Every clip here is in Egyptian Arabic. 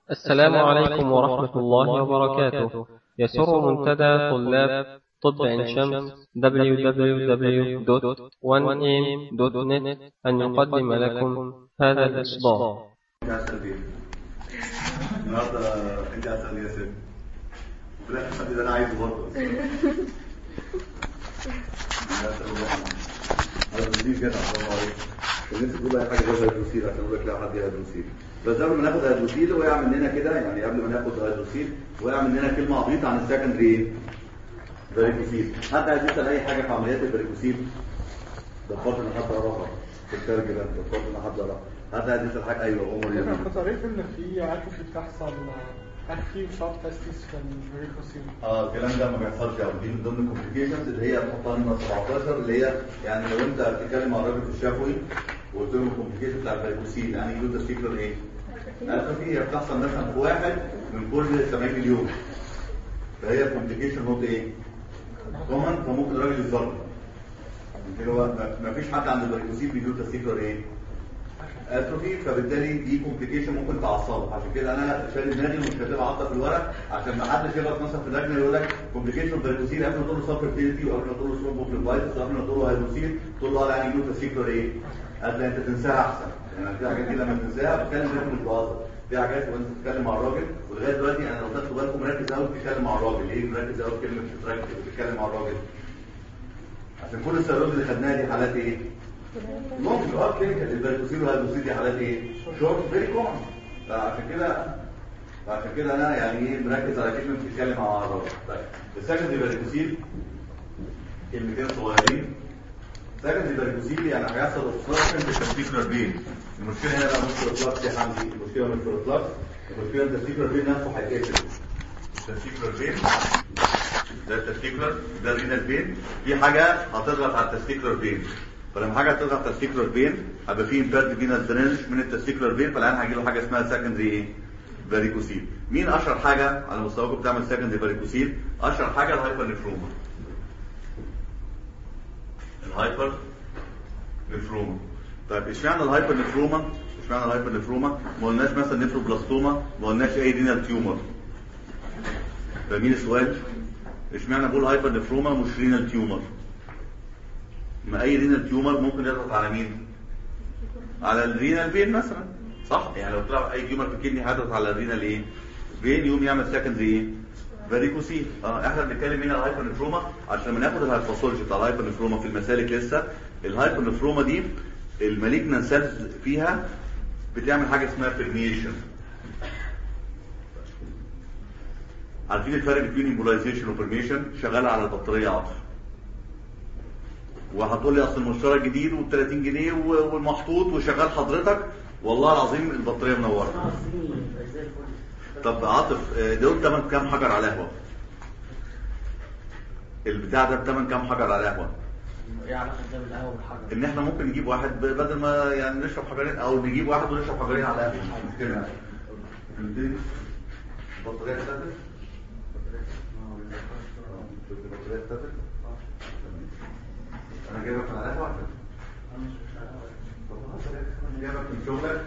السلام عليكم ورحمة الله وبركاته يسر منتدى طلاب طب عين شمس www.1am.net أن يقدم لكم هذا الإصدار عسل بيه النهارده انت عسل يا سيدي وفي الاخر الحد ده انا عايزه برضه هيدروسيل جدع برافو عليك الناس تقول اي حاجه غير هيدروسيل عشان اقول لك لا حد هيدروسيل بس قبل ما ناخد هيدروسيل وقع مننا كده يعني قبل ما ناخد هيدروسيل وقع مننا كلمه عبيطه عن السكندري ايه؟ فاريكوسيل حد عايز يسال اي حاجه في عمليات الفاريكوسيل دبرت ان حد قراها في الترجمه دبرت ان حد قراها حد عايز يسال حاجه ايوه عمر انا يلا كنت قريت ان في اتروفي بتحصل اكتي وشارب تستيس في الفيريكوسيل اه الكلام ده ما بيحصلش قوي دي من ضمن الكومبليكيشنز اللي هي بتحطها لنا 17 اللي هي يعني لو انت بتتكلم مع الراجل في الشفوي وقلت له الكومبليكيشن بتاع الفيروسين يعني يقول ده سيكلر ايه؟ الاتروفي هي بتحصل مثلا في واحد من كل 70 مليون فهي الكومبليكيشن نوت ايه؟ كومن فممكن الراجل يتظلم يمكن هو ما فيش حد عند الفيروسين بيقول ده سيكلر ايه؟ اتروفي فبالتالي دي كومبليكيشن ممكن تعصبه عشان كده انا شايل دماغي ومش كاتبها عطه في الورق عشان ما حدش يغلط مثلا في اللجنه يقول لك كومبليكيشن فيروسيل قبل ما تقول له سفر فيلتي وقبل ما تقول له ثرومبوفليبايتس وقبل ما تقول له هيدروسيل تقول له اه يعني جلوتا سيكلر ايه؟ قبل انت تنساها احسن يعني في حاجات كده لما تنساها بتكلم زي مش بهزر في حاجات وانت بتتكلم مع الراجل ولغايه دلوقتي انا لو خدت بالكم مركز قوي بتتكلم مع الراجل ايه مركز قوي في كلمه بتتركز بتتكلم مع الراجل عشان كل السيارات اللي خدناها دي حالات ايه؟ ممكن اه كلينيكال الفيروسيل والهيدروسيل دي حالات ايه؟ شورت فيري كومن فعشان كده فعشان كده انا يعني ايه مركز على كلمه بتتكلم مع الراجل طيب السكندري فيروسيل كلمتين صغيرين سكندري فيروسيل يعني هيحصل اوبستراكشن في التستيكولار فين المشكله هنا بقى مش في الفلكس يا حمدي المشكله مش في الفلكس المشكله ان التستيكولار فين نفسه هيتقفل التستيكولار فين ده التستيكولار ده الرينال فين في حاجه هتضغط على التستيكولار فين فلما حاجه تضغط على التستيكولار فين هيبقى في امبيرد فينال درينج من التستيكولار فين فالان هيجي له حاجه اسمها سكندري ايه فاريكوسيل مين اشهر حاجه على مستواكم بتعمل سكندري فاريكوسيل اشهر حاجه الهايبر نفروما الهايبر نفروما طيب اشمعنى الهايبر نفروما اشمعنى الهايبر نفروما ما قلناش مثلا نفروبلاستوما ما قلناش اي رينال تيومر فاهمين السؤال اشمعنى بقول هايبر نفروما مش رينال تيومر ما اي رينال تيومر ممكن يضغط على مين على الرينال فين مثلا صح يعني لو طلع اي تيومر في الكدني هيضغط على الرينال ايه فين يقوم يعمل سكندري ايه فاريكوسيل اه احنا بنتكلم هنا الهايبر نفروما عشان لما ناخد الهايباثولوجي بتاع الهايبر نفروما في المسالك لسه الهايبر نفروما دي المالجنان سيلز فيها بتعمل حاجه اسمها فيرميشن عارفين الفرق بين امبولايزيشن وفيرميشن شغاله على البطاريه عطف وهتقول لي اصل المشترى جديد وب 30 جنيه والمحطوط وشغال حضرتك والله العظيم البطاريه منوره طب عاطف دول تمن كام حجر على قهوه البتاع ده بتمن كام حجر على قهوه ايه علاقه ده بالقهوه والحجر؟ ان احنا ممكن نجيب واحد بدل ما يعني نشرب حجرين او نجيب واحد ونشرب حجرين على قهوه مش مشكله فهمتني البطاريه اتثبت البطاريه اتثبت انا جايبك على قهوه عشان طب خلاص انا جايبك من شغلك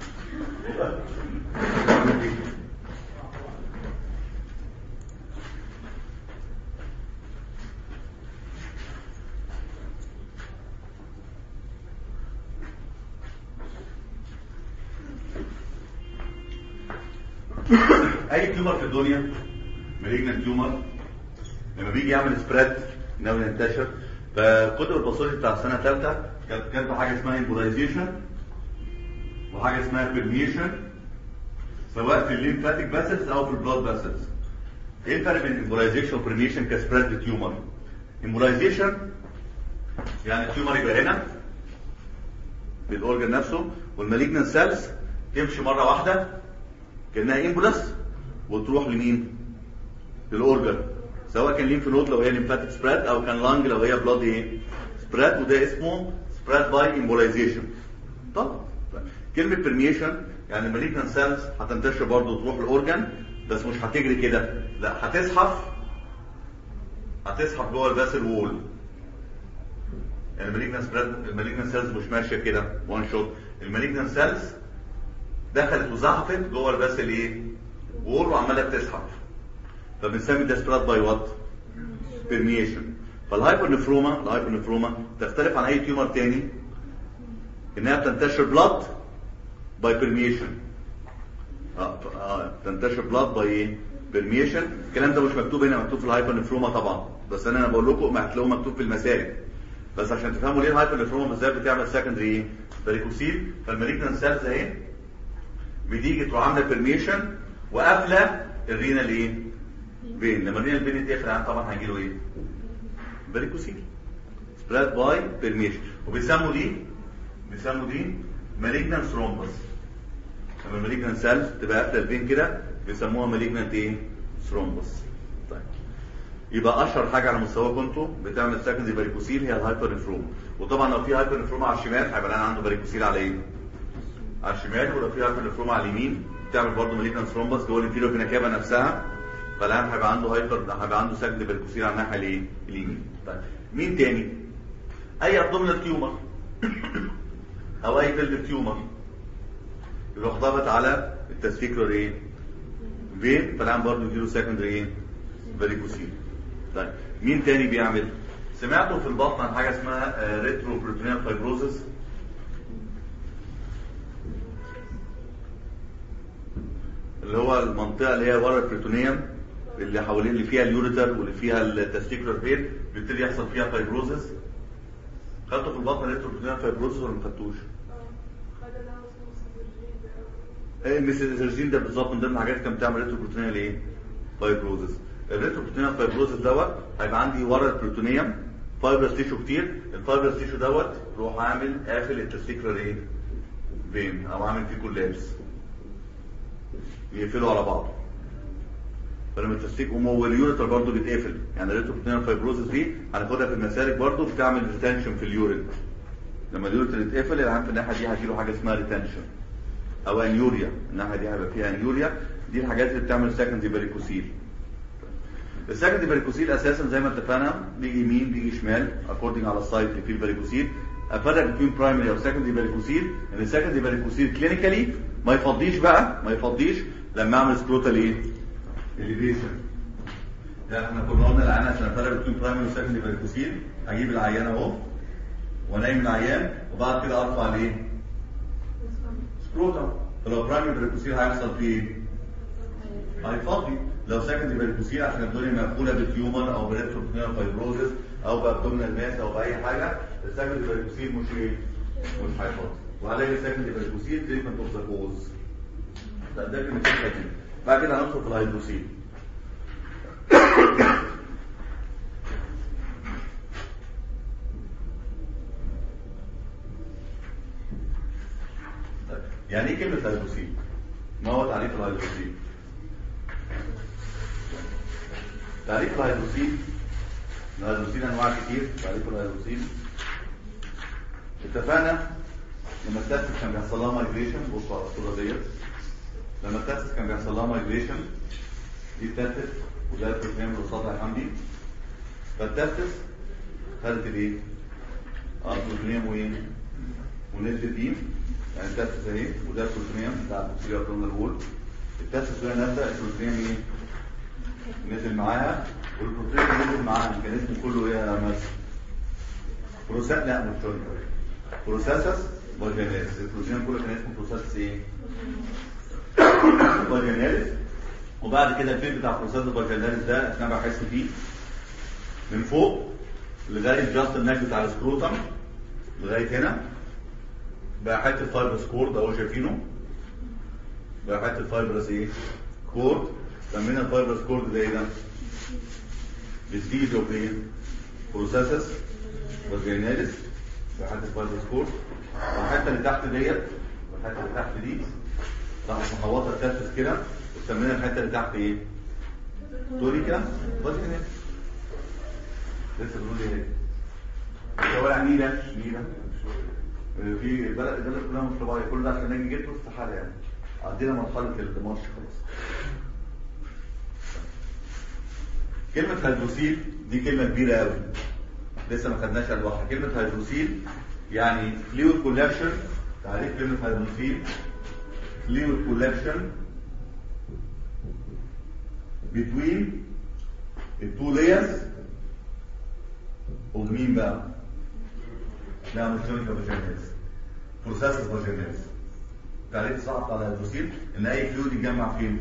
اي تيومر في الدنيا مالجنت تيومر لما بيجي يعمل سبريد ناوي ينتشر فكتب الباثولوجي بتاع السنه الثالثه كانت كاتبه حاجه اسمها امبولايزيشن وحاجه اسمها بيرميشن سواء في الليمفاتيك فاسلز او في البلاد فاسلز ايه الفرق بين امبولايزيشن وبرميشن كسبريد تيومر امبولايزيشن يعني التيومر يبقى هنا في الاورجن نفسه والمالجنت سيلز تمشي مره واحده كانها امبولاس وتروح لمين للاورجن سواء كان ليمف نود لو هي ليمفاتيك سبريد او كان لانج لو هي بلاد ايه سبريد وده اسمه سبريد باي امبولايزيشن طبعا كلمه برميشن يعني المالجنت سيلز هتنتشر برضه تروح الاورجن بس مش هتجري كده لا هتزحف هتزحف جوه الفاسل وول يعني المالجنت سبريد المالجنت سيلز مش ماشيه كده وان شوت المالجنت سيلز دخلت وزحفت جوه الباسل ايه وول وعماله بتسحب فبنسمي ده سبراد باي وات بيرميشن فالهايبرنفروما الهايبرنفروما تختلف عن اي تيومر تاني انها بتنتشر بلاد باي بيرميشن اه اه تنتشر بلاد باي ايه بيرميشن الكلام ده مش مكتوب هنا مكتوب في الهايبرنفروما طبعا بس انا انا بقول لكم ما هتلاقوه مكتوب في المسائل بس عشان تفهموا ليه الهايبرنفروما بالذات بتعمل سكندري ايه باريكوسيل فالمالجنان سيلز اهي بتيجي تروح عامله بيرميشن وقافله الرينال ايه فين لما الرينال فين يتقفل يعني طبعا هيجي له ايه باريكوسيل سبريد باي بيرميشن وبيسموا دي بيسموا دي مالجنان ثرومبس لما المالجنان سيلز تبقى قافله الفين كده بيسموها مالجنان ايه ثرومبس طيب يبقى اشهر حاجه على مستواكم انتوا بتعمل سكندري باريكوسيل هي الهايبر نفروما وطبعا لو في هايبر نفروما على الشمال هيبقى العيان عنده باريكوسيل على ايه على الشمال ولو في هايبر نفروما على اليمين بتعمل برضه مالجنان ثرومبس جوه الانفيرو فينا كابا نفسها فالعيان هيبقى عنده هايبر هيبقى عنده سكندري باريكوسيل على الناحيه الايه اليمين طيب مين تاني اي ابدومينال تيومر او اي فيلد تيومر يروح ضاغط على التسفيكولار ايه فين فالعيان برضه يجيله سكندري ايه فاريكوسيل طيب مين تاني بيعمل سمعتوا في البطن عن حاجه اسمها ريترو بروتينيال فايبروزس اللي هو المنطقه اللي هي ورا البريتونيوم اللي حوالين اللي فيها اليوريتر واللي فيها التستيكولار فين بيبتدي يحصل فيها فايبروزس خدتوا في البطن ريترو بروتينيال فايبروزس ولا ما خدتوش؟ ايه الميثيلزين ده بالظبط من ضمن الحاجات اللي كانت بتعمل ريترو بروتينيال ايه؟ فايبروزس الريتروبروتينيال فايبروزس دوت هيبقى عندي ورا البروتونيوم فايبرس تيشو كتير الفايبرس تيشو دوت روح عامل قافل التستيكولار ايه فين او عامل فيه كولابس يقفلوا على بعض فلما التستيك واليوريتر برضه بيتقفل يعني الريتروبروتينيال فايبروزس دي هناخدها في المسالك برضه بتعمل ريتنشن في اليورين لما اليوريتر يتقفل العام في الناحيه دي هيجيله حاجه اسمها ريتنشن او انيوريا الناحيه دي هيبقى فيها انيوريا دي الحاجات اللي بتعمل سكندري باريكوسيل السكندري باريكوسيل اساسا زي ما اتفقنا بيجي يمين بيجي شمال اكوردنج على السايت اللي فيه الباريكوسيل افرق بين برايمري او سكندري باريكوسيل ان السكندري باريكوسيل كلينيكالي ما يفضيش بقى ما يفضيش لما اعمل سكروتال ايه اليفيشن ده احنا كنا قلنا العيان عشان افرق بين برايمري وسكندري باريكوسيل هجيب العيان اهو وانيم العيان وبعد كده ارفع الايه سكروتال فلو برايمري باريكوسيل هيحصل فيه ايه هيفضي لو سكندري باريكوسيل عشان الدنيا مقفوله بتيومر او بريتروبينال فايبروزس او بابدومينال ماس او باي حاجه السكندري باريكوسيل مش ايه مش هيفضي وعلاج السكندري باريكوسيل تريتمنت اوف ذا كوز ده ده كلمه دي بعد كده هندخل في الهيدروسيل يعني ايه كلمه هيدروسيل؟ ما هو تعريف الهيدروسيل؟ تعريف الهيدروسيل الهيدروسيل انواع كتير تعريف الهيدروسيل اتفقنا لما التاسس كان بيحصل لها مايجريشن بصوا على الصوره ديت لما التاسس كان بيحصل لها مايجريشن دي التاسس وده البروتين اللي قصادها يا حمدي فالتاسس خدت الايه؟ اه البروتينيوم وايه؟ ونزلت دي يعني التاسس اهي وده البروتينيوم بتاع البكتيريا ضمن الوول التاسس وهي نازله البروتينيوم ايه؟ نزل معاها والبروتين اللي نزل معاها كان اسمه كله ايه يا مس بروسات لا مش شرط بروساسس فاجيناليس البروتين كله كان اسمه بروساسس ايه فاجيناليس وبعد كده الفيل بتاع بروساسس فاجيناليس ده انا بحس فيه من فوق لغايه جاست النك بتاع السكروتم لغايه هنا بقى حته فايبرس كورد اهو شايفينه بقى حته فايبرس ايه كورد سمينا الفايبرس كورد ده ايه ده؟ فيستيج اوف ايه؟ بروسيسس فاجيناليس بحته الفايبرس كورد والحته اللي تحت ديت والحته اللي تحت دي راح محوطه التاسس كده وسمينا الحته اللي تحت ايه؟ توريكا فاجيناليس لسه بنقول ايه؟ شوارع نيلة نيلة في البلد البلد كلها مش طبيعية كل ده عشان نجي جبته استحالة يعني عدينا مرحلة الماتش خلاص كلمة هيدروسيل دي كلمة كبيرة قوي لسه ما خدناش على لوحدها كلمة هيدروسيل يعني فلويد كولكشن تعريف كلمة هيدروسيل fluid collection between the two layers of مين بقى؟ لا مش تونيكا فاجيناليس بروسيسس فاجيناليس تعريف صعب على الهيدروسيل ان اي فلويد يتجمع فين؟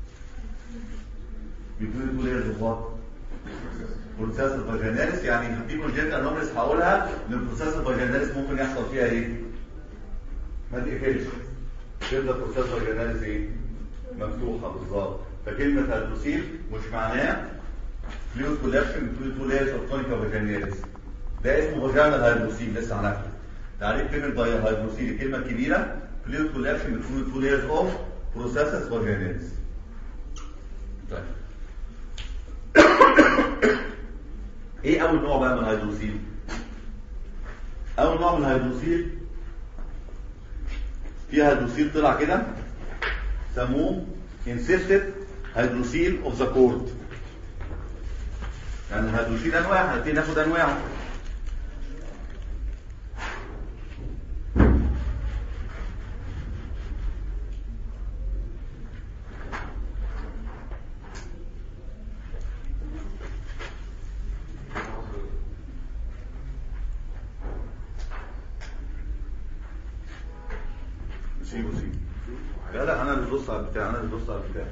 between two layers of what؟ بروسيس فاجيناليس يعني في كونجنتال انوماليز هقولها ان البروسيس فاجيناليس ممكن يحصل فيها ايه؟ ما تقفلش تبدا بروسيس فاجيناليس ايه؟ مفتوحه بالظبط فكلمه هيدروسيل مش معناه فلويد كولكشن بتوين تو لايرز اوف تونيكا فاجيناليس ده اسمه فاجينال هيدروسيل لسه هناخده تعريف كلمه هيدروسيل الكلمه الكبيره فلويد كولكشن بتوين تو لايرز اوف بروسيسز فاجيناليس طيب ايه اول نوع بقى من الهيدروسيل اول نوع من الهيدروسيل فيها هيدروسيل طلع كده سموه insisted هيدروسيل اوف ذا كورد يعني الهيدروسيل انواع هنبتدي ناخد انواعه سيبه سيبه لا لا انا اللي بدوس على البتاع انا اللي بدوس على البتاع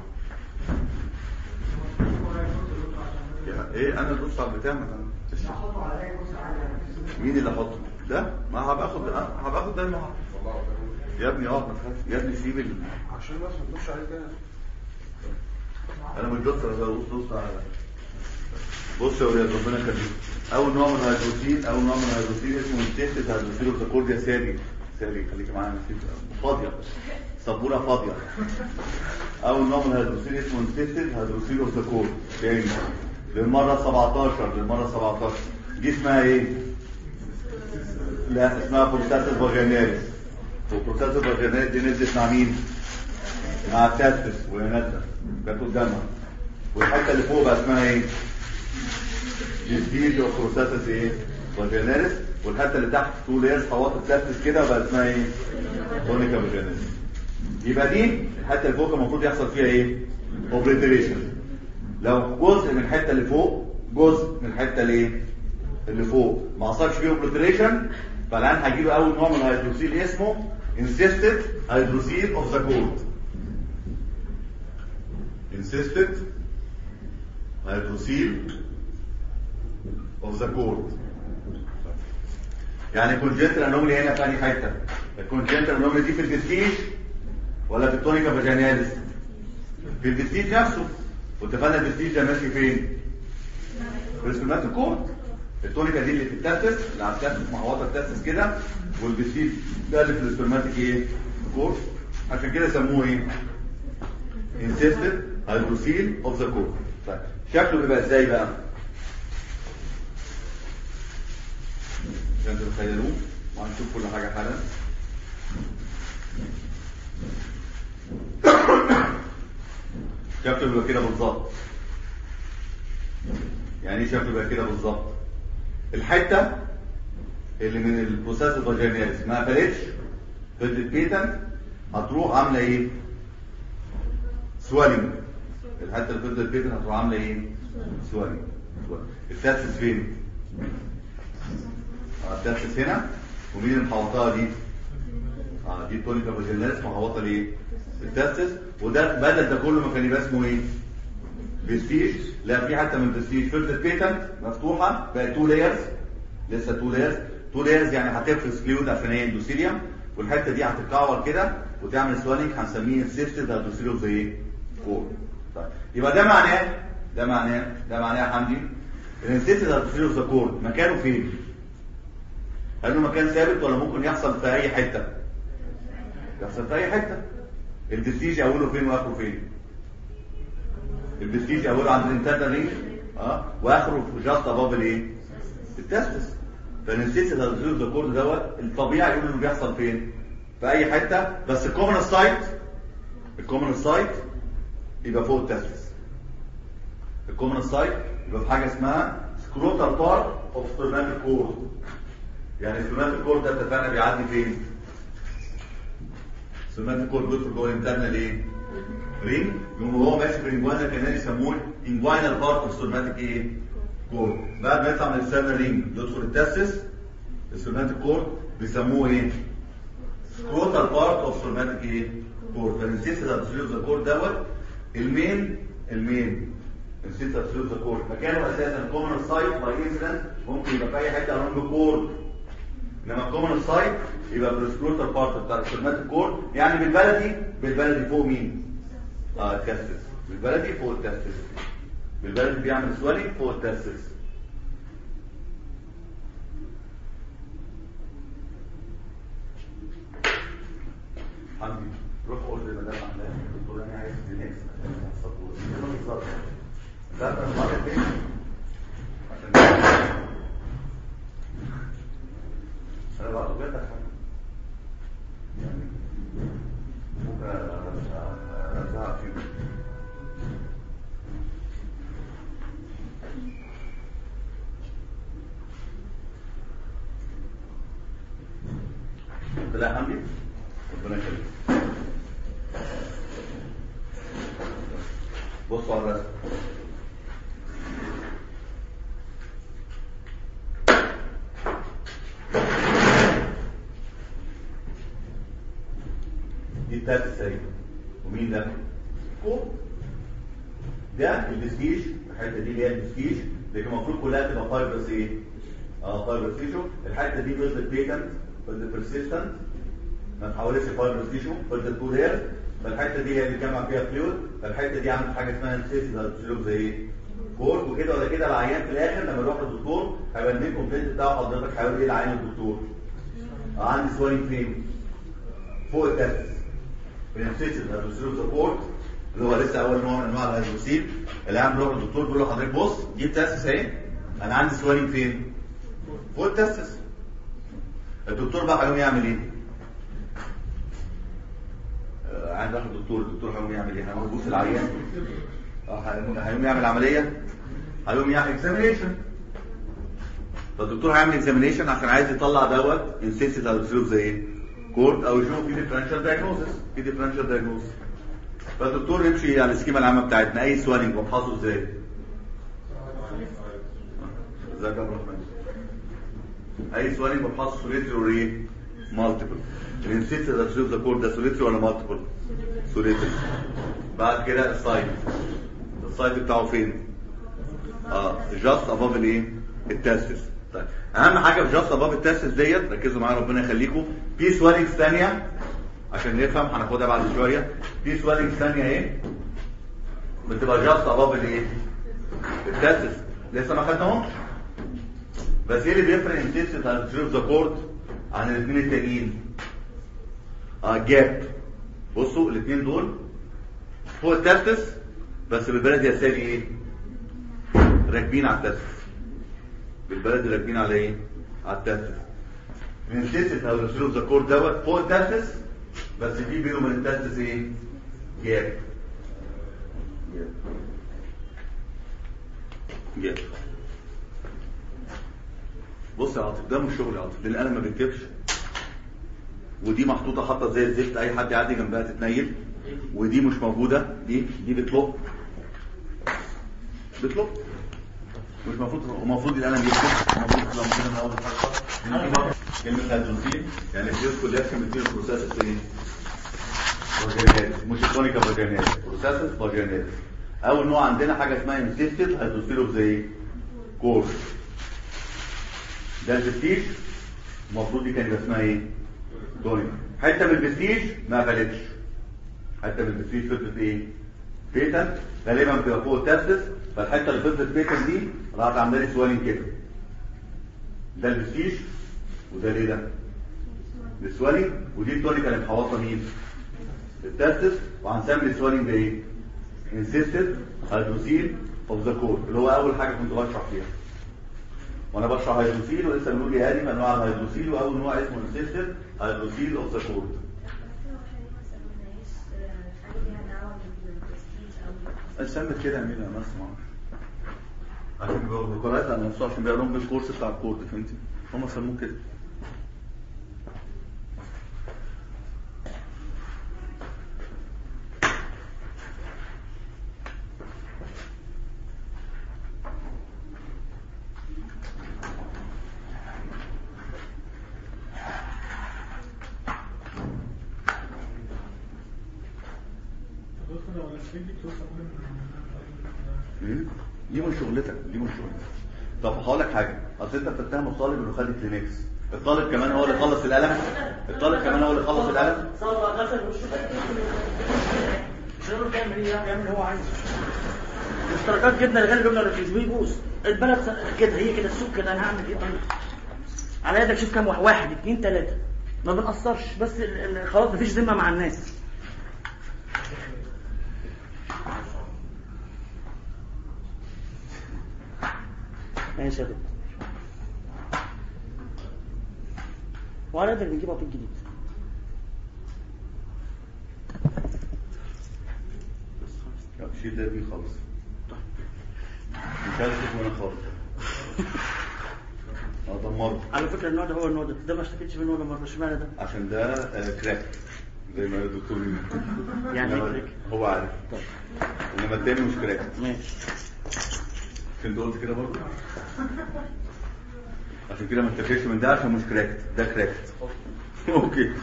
يا- ايه انا اللي بدوس على البتاع ما تشتغل. مين اللي احطه ده ما هبقى اخد هبقى اخد ده المحط يا ابني اقعد ما تخافش يا ابني سيب ال... عشان الناس ما تدوش عليه تاني انا مش دوس انا بدوس دوس على بص يا ولاد ربنا يخليك اول نوع من الهيدروسين اول نوع من الهيدروسين اسمه انتستد هيدروسين اوف ذا كورديا سالي سالي خليك معايا نسيت فاضيه سبوره فاضيه اول نوع من الهيدروسين اسمه انتستد هيدروسين اوف ذا كورد تاني للمره 17 للمره 17 دي اسمها ايه؟ لا اسمها بروستاتس فاجيناليس وبروستاتس فاجيناليس دي نزلت مع مين؟ مع التاسس وهي نازله كانت قدامها والحته اللي فوق بقى اسمها ايه؟ دي اوف بروستاتس ايه؟ فاجيناليس والحته اللي تحت تو ليرز حواط التاسس كده بقى اسمها ايه؟ تونيكا فاجيناليس يبقى دي الحته اللي فوق المفروض يحصل فيها ايه؟ اوبريتريشن لو جزء من الحته اللي فوق جزء من الحته اللي ايه؟ اللي فوق ما حصلش فيه اوبريتريشن فالان هيجي له اول نوع من الهيدروسيل اسمه insisted hydroxyl of the cold insisted hydroxyl of the cold يعني كونجنتال انوملي هنا في انهي حته الكونجنتال انوملي دي في الدستيج ولا في التونيكا فاجيناليس في الدستيج نفسه واتفقنا الدستيج ده ماشي فين في السكرمات الكورد التونيكا دي اللي في التاسس اللي على التاسس محوطه التاسس كده والبستيج ده اللي في السبرماتيك ايه كورد عشان كده سموه ايه insisted hydroxyl of the core طيب شكله بيبقى ازاي بقى عشان تتخيلوه وهنشوف كل حاجه حالا شكله بيبقى كده بالظبط يعني ايه شكله بيبقى كده بالظبط الحته اللي من البروسيس الفاجيناليس ما قفلتش فضلت بيتا هتروح عامله ايه سوالينج الحته اللي فضلت بيتا هتروح عامله ايه سوالينج التاسس فين آه، التاسس هنا ومين اللي محوطاها دي اه دي التونيكا فاجيناليس محوطه ليه التاسس وده بدل ده كله ما كان يبقى اسمه ايه فيستيج لا في حتى من الفيستيج فضلت بيتنت مفتوحه بقت تو لايرز لسه تو لايرز تو لايرز يعني هتفرز فلويد عشان هي اندوثيليوم والحته دي هتتكعور كده وتعمل سوالينج هنسميه انسيستد هيدروسيلوم زي ايه؟ كور طيب يبقى ده معناه ده معناه ده معناه يا حمدي الانسيستد هيدروسيلوم ذا كور مكانه فين؟ هل له مكان ثابت ولا ممكن يحصل في اي حته؟ يحصل في اي حته الفيستيج اوله فين واخره فين؟ البستيج اوله عند الانترنال رينج اه واخره جاست اباف الايه التستس فالانسيس الهيدروزيل ده كورد دوت الطبيعي يقول انه بيحصل فين في اي حته بس الكومن سايت الكومن سايت يبقى فوق التستس الكومن سايت يبقى في حاجه اسمها سكروتال بار اوف سبرماتيك كورد يعني السبرماتيك كورد ده اتفقنا بيعدي فين سمات الكورد بيدخل جوه الانترنال ايه؟ رينج يقوم هو ماشي في الانجوانا كانال يسموه انجواينال بارت اوف سوماتيك ايه؟ كورد بعد ما يطلع من السيرنال رينج يدخل التستس السوماتيك كورد بيسموه ايه؟ سكروتال بارت اوف سوماتيك ايه؟ كورد فالانسيس ابسوليوت ذا كورد دوت المين المين الانسيس ابسوليوت ذا كورد مكانه اساسا كومن سايت باي انسيدنت ممكن يبقى في اي حته اراوند كورد انما الكومن سايت يبقى في السكروتال بارت بتاع السوماتيك كورد يعني بالبلدي بالبلدي فوق مين؟ اه التستس بالبلدي فوق التستس بالبلدي بيعمل سوالي فوق التستس حمدي روح قول لمدام عندها الدكتور انا عايز دينكس بالظبط ده انت المره فين عشان انا بعته بجد عشان يعني ممكن ارزعها فيه لا حمدي ربنا يخليك بصوا على الرسم دي التالت السريع ومين ده؟ كوب ده البسكيش الحته دي اللي هي البسكيش لكن المفروض كلها تبقى فايبرس ايه؟ اه فايبرس تيشو الحته دي فضلت بيتنت فضلت بيرسيستنت ما تحولتش فايبرس تيشو فضلت كول هير فالحته دي هي اللي جمع فيها فلويد فالحته دي عملت حاجه اسمها انسيسي ده زي ايه؟ كورد وكده ولا كده العيان في الاخر لما يروح للدكتور هيبقى المين كومبليت بتاعه حضرتك هيقول ايه العيان الدكتور؟ آه عندي سوالين فين؟ فوق التستس بنفسيس الهيدروسيل سبورت اللي هو لسه اول نوع من انواع الهيدروسيل اللي عم بيروح للدكتور بيقول له حضرتك بص دي التستس اهي انا عندي سوالين فين؟ فوق التستس الدكتور بقى هيقوم يعمل ايه؟ آه، عند راح الدكتور الدكتور هيقوم يعمل ايه؟ هيقوم يبص العيان اه هيقوم هيقوم يعمل عمليه هيقوم يعمل اكزامينيشن فالدكتور هيعمل اكزامينيشن عشان عايز يطلع دوت انسيسيت هيدروسيل زي ايه؟ كورد او يشوف في ديفرنشال دايجنوزس في ديفرنشال دايجنوزس فالدكتور يمشي على السكيما العامه بتاعتنا اي سوالينج وابحثه ازاي ازيك يا عبد الرحمن اي سوالينج وابحثه سوليتري ولا ايه مالتيبل الانسيت ده ذا كورد ده سوليتري ولا مالتيبل سوليتري بعد كده السايت السايت بتاعه فين اه جاست اباف الايه التاسس طيب اهم حاجه في جاست اباف التاسس ديت ركزوا معايا ربنا يخليكم في سوالينجز ثانيه عشان نفهم هناخدها بعد شويه في سوالينجز ثانيه ايه بتبقى جاست اباف الايه التاسس لسه ما خدناهمش بس ايه اللي بيفرق انتنسيتي هيدروسيل ذا كورد عن الاثنين التانيين اه جاب بصوا الاثنين دول فوق التاسس بس بالبلد يا سالي ايه راكبين على التاسس بالبلد راكبين على ايه على التاسس انتنسيتي هيدروسيل ذا كورد دوت فوق التاسس بس في بينه وبين التاسس ايه جاب جاب جاب بص يا عاطف ده مش شغل يا عاطف لان انا ما بكتبش ودي محطوطه حاطه زي الزفت اي حد يعدي جنبها تتنيل ودي مش موجوده دي دي بتلق بتلق مش المفروض المفروض القلم يكتب المفروض لو كده من اول الحلقه كلمه هيدروسين يعني الفيوز كلها كان بتدير بروسيس ايه فاجينات مش كونيكا فاجينات بروسيس فاجينات اول نوع عندنا حاجه اسمها انسيستد هيدروسيلوف زي كورس ده البستيج المفروض دي كان يبقى اسمها ايه دوني حته من البستيج ما قفلتش حته من البستيج فضلت ايه بيتن غالبا بتبقى فوق التاسس فالحته اللي فضلت بيتن دي راحت عامله لي سوالين كده ده البستيج وده ليه ده السوالين ودي التونيكا اللي محوطه مين التاسس وهنسمي السوالين ده ايه انسيستد هيدروسيل اوف ذا كور اللي هو اول حاجه كنت بشرح فيها وانا بشرح هيدروسيل ولسه بنقول لي ادي انواع الهيدروسيل واول نوع اسمه انسيستد هيدروسيل اوف ذا كور سمت كده يا مينا انا اسمع عشان بيبقوا قرأت على نفسه عشان بيقروا لهم بالكورس بتاع الكورد فهمتي هم سموه كده دكتور لو الاسفل دي توصل ايه؟ دي من شغلتك دي من شغلتك طب هقول لك حاجه اصل انت بتتهم الطالب انه خد كلينكس الطالب كمان هو اللي خلص القلم الطالب كمان هو اللي خلص القلم صار غسل وشه مش هيقدر يعمل ايه يعمل اللي هو عايزه اشتراكات جبنا الغالي جبنا رخيص ويبوظ البلد كده هي كده السوق كده انا هعمل ايه طيب على يدك شوف كام واحد واحد اثنين ثلاثه ما بنقصرش بس ال- ال- خلاص مفيش ذمه مع الناس ماشي يا دكتور وعلى يدك بنجيب عطيل جديد لا شيل ده دي خالص مش عايز اشوف وانا خالص اه دمرت على فكره النوع ده هو النوع ده ده ما اشتكيتش منه ولا مره اشمعنى ده عشان ده آه، كراك زي ما قال الدكتور مين. يعني ايه إنما كراك؟ هو عارف انما التاني مش كراك ماشي مش انت قلت كده برضه عشان كده ما تفكرش من ده عشان مش كراكت ده كراكت اوكي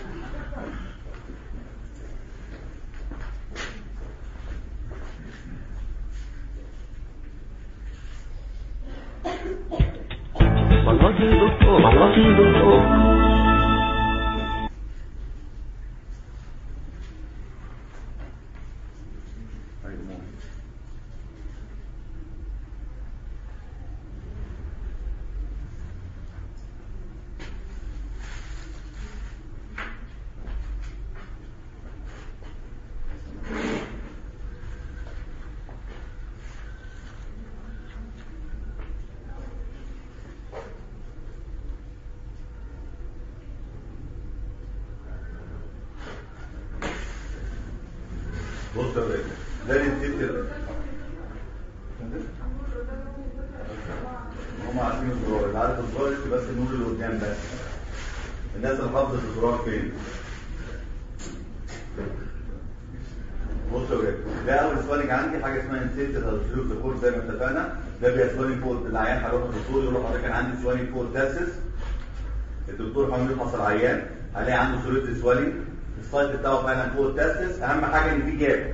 والله دكتور والله دكتور ايوه ممكن. بص يا باشا ده الانتيب كده هم عارفين الزرار اللي عارف الزرار يكتب بس النور اللي قدام بس الناس اللي حافظه الزرار فين بص يا ولاد ده اول سوالنج عندي حاجه اسمها انسيت تدخلوك دخول زي ما اتفقنا ده بيبقى سوالنج فوق العيان هيروح للدكتور يقول له حضرتك كان عندي سوالنج فوق تاسس الدكتور حاول يفحص العيان هلاقي عنده سوليد سوالنج السايت بتاعه فعلا فوق التاسس اهم حاجه ان في جاب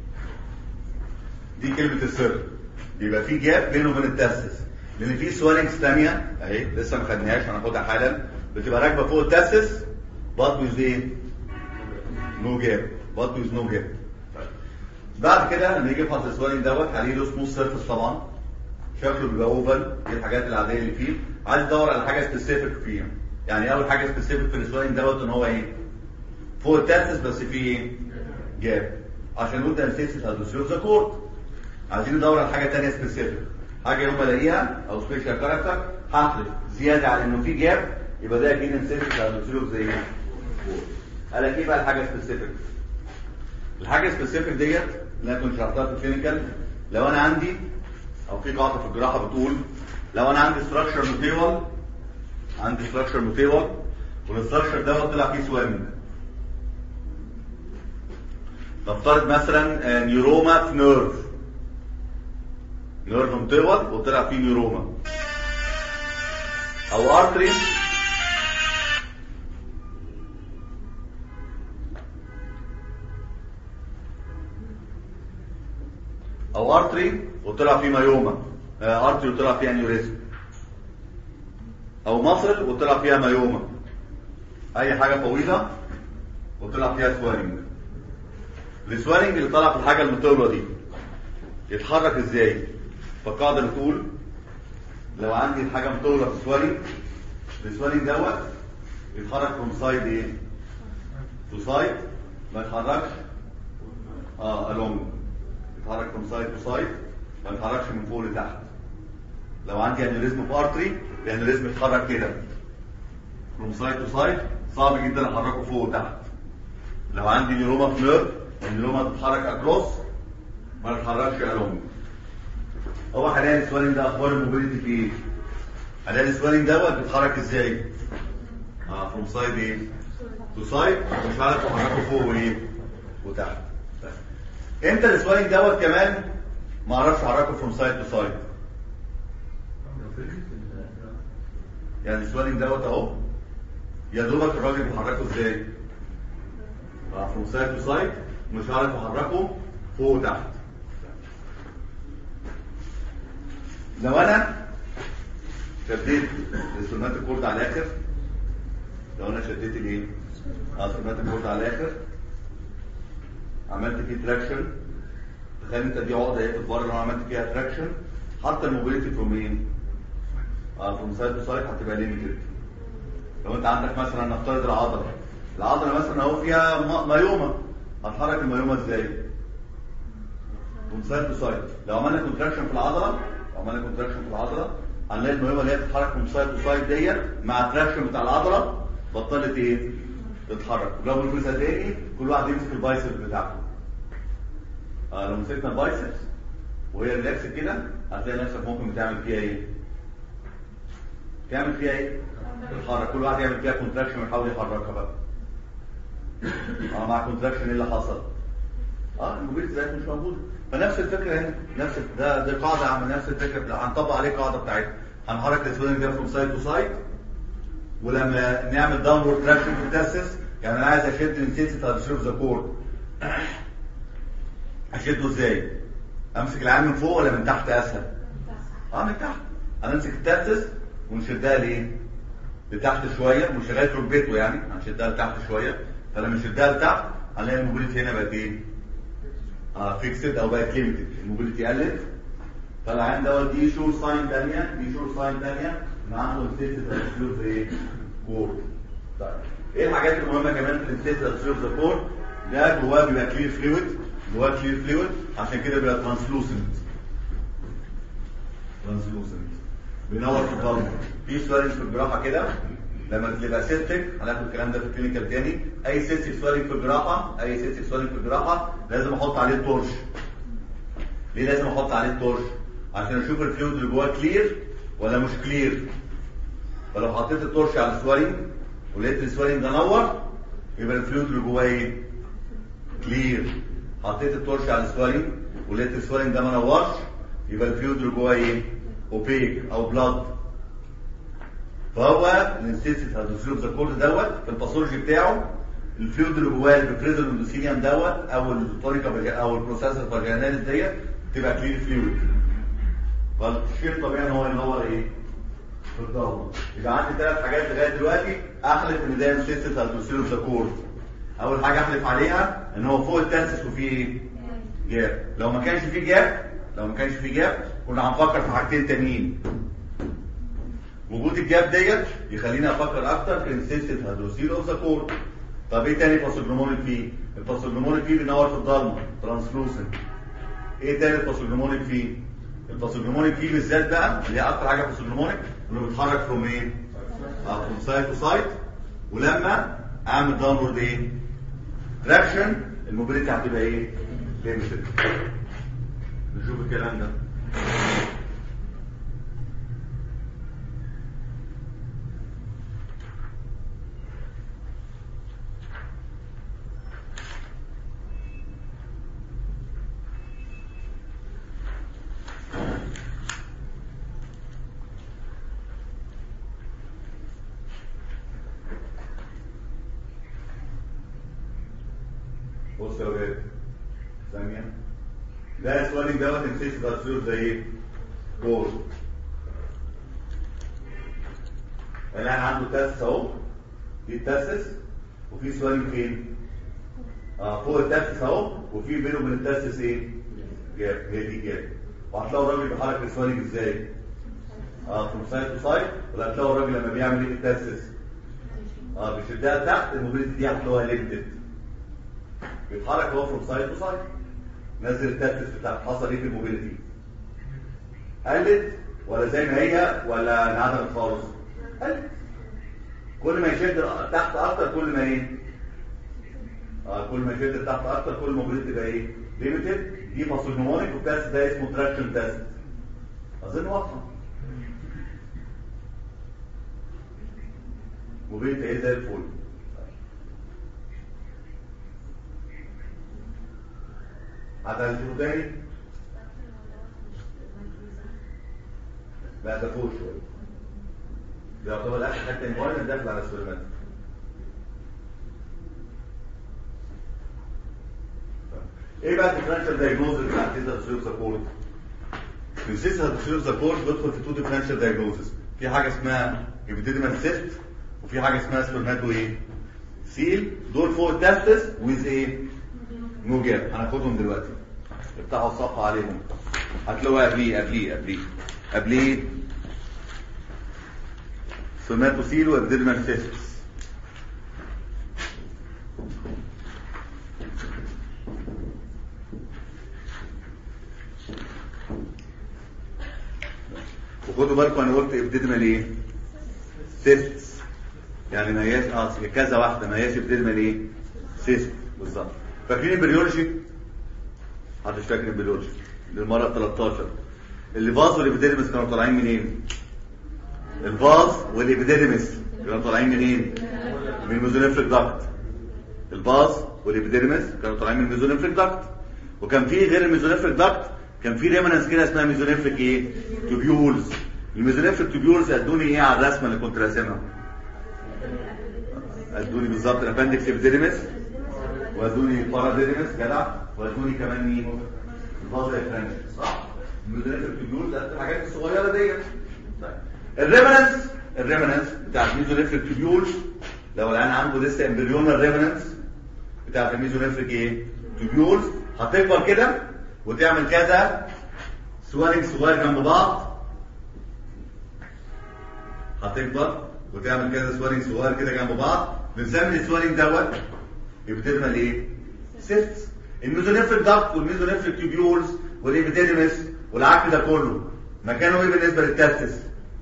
دي كلمه السر يبقى في جاب بينه وبين التاسس لان في سوالنجز ثانيه اهي لسه ما خدناهاش هناخدها حالا بتبقى راكبه فوق التاسس بط ويز ايه؟ نو جاب بط ويز نو جاب بعد كده لما يجي يفحص السوالنج دوت عليه له سموث سيرفيس طبعا شكله بيبقى اوفال دي الحاجات العاديه اللي فيه عايز يدور على حاجه سبيسيفيك فيه يعني اول حاجه سبيسيفيك في السوالنج دوت ان هو ايه فوق التاسس بس فيه ايه جاب عشان نقول ده انسيسيس هادوسيوزا كورت عايزين ندور على حاجه ثانيه سبيسيفيك حاجه يوم ما الاقيها او سبيشال كاركتر هحلف زياده على انه في جاب يبقى ده اكيد انسيسيس هادوسيوزا زي ايه قال لك ايه بقى الحاجه سبيسيفيك الحاجه سبيسيفيك ديت اللي انا كنت شرحتها في الكلينيكال لو انا عندي او في قاعده في الجراحه بتقول لو انا عندي ستراكشر موتيوال عندي ستراكشر موتيوال والستراكشر دوت طلع فيه سويمنج نفترض مثلا آه، نيوروما في نيرف نيرف موتيوال وطلع فيه نيوروما او ارتري او ارتري وطلع فيه مايوما آه، ارتري وطلع فيه انيوريزم او مصل وطلع فيها مايوما اي حاجه طويله وطلع فيها سوالنج السوالنج اللي طلع في الحاجه المطوله دي يتحرك ازاي فالقاعده بتقول لو عندي الحاجه مطوله في سوالنج السوالنج دوت يتحرك فروم سايد ايه تو سايد ما يتحركش اه الونج يتحرك فروم سايد تو سايد ما يتحركش من فوق لتحت لو عندي انيوريزم في ارتري الانيوريزم يتحرك كده فروم سايد تو سايد صعب جدا احركه فوق وتحت لو عندي نيوروما في نيرف النيوروما تتحرك اكروس ما تتحركش الونج هو حاليا السوالنج ده اخبار الموبيليتي فيه ايه؟ حاليا السوالنج دوت بيتحرك ازاي؟ اه فروم سايد ايه؟ تو سايد مش عارف احركه فوق وايه؟ وتحت امتى السوالنج دوت كمان ما اعرفش احركه فروم سايد تو سايد يعني السوالنج دوت اهو يا دوبك الراجل بيحركه ازاي؟ اه فروم سايد تو سايد مش عارف احركه فوق وتحت لو انا شديت السونات الكورد على الاخر لو انا شديت الايه؟ اه سونات الكورد على الاخر عملت فيه تراكشن تخيل انت دي عقده اهي بتتبرر لو انا عملت فيها تراكشن حتى الموبيليتي فروم مين؟ اه فروم سايد تو سايد هتبقى ليميتد لو انت عندك مثلا نفترض العضله العضله مثلا اهو فيها م- مايوما هتحرك المايوما ازاي؟ فروم سايد تو سايد لو عملنا كونتراكشن في العضله لو عملنا كونتراكشن في العضله هنلاقي المايوما اللي هي بتتحرك فروم سايد تو سايد ديت مع التراكشن بتاع العضله بطلت ايه؟ تتحرك ولو الجزء تاني كل واحد يمسك البايسبس بتاعته آه لو مسكنا البايسبس وهي ريلاكس كده هتلاقي نفسك ممكن بتعمل فيها ايه؟ تعمل فيها ايه؟ تتحرك كل واحد يعمل فيها كونتراكشن ويحاول يحركها بقى اه مع كونتراكشن ايه اللي حصل؟ اه الموبيلتي بتاعتك مش موجوده فنفس الفكره هنا نفس ده دي قاعده عامه نفس الفكره هنطبق عليه القاعده بتاعتنا هنحرك السوينج ده فروم سايد تو سايد ولما نعمل داونورد تراكشن في التاسس يعني انا عايز اشد الانتنسيتي بتاع الشيرف ذا كورد اشده ازاي؟ امسك العين من فوق ولا من تحت اسهل؟ اه من تحت هنمسك التاسس ونشدها ليه؟ لتحت شويه مش لغايه ركبته يعني هنشدها لتحت شويه فلما نشدها لتحت هنلاقي الموبيليتي هنا بقت ايه؟ اه فيكسد او بقت ليميتد الموبيليتي قلت فالعين دوت دي شور ساين ثانيه دي شور ساين ثانيه ان عنده انستيتد ذا ايه؟ كورد طيب ايه الحاجات المهمه كمان في الانستيتد ذا كورد ده جواه بيبقى كلير فلويد جواه كلير فلويد عشان كده بيبقى ترانسلوسنت ترانسلوسنت بينور في الضلمه في سوارنج في الجراحه كده لما تبقى سيستك هناخد الكلام ده في الكلينيكال تاني اي سيستك سوارنج في الجراحه اي سيستك سوارنج في الجراحه لازم احط عليه التورش ليه لازم احط عليه التورش عشان اشوف الفلويد اللي جواه كلير ولا مش كلير فلو حطيت التورش على السوارنج ولقيت السوارنج ده نور يبقى الفلويد اللي جواه ايه كلير حطيت التورش على السوارنج ولقيت السوارنج ده ما نورش يبقى الفلويد اللي جواه ايه اوبيك او بلاد فهو الانستيتس هيدروسيلوم ذا كورد دوت في الباثولوجي بتاعه الفلويد اللي جواه البريزل اندوثيليوم دوت او التونيكا او البروسيسور فاجيناليس ديت تبقى كلير فلويد فالشيء الطبيعي ان هو ينور ايه؟ في الضلمه يبقى عندي ثلاث حاجات لغايه دلوقتي احلف ان ده انستيتس هيدروسيلوم ذا كورد اول حاجه احلف عليها ان هو فوق التاسس وفيه ايه؟ جاب لو ما كانش فيه جاب لو ما كانش فيه جاب كنا هنفكر في حاجتين تانيين وجود الجاب ديت يخليني افكر اكتر في انسيستنت هيدروسيل اوف ذا كور طب ايه تاني باسوجنومونيك فيه الباسوجنومونيك فيه بينور في الضلمه ترانسلوسنت ايه تاني الباسوجنومونيك فيه الباسوجنومونيك فيه بالذات بقى اللي هي اكتر حاجه باسوجنومونيك انه بيتحرك فروم ايه فروم سايد تو سايد ولما اعمل داونورد ايه تراكشن الموبيليتي هتبقى ايه ليميتد نشوف الكلام ده بص يا ولاد ثانية ده سوالينج دوت انسيس تصوير زي ايه؟ جول الان عنده تاسس اهو في التاسس وفي سوالينج فين؟ اه فوق التاسس اهو وفي بينه وبين التاسس ايه؟ جاب هي دي جاب وهتلاقوا الراجل بيحرك السوالينج ازاي؟ اه فروم سايد تو سايد ولا هتلاقوا الراجل لما بيعمل ايه في التاسس؟ اه بيشدها تحت الموبيليتي دي هتلاقوها ليمتد بيتحرك هو فروم سايد تو سايد نزل التاسس بتاعك حصل ايه في الموبيليتي قلت ولا زي ما هي ولا انعدمت خالص قلت كل ما يشد تحت اكتر كل ما ايه اه كل ما يشد تحت اكتر كل ما الموبيليتي تبقى ايه ليميتد دي باسوجنومونيك والتاسس ده اسمه تراكشن تاسس اظن واضحه موبيليتي ايه زي الفل هذا الجو تاني لا ده فوق شويه ده يعتبر اخر حته الموارد داخل على السلمات ايه بقى الديفرنشال دايجنوز بتاع تيزر سيلف سبورت السيسر سيلف سبورت بيدخل في تو ديفرنشال دايجنوزز في حاجه اسمها ابيديديمال سيست وفي حاجه اسمها سبرماتو ايه سيل دول فوق التستس ويز ايه نو جاب هناخدهم دلوقتي افتحوا الصفحه عليهم هتلاقوها قبليه قبليه قبليه قبليه سبرماتو سيل وابيديديمال سيستس وخدوا بالكم انا قلت ابتدمال ايه سيست يعني ما هياش اه كذا واحده ما هياش ابتدمال ايه سيست بالظبط فاكرين البريولوجي محدش فاكر البريولوجي للمره 13 اللي باظ والابيديدمس كانوا طالعين منين الباظ والابيديدمس كانوا طالعين منين من الميزونيفريك داكت الباظ والابيديدمس كانوا طالعين من الميزونيفريك داكت وكان في غير الميزونيفريك داكت كان في ريمنانس كده اسمها ميزونيفريك ايه توبيولز الميزونيفريك توبيولز ادوني ايه على الرسمه اللي كنت راسمها ادوني بالظبط الابندكس ابيديدمس وادوني باراديدمس جدع وادوني كمان مين الفازا فرانش صح الميزونيفريك توبيولز الحاجات الصغيره ديت طيب الريمنانس الريمنانس بتاع الميزونيفريك توبيولز لو العيان عنده لسه امبريونال ريمنانس بتاع الميزونيفريك ايه توبيولز هتكبر كده وتعمل كذا سوالينج صغير جنب بعض هتكبر وتعمل كذا سوالينج صغير كده جنب بعض بنسمي السوالينج دوت ابتدمال ايه؟ سيست الميزونيفريك داكت والميزونيفريك تيوبيولز والابيديدمس والعك ده كله مكانه ايه بالنسبه للتستس؟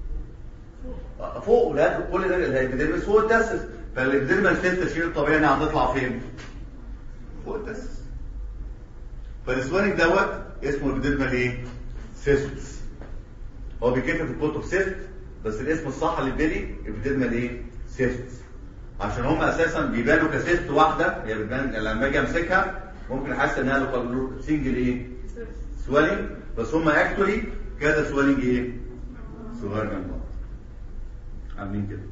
فوق لا كل ده الابيديدمس فوق التستس فالابيديدمال سيست الشيء الطبيعي انها هتطلع فين؟ فوق التستس فالسوالينج دوت اسمه الابيديدمال ايه؟ سيست هو بيتكتب في الكتب سيست بس الاسم الصح اللي في بالي ابيديدمال ايه؟ سيست عشان هم اساسا بيبانوا كسيست واحده هي بتبان لما اجي امسكها ممكن احس انها لو سنجل ايه؟ سوالينج بس هم اكشولي كذا سوالينج ايه؟ صغير جنب بعض عاملين كده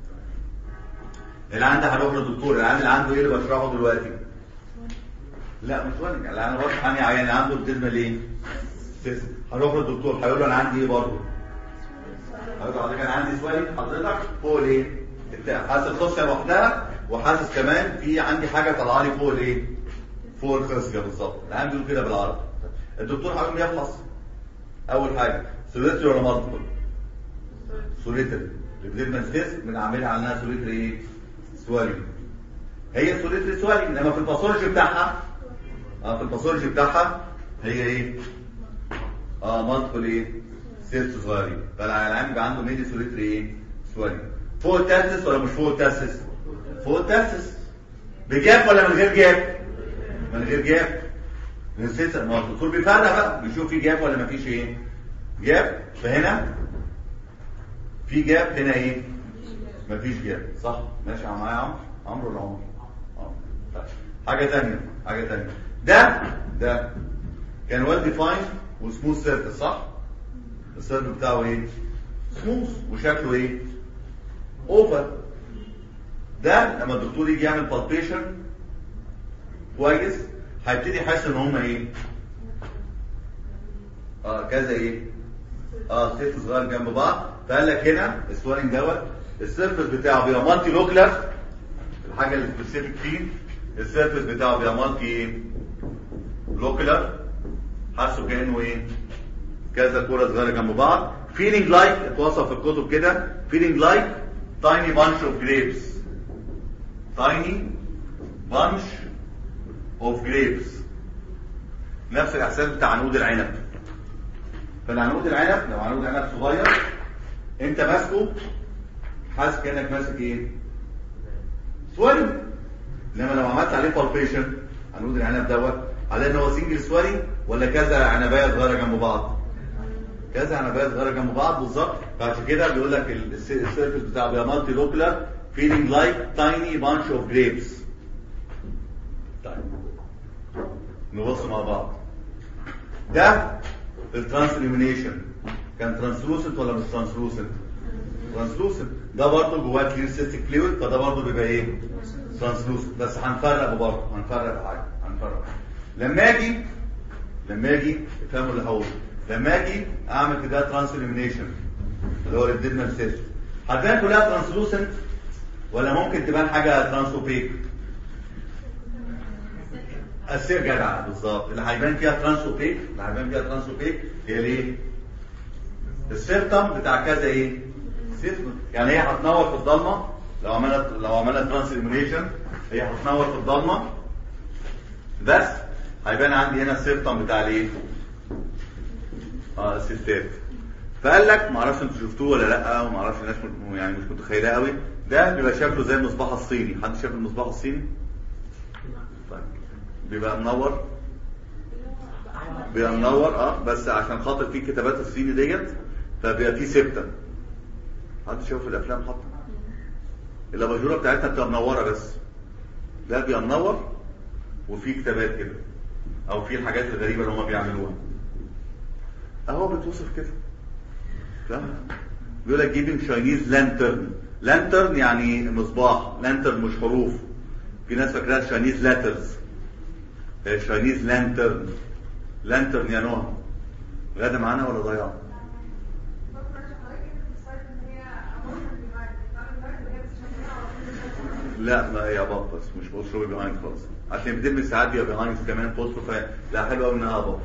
اللي عنده هروح للدكتور اللي عنده اللي عنده ايه اللي بشرحه دلوقتي؟ لا مش سوالينج اللي انا بروح انهي عيان عنده ابتدمال ايه؟ سيست هروح للدكتور هيقول له انا عندي ايه برضه؟ هيقول له حضرتك انا عندي سوالينج حضرتك فوق الايه؟ بتاع حاسس الخصيه لوحدها وحاسس كمان في عندي حاجه طالعه لي فوق الايه؟ فوق الخصيه بالظبط العيان بيقول كده بالعربي الدكتور هيقوم يفحص اول حاجه سوليتري ولا مالتيبل؟ سوليتري الابديدمال سيست بنعملها على انها سوليتري ايه؟ سوالينج هي سوليتري سوالينج انما في الباثولوجي بتاعها اه في الباثولوجي بتاعها هي ايه؟ اه مالتيبل ايه؟ سيست صغيرين فالعيان بيبقى عنده ميدي سوليتري ايه؟ سوالينج فوق التاسس ولا مش فوق التاسس؟ فوق التاسس بجاب ولا من غير جاب؟ من غير جاب نسيت ما هو الدكتور بيفرق بقى بيشوف في جاب ولا مفيش ايه؟ جاب فهنا في جاب هنا ايه؟ مفيش جاب صح؟ ماشي معايا عمرو؟ عمرو ولا عمرو؟ عمرو طيب حاجة تانية حاجة تانية ده ده كان ويل ديفايند وسموث سيرفيس صح؟ السيرفيس بتاعه ايه؟ سموث وشكله ايه؟ اوفر ده لما الدكتور يجي يعمل بالبيشن كويس هيبتدي يحس ان هم ايه؟ اه كذا ايه؟ اه ست صغير جنب بعض فقال لك هنا السوالينج دوت السيرفيس بتاعه بيبقى مالتي لوكلر الحاجه اللي سبيسيفيك فيه السيرفيس بتاعه بيبقى مالتي ايه؟ لوكلر حاسه كانه ايه؟ كذا كوره صغيره جنب بعض فيلينج لايك اتوصف في الكتب كده فيلينج لايك tiny bunch of grapes tiny bunch of grapes نفس الاحساس بتاع عنقود العنب فالعنقود العنب لو عنقود عنب صغير انت ماسكه حاسس كانك ماسك ايه سوالينج انما لو عملت عليه بالبيشن عنقود العنب دوت على ان هو سنجل سوالينج ولا كذا عنبايه صغيره جنب بعض كذا عنبايه صغيره جنب بعض بالظبط فعشان كده بيقول لك السيرفيس بتاعه بيبقى مالتي لوكلر فيلينج لايك تايني بانش اوف جريبس طيب نبص مع بعض ده الترانس اليمينيشن كان ترانسلوسنت ولا مش ترانسلوسنت ترانسلوسنت ده برضه جواه كلير سيستيك فلويد فده برضه بيبقى ايه ترانسلوسنت بس هنفرق برضه هنفرق حاجه هنفرق لما اجي لما اجي افهموا اللي هقوله لما اجي اعمل كده ترانسليمينيشن اللي هو الديدنال سيست هتبان كلها ترانسلوسنت ولا ممكن تبان حاجه ترانسوبيك السير جدع بالظبط اللي هيبان فيها ترانسوبيك اللي هيبان فيها ترانسوبيك هي الايه السيرتم بتاع كذا ايه سيرتم يعني هي هتنور في الضلمه لو عملنا لو عملنا ترانسليمينيشن هي هتنور في الضلمه بس هيبان عندي هنا السيرتم بتاع الايه اه السيستات فقال لك ما اعرفش انتوا شفتوه ولا لا وما اعرفش الناس م- يعني مش متخيله قوي ده بيبقى شكله زي المصباح الصيني حد شاف المصباح الصيني طيب بيبقى منور بيبقى منور اه بس عشان خاطر في كتابات الصيني ديت فبيبقى فيه سبتة حد شاف في الافلام حتى الاباجوره بتاعتها بتبقى منوره بس ده بيبقى منور وفي كتابات كده او في الحاجات الغريبه اللي هم بيعملوها اهو بتوصف كده فاهم بيقول لك جيبنج شاينيز لانترن لانترن يعني مصباح لانترن مش حروف في ناس فاكراها شاينيز لاترز شاينيز لانترن لانترن يا نوع غدا معانا ولا ضياع لا ما هي بط بس مش بوسترو بيهايند خالص عشان بتدم ساعات بيبقى بيهايند كمان بوسترو ف لا حلوه قوي انها بط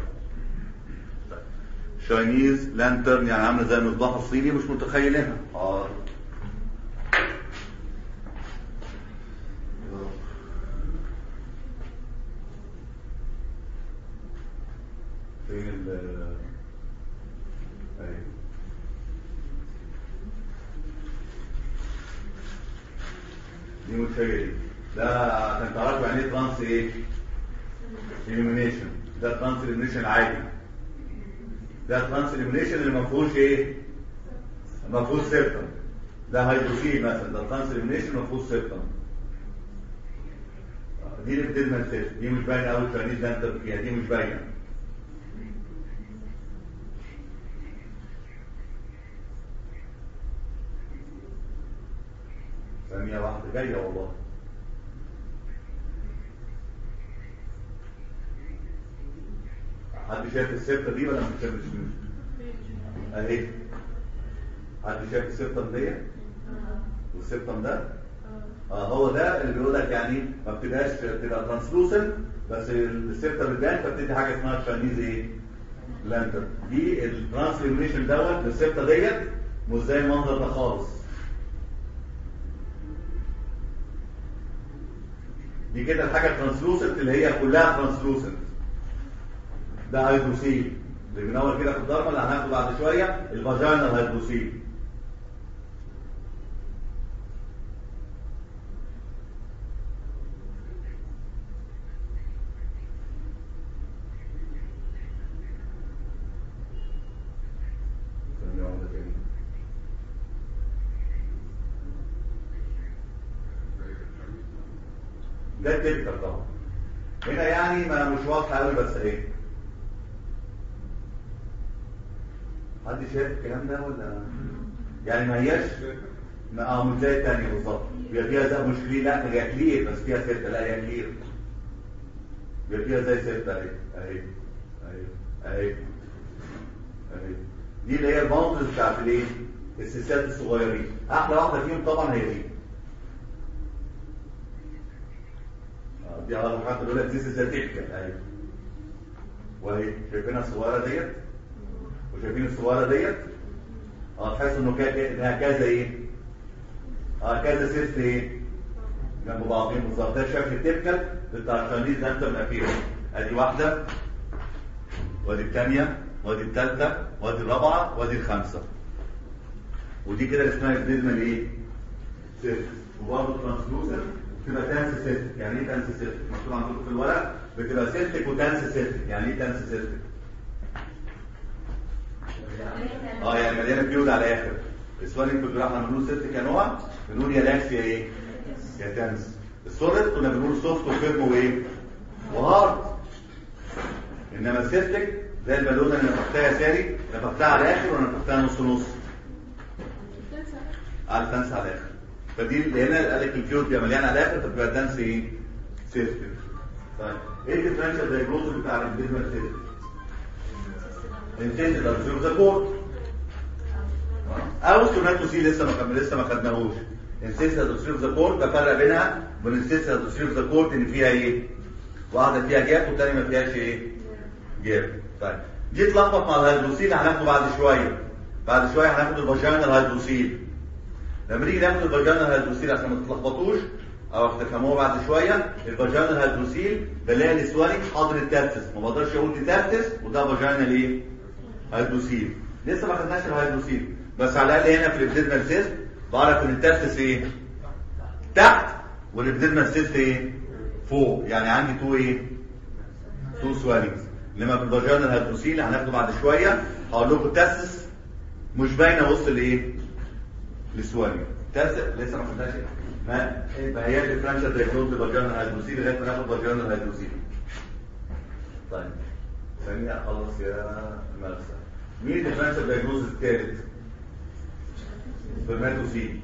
شاينيز لانترن يعني عامله زي المصباح الصيني مش متخيلينها اه فين ال ايوه دي متشيكه دي ده عشان تعرفوا يعني ايه ترانس ايه؟ illumination ده ترانس illumination عادي ده ترانس illumination اللي ما فيهوش ايه؟ ما فيهوش سيرتم ده هيدروسيل مثلا ده ترانس illumination ما فيهوش سيرتم دي اللي بتدمن سيرت دي مش باينه قوي الترانيز ده انت فيها دي مش باينه ثانية واحدة جاية والله حد شايف السبتة دي ولا مش شايف اهي حد شايف السبتم دي والسبتم ده اه هو ده اللي بيقول لك يعني ما بتبقاش بتبقى ترانسلوسنت بس السبتة بتبان فبتدي حاجه اسمها تشاينيز ايه لانتر دي الترانسليميشن دوت السبتة ديت مش زي المنظر ده خالص دي كده الحاجه ترانسلوسنت اللي هي كلها ترانسلوسنت ده هيدروسيل اللي بنور كده في الضربه اللي هناخده بعد شويه الفاجينال هيدروسيل ثانية واحدة تاني. ده التلتر طبعا هنا يعني ما مش واضحه قوي بس ايه حد شايف الكلام ده ولا يعني ما هياش ما اه مش زي الثانيه بالظبط بيبقى فيها زي مش كلير لا هي كلير بس فيها سته لا هي كلير بيبقى فيها زي سته اهي اهي اهي اهي اهي دي اللي هي الباوندز بتاعت الايه السيسات الصغيرين احلى واحده فيهم طبعا هي دي آه، دي على حد يقول لك دي سيسات اهي وهي شايفينها الصغيره ديت وشايفين الصغيره ديت اه تحس انه كا- انها كذا ايه اه كذا سيست ايه جنب بعضهم بالظبط ده الشكل التيبكال بتاع الشانيز ده انت الاخير ادي واحده وادي الثانيه وادي الثالثه وادي الرابعه وادي الخامسه ودي كده اللي اسمها الديزمال ايه سيست وبرضه ترانسلوسر بتبقى تانس سيست يعني ايه تانس سيست مكتوب عندكم في الورق بتبقى سيستك وتانس سيست يعني ايه تانس سيستك اه يعني مليانه بيود على الاخر السوالين في الجراحه لما بنقول سيستك انواع بنقول يا لاكس يا ايه يا تنس السوليد كنا بنقول سوفت وفيرم وايه وهارد انما السيستك زي البالونه اللي نفختها يا ساري نفختها على الاخر ولا نفختها نص نص على التنس على الاخر فدي اللي هنا قال لك الفيود بيبقى مليان على الاخر فبتبقى التنس ايه سيستك طيب ايه الديفرنشال دايجنوز بتاع الابديمال سيستم انتنسيتي اوف ذا كورد او سوماتوسي لسه ما كمل لسه ما خدناهوش انسيستي اوف ذا كورد بفرق بينها وبين انسيستي اوف ذا كورد ان فيها ايه واحده فيها جاب والثانيه ما فيهاش ايه جاب طيب دي اتلخبط مع الهيدروسيل هناخده بعد شويه بعد شويه هناخد الفاجينال هيدروسيل لما نيجي ناخد الفاجينال هيدروسيل عشان ما تتلخبطوش او تفهموها بعد شويه الفاجينال هيدروسيل بلاقي السوالينج حاضر التابتس ما بقدرش اقول دي تابتس وده فاجينال ايه هيدروسيل لسه ما خدناش الهيدروسيل بس على الاقل هنا في الابديرمال سيست بعرف ان التابتس ايه تحت والابديرمال سيست ايه فوق يعني عندي تو ايه تو سوالينجز انما في الفاجينال هيدروسيل هناخده بعد شويه هقول لكم تاسس مش باينه وسط الايه للسوالينج تاسس لسه ما خدناش ما ما هي الديفرنشال دايجنوز للفاجينال هيدروسيل لغايه ما ناخد فاجينال هيدروسيل طيب ثانيه اخلص يا مرسى مين الديفرنشال دايجنوز الثالث سبرماتوسيل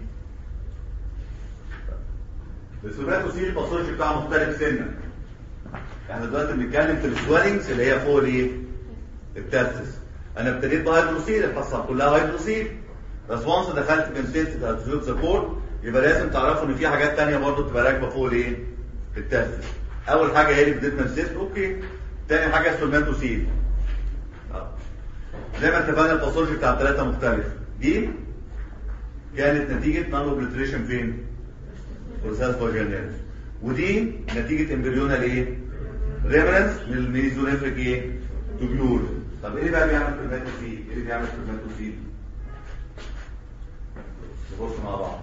السبرماتوسيل الباثولوجي بتاعه مختلف سنه احنا دلوقتي بنتكلم في السوالينجز اللي هي فوق الايه التاسس انا ابتديت بهيدروسيل الحصه كلها هيدروسيل بس وانس دخلت في انسيستد هيدروسيل سبورت يبقى لازم تعرفوا ان في حاجات تانية برضه تبقى راكبه فوق الايه التاسس اول حاجه هي البديت سيست اوكي تاني حاجه السولماتوسيل اه زي ما اتفقنا الباثولوجي بتاع الثلاثه مختلف دي كانت نتيجه نانو اوبليتريشن فين؟ بروساس فاجينال ودي نتيجه امبريونال ايه؟ ريفرنس من الميزونيفريك ايه؟ توبيول طب ايه بقى بيعمل سبرماتوسيل؟ ايه اللي بيعمل سبرماتوسيل؟ نبص مع بعض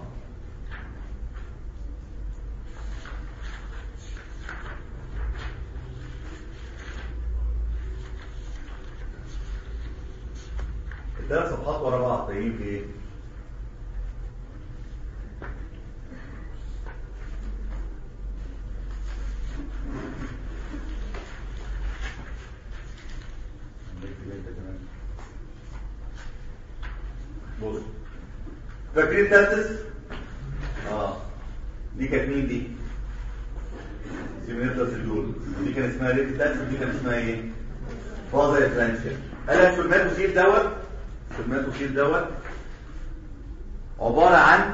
الثلاث صفحات ورا بعض تايهين في ايه؟ بص فاكرين تاسس؟ اه دي كانت مين دي؟ سيمينيتاس الدول ودي كان اسمها ليفت تاسس ودي كان اسمها ايه؟ فازا فرانشيا قال لك السلماتوسيل دوت السلماتوسيل دوت عبارة عن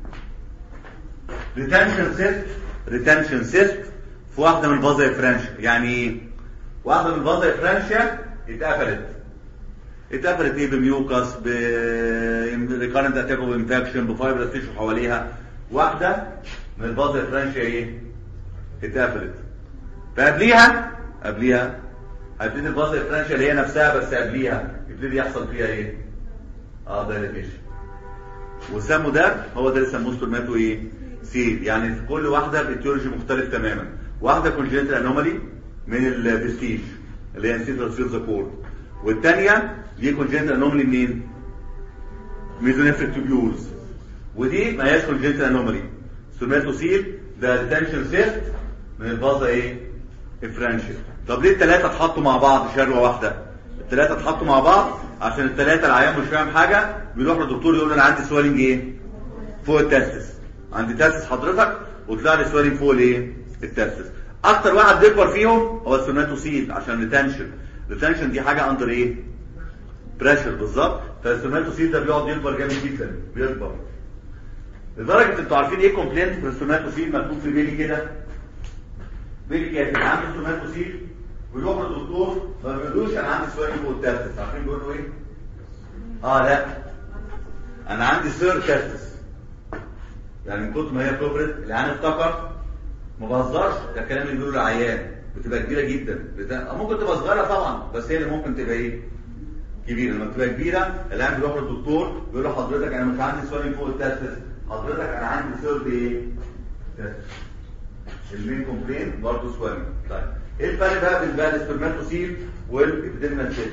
ريتنشن سيست ريتنشن سيست في واحدة من الفازا فرانشيا يعني ايه؟ واحدة من الفازا فرانشيا اتقفلت اتقفلت ايه بميوكس ب ريكارنت اتاك اوف انفكشن بفايبرس تيشو حواليها واحده من البازل فرانشيا ايه اتقفلت فقبليها قبليها هتبتدي البازل فرانشيا اللي هي نفسها بس قبليها يبتدي يحصل فيها ايه اه دايليتيشن والسمو ده هو ده اللي سموه ستورماتو ايه سيد يعني في كل واحده باتيولوجي مختلف تماما واحده كونجنتال انومالي من الفيستيج اللي هي انسيتال سيلز كورد والثانيه دي كونجنتال انومالي منين ميزونيفريك توبيولز ودي ما هياش كونجنتال انومالي سوماتوسيل ده ديتنشن سيست من الفازا ايه الفرانشيا طب ليه الثلاثه اتحطوا مع بعض شروه واحده الثلاثه اتحطوا مع بعض عشان الثلاثه العيان مش فاهم حاجه بيروح للدكتور يقول له انا عندي سوالنج ايه فوق التستس عندي تستس حضرتك وطلع لي سوالنج فوق الايه التستس اكتر واحد بيكبر فيهم هو السوماتوسيل عشان ريتنشن ريتنشن دي حاجه اندر ايه بريشر بالظبط فالسوماتوسيل ده بيقعد يكبر جامد جدا بيكبر لدرجه انتوا عارفين ايه كومبلينت في السوماتوسيل مكتوب في بيلي كده بيلي كاتب عنده سوماتوسيل ويروح للدكتور ما بيقولوش انا عندي سوالنج فوق التستس عارفين بيقولوا ايه اه لا انا عندي سير تستس يعني من كتر ما هي كبرت العيان افتكر ما بهزرش ده الكلام اللي بيقوله العيان بتبقى كبيره جدا بتا... ممكن تبقى صغيره طبعا بس هي اللي ممكن تبقى ايه كبيره لما تبقى كبيره العيان بيروح للدكتور بيقول له حضرتك انا مش عندي سوالنج فوق التستس حضرتك انا عندي سير ايه تستس المين كومبلين برضه سوالنج طيب ايه الفرق بقى بين بقى السبرماتوسيل والابيديمال سيل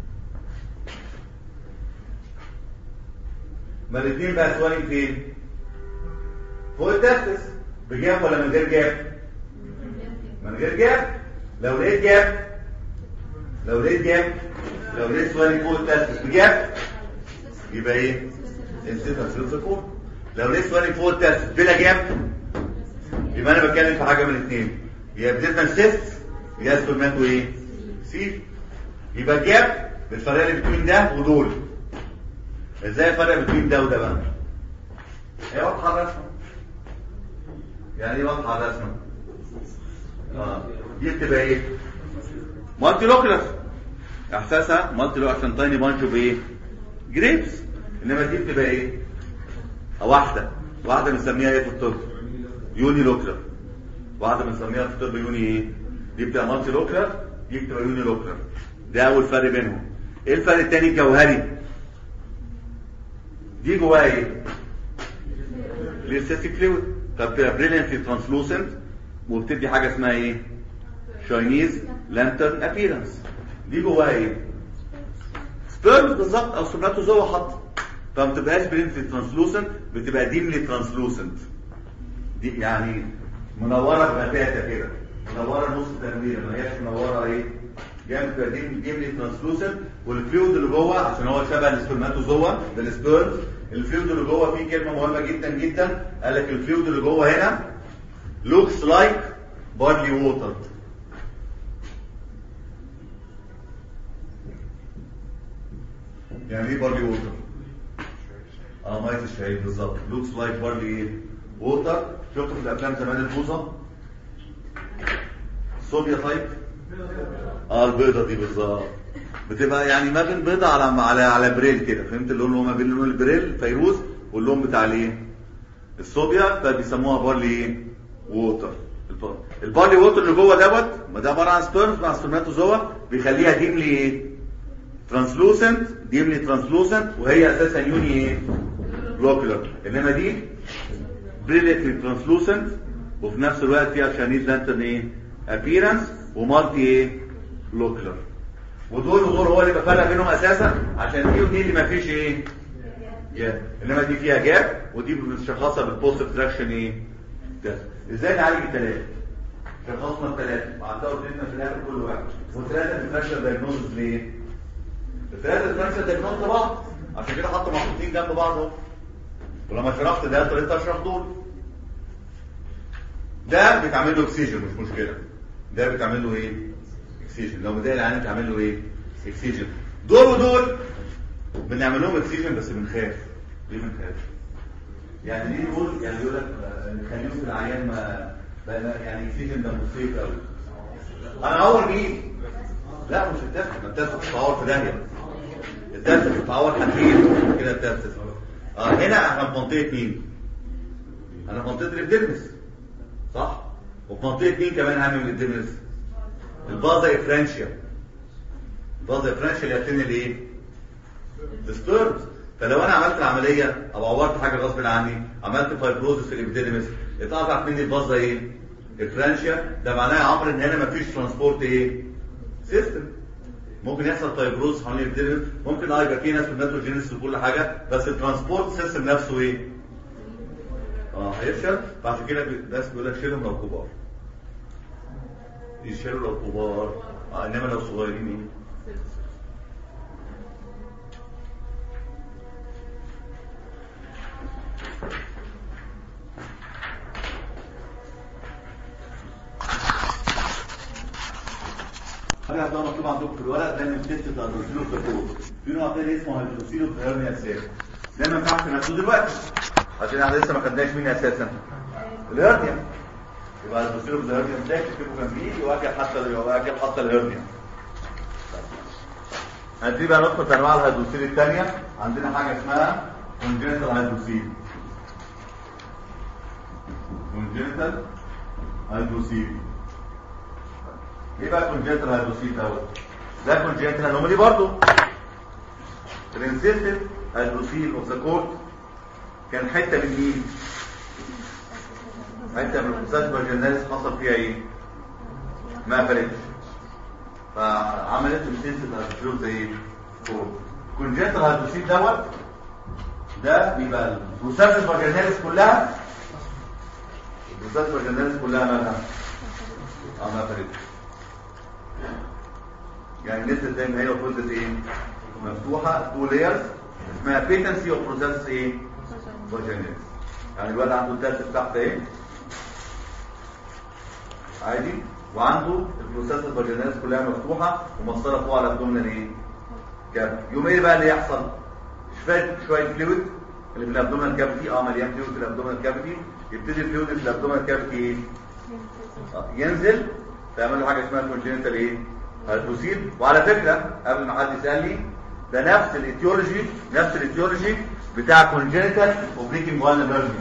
ما الاثنين بقى سوالين فين فوق التستس بجاب ولا من غير جاب من غير جاب لو لقيت جاب لو لقيت جاب لو لقيت سوالين فوق التستس بجاب يبقى ايه انسيتال سيلز لو لقيت سوالين فوق التستس بلا جاب يبقى انا بتكلم في حاجه من الاثنين يا بديتنا سيست يا سبرماتو ايه سيل يبقى الجاب بالفرق اللي بين ده ودول ازاي الفرق بين ده وده بقى هي واضحه الرسمه يعني ايه واضحه الرسمه اه دي بتبقى ايه مالتي لوكلس احساسها مالتي لوكلس عشان تايني بانش بايه جريبس انما دي بتبقى ايه واحده واحده بنسميها ايه في الطب يوني لوكلر واحده بنسميها في الطب يوني ايه دي بتبقى مالتي لوكلر دي بتبقى يوني لوكلر ده اول فرق بينهم ايه الفرق الثاني الجوهري دي جواها ايه للسيستيك فلويد فبتبقى بريليانتلي ترانسلوسنت وبتدي حاجه اسمها ايه شاينيز لانترن ابييرنس دي جواها ايه سبيرمز بالظبط او سبراتوزوا حط فما بتبقاش بريليانتلي ترانسلوسنت بتبقى ديملي ترانسلوسنت دي يعني منوره بغتاته كده منوره نص تنويره ما هياش منوره ايه جامد بتبقى ديم ديملي ترانسلوسنت والفلويد اللي جوه عشان هو شبه السبرماتوزوا ده السبيرمز الفلويد اللي جوه فيه كلمه مهمه جدا جدا قال لك الفلويد اللي جوه هنا looks like barley water يعني ايه barley water اه ميه الشهيد بالظبط looks like barley water شفتوا في الافلام زمان البوظه صوبيا طيب اه البيضه دي بالظبط بتبقى يعني ما بين بيضه على على على بريل كده فهمت اللون اللي هو ما بين لون البريل فيروز واللون بتاع الايه الصوبيا فبيسموها بارلي ايه ووتر البارلي ووتر اللي جوه دوت ما ده عباره عن سبيرمز مع سبرماتوزوا بيخليها ديملي ايه ترانسلوسنت ديملي ترانسلوسنت وهي اساسا يوني ايه لوكلر انما دي بريليتلي ترانسلوسنت وفي نفس الوقت فيها شانيز لانترن ايه ابييرنس ومالتي ايه لوكلر ودول ودول هو اللي بفرق بينهم اساسا عشان دي ودي اللي ما فيش ايه جاب انما دي فيها جاب ودي بنشخصها بالبوست تراكشن ايه ده ازاي نعالج الثلاثه شخصنا الثلاثه وعندها ودينا في الاخر كل واحد والثلاثه ديفرنشال دايجنوستس ليه الثلاثه ديفرنشال دايجنوستس لبعض عشان كده حطوا محطوطين جنب بعض اهو ولما شرحت ده اضطريت اشرح دول ده بيتعمل له اكسجين مش مشكله ده بيتعمل له ايه اكسجين لو مضايق العين بتعمل له ايه اكسجين دول ودول بنعمل لهم اكسجين بس بنخاف ليه بنخاف يعني ليه نقول يعني يقول لك آه، نخليهم في العيان ما بقى يعني اكسجين ده مصيب قوي انا اول مين لا مش التست ما التست بتتعور في داهيه التست بتتعور حاجتين كده التست اه هنا احنا في منطقه مين انا في منطقه الابديرمس صح وفي منطقه مين كمان اهم من الابديرمس البازا افرانشيا البازا افرانشيا اللي هتنقل ايه ديستوربز فلو انا عملت العمليه او عورت حاجه غصب عني عملت فايبروزس في الابيديديمس اتقطعت مني البازا ايه الفرانشيا ده معناه يا عمرو ان هنا مفيش ترانسبورت ايه سيستم ممكن يحصل فايبروز حوالين الابيديديمس ممكن اه يبقى في ناس في الناتروجينيس وكل حاجه بس الترانسبورت سيستم نفسه ايه اه هيفشل فعشان كده بي- الناس بيقول لك شيلهم لو كبار يشيلوا لو كبار آه انما لو صغيرين ايه حاجه ده مكتوب عندكم في الورق ده التست بتاع الهيدروسيلو كاتور في نوع تاني اسمه هيدروسيلو هيرنيا اساسا ده ما ينفعش ناخده دلوقتي عشان احنا لسه ما خدناش مين اساسا الهرنيا يبقى الهيدروسيلو هيرنيا ده تكتبه جنبيه يواجه حتى يواجه حتى الهرنيا هنبتدي بقى ندخل في انواع الهيدروسيل الثانيه عندنا حاجه اسمها كونجنتال هيدروسيل كونجنتال هيدروسيل ايه بقى كونجنتال هيدروسيل دوت ده كونجنتال انومالي برضه برنسيستد هيدروسيل اوف ذا كورت كان حته من مين حته من البروساس فاجيناليس حصل فيها ايه ما قفلتش فعملت السيستم هيدروسيل زي ايه كورت كونجنتال هيدروسيل دوت ده بيبقى البروساس فاجيناليس كلها البروساس فاجيناليس كلها مالها اه ما قفلتش يعني نزلت زي ما هي وفضلت ايه مفتوحه تو لايرز اسمها بيتنسي اوف بروسيس ايه فاجيناليس يعني الواد عنده الدرس تحت ايه عادي وعنده البروسيس الفاجيناليس كلها مفتوحه ومسطره فوق على الابدومينال ايه كام يوم ايه بقى اللي يحصل شويه شويه فلويد اللي في الابدومينال كافيتي اه مليان فلويد في الابدومينال كافيتي يبتدي الفلويد اللي في الابدومينال كافيتي ايه آه، ينزل تعمل له حاجه اسمها كونجنتال ايه هيدروسيل وعلى فكره قبل ما حد يسالني ده نفس الايتيولوجي نفس الايتيولوجي بتاع كونجنتال اوبليكينج وان هيرنيا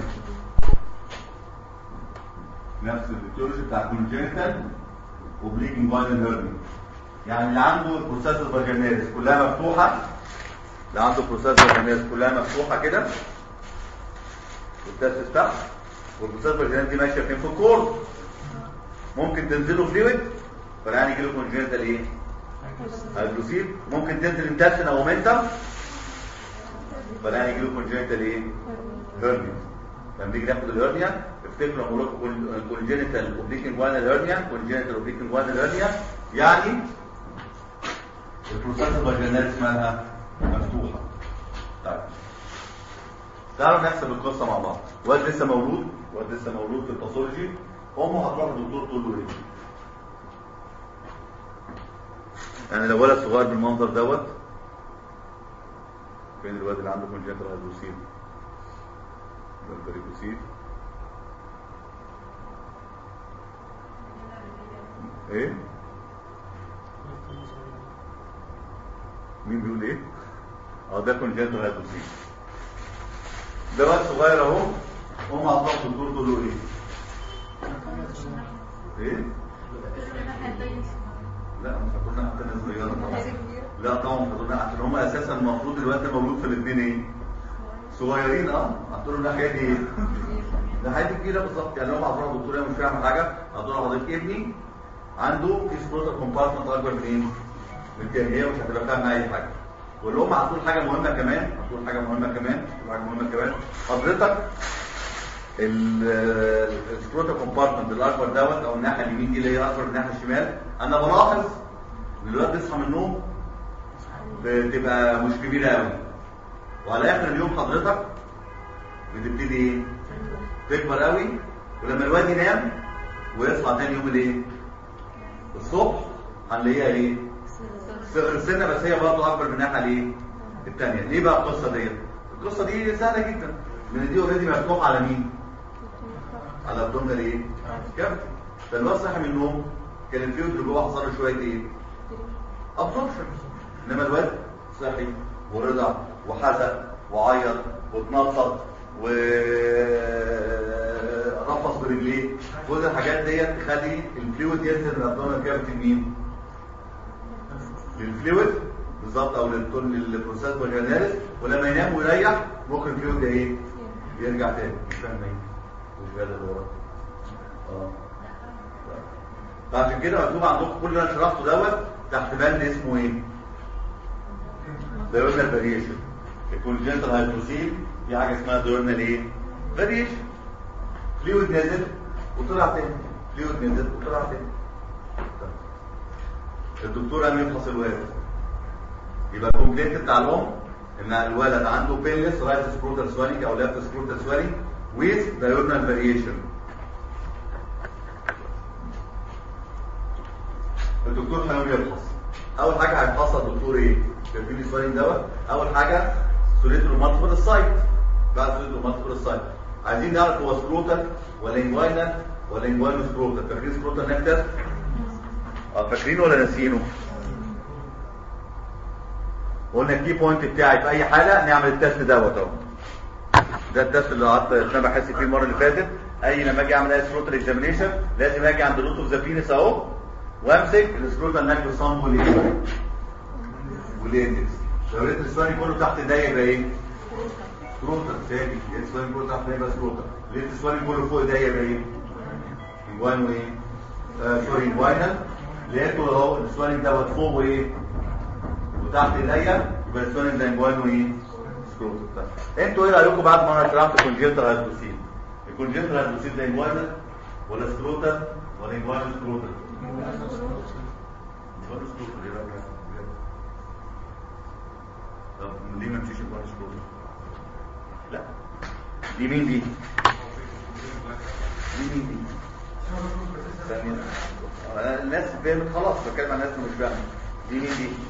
نفس الايتيولوجي بتاع كونجنتال اوبليكينج وان هيرنيا يعني اللي عنده البروسيس الفاجيناليس كلها مفتوحه اللي عنده البروسيس الفاجيناليس كلها مفتوحه كده والتاسس تحت والبروسيس الفاجيناليس دي ماشيه فين في الكورد ممكن تنزله فلويد فالعيان يجي له كونجنتال ايه هيدروسيل ممكن تنزل انتستين او منتم فالعيان يجي له كونجنتال ايه هيرنيا لما نيجي ناخد الهيرنيا افتكروا لما بقول لكم كونجنتال اوبليكنج وان هيرنيا كونجنتال اوبليكنج وان هيرنيا يعني البروسيس الفاجيناليس مالها مفتوحه طيب تعالوا نحسب القصه مع بعض واد لسه مولود واد لسه مولود في الباثولوجي امه هتروح للدكتور تقول له ايه يعني لو ولد صغير بالمنظر دوت فين الواد اللي عنده كونجنتال هيدروسيل ده الفاريكوسيل ايه مين بيقول ايه اه ده كونجنتال هيدروسيل ده واد صغير اهو هم هتروح للدكتور تقول له ايه ايه لا مش هتقول لها حتى صغيره طبعا لا طبعا مش هتقول لها عشان هم اساسا المفروض الوقت ده مولود في الاثنين ايه صغيرين اه هتقول له الناحيه دي ايه ده حاجه كبيره بالظبط يعني لو هتروح الدكتور هي مش فاهم حاجه هتقول له حضرتك ابني عنده في سبروتا كومبارتمنت اكبر من ايه من التاني هي مش هتبقى فاهمه اي حاجه والام هتقول حاجه مهمه كمان هتقول حاجه مهمه كمان هتقول حاجه مهمه كمان حضرتك السكروتا كومبارتمنت الاكبر دوت او الناحيه اليمين دي اللي هي اكبر من الناحيه الشمال انا بلاحظ ان الواد بيصحى من النوم بتبقى مش كبيره قوي وعلى اخر اليوم حضرتك بتبتدي ايه تكبر قوي ولما الواد ينام ويصحى تاني يوم الايه الصبح هنلاقيها ايه صغر سنه بس هي برضه اكبر من الناحيه الايه الثانيه ليه بقى القصه ديت القصه دي سهله جدا لان دي اوريدي مفتوح على مين على الابدومينال ايه كافيتي فالواد صحي من النوم كان الفيوز اللي جوه حصل له شويه ايه ابسوربشن انما الواد صحي ورضع وحزق وعيط واتنطط ورفص برجليه كل الحاجات ديت تخلي الفلويد ينزل من الابدومينال كافيتي لمين للفلويد بالظبط او للبروسيس فاجيناليس ولما ينام ويريح ممكن الفلويد ده ايه يرجع تاني مش فاهم ايه مش فاهم اللي وراه اه فعشان كده مكتوب عندكم كل اللي انا شرحته دوت تحت بند اسمه ايه دايورنال فاريشن الكونجنتال هايدروسيل في حاجه اسمها دايورنال ايه فاريشن فلويد نزل وطلع تاني فلويد نزل وطلع تاني الدكتور قام يفحص الولد يبقى الكومبليت بتاع الام ان الولد عنده بيلس رايت سكروتال سوالينج او ليفت سكروتال سوالينج with diurnal variation الدكتور هيقوم يفحص اول حاجه هيفحصها الدكتور ايه شايفين السوالينج دوت اول حاجه سوليترو مالتيبل السايت بعد سوليترو مالتيبل السايت عايزين نعرف هو سكروتال ولا انجوينال ولا انجوينال سكروتال فاكرين سكروتال نكتس اه فاكرينه ولا ناسيينه قلنا الكي بوينت بتاعي في اي حاله نعمل التست دوت اهو ده التست اللي قعدت انا بحس فيه المره اللي فاتت اي لما اجي اعمل اي سكروتال اكزامينيشن لازم اجي عند الروت اوف ذا بينس اهو وامسك السكروتال ناكل صام والايه والاندكس لو لقيت السواني كله تحت ايديا يبقى ايه سكروتال تاني لقيت السواني كله تحت ايديا يبقى سكروتال لقيت السواني كله فوق ايديا يبقى ايه انجوان وايه آه سوري انجوانال لقيته اهو السواني دوت فوق وايه وتحت ايديا يبقى السواني ده انجوان وايه سكروتال انتوا ايه رايكم بعد ما انا شرحت كونجنتال هيدروسيل الكونجنتال هيدروسيل ده انجوانال ولا سكروتال ولا انجوانال سكروتال انجوانال سكروتال ايه رايك طب ليه ما تمشيش انجوانال سكروتال لا دي مين دي دي مين دي ثانية آه، الناس فهمت خلاص بتكلم عن الناس اللي مش فاهمة دي مين دي؟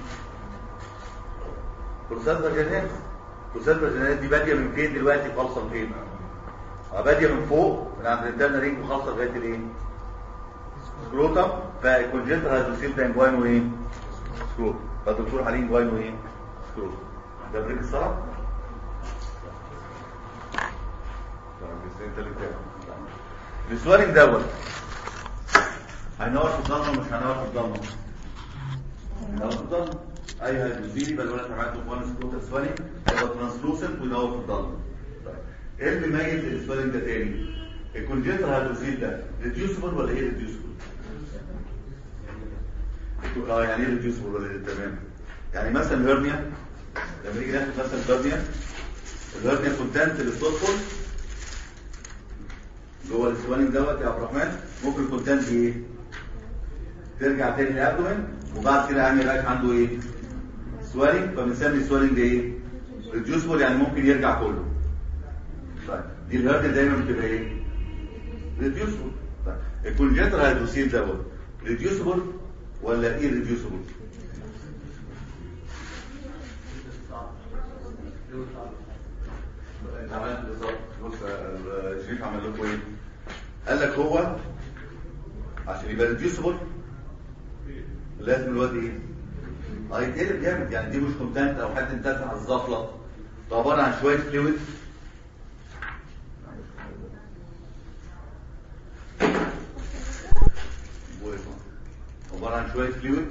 بروسات فاجينات بروسات فاجينات دي بادية من فين دلوقتي خالصة لفين؟ اه بادية من فوق من عند الانترنال رينج وخالصة لغاية الايه؟ سكروتم فالكونجنتال هيدروسيل ده انجوينو ايه؟ سكروتم فالدكتور عليه انجوينو ايه؟ سكروتم ده بريك الصلاة؟ السوالين دوت هينور في الضلمه مش هينور في الضلمه هينور في الضلمه اي هيدروزيل يبقى الولد عملته في وان سكوت سوالين هيبقى ترانسلوسنت وينور في الضلمه طيب. ايه اللي بيميز السوالين ده تاني الكونجنتال هيدروزيل ده ريديوسبل ولا ايه ريديوسبل اه يعني ايه ريديوسبل ولا إيه؟ تمام يعني مثلا الهرنيا لما نيجي ناخد مثلا الهرنيا الهرنيا كونتنت اللي بتدخل جوه السوالين دوت يا عبد الرحمن ممكن الكونتنت ايه ترجع تاني للابدومين وبعد كده يعني يبقى عنده ايه سوالينج فبنسمي السوالينج ده ايه ريديوسبل يعني ممكن يرجع كله طيب دي الهرد دايما بتبقى ايه ريديوسبل طيب الكونجنتال هيدروسيل دوت ريديوسبل ولا ايه ريديوسبل انت عملت بالظبط بص آه، شريف عمل لكم ايه قال لك هو عشان يبقى ريديوسبل لازم الواد ايه اه يتقلب جامد يعني دي مش كونتنت او حد انتزع على الزفله ده عباره عن شويه فلويد عباره عن شويه فلويد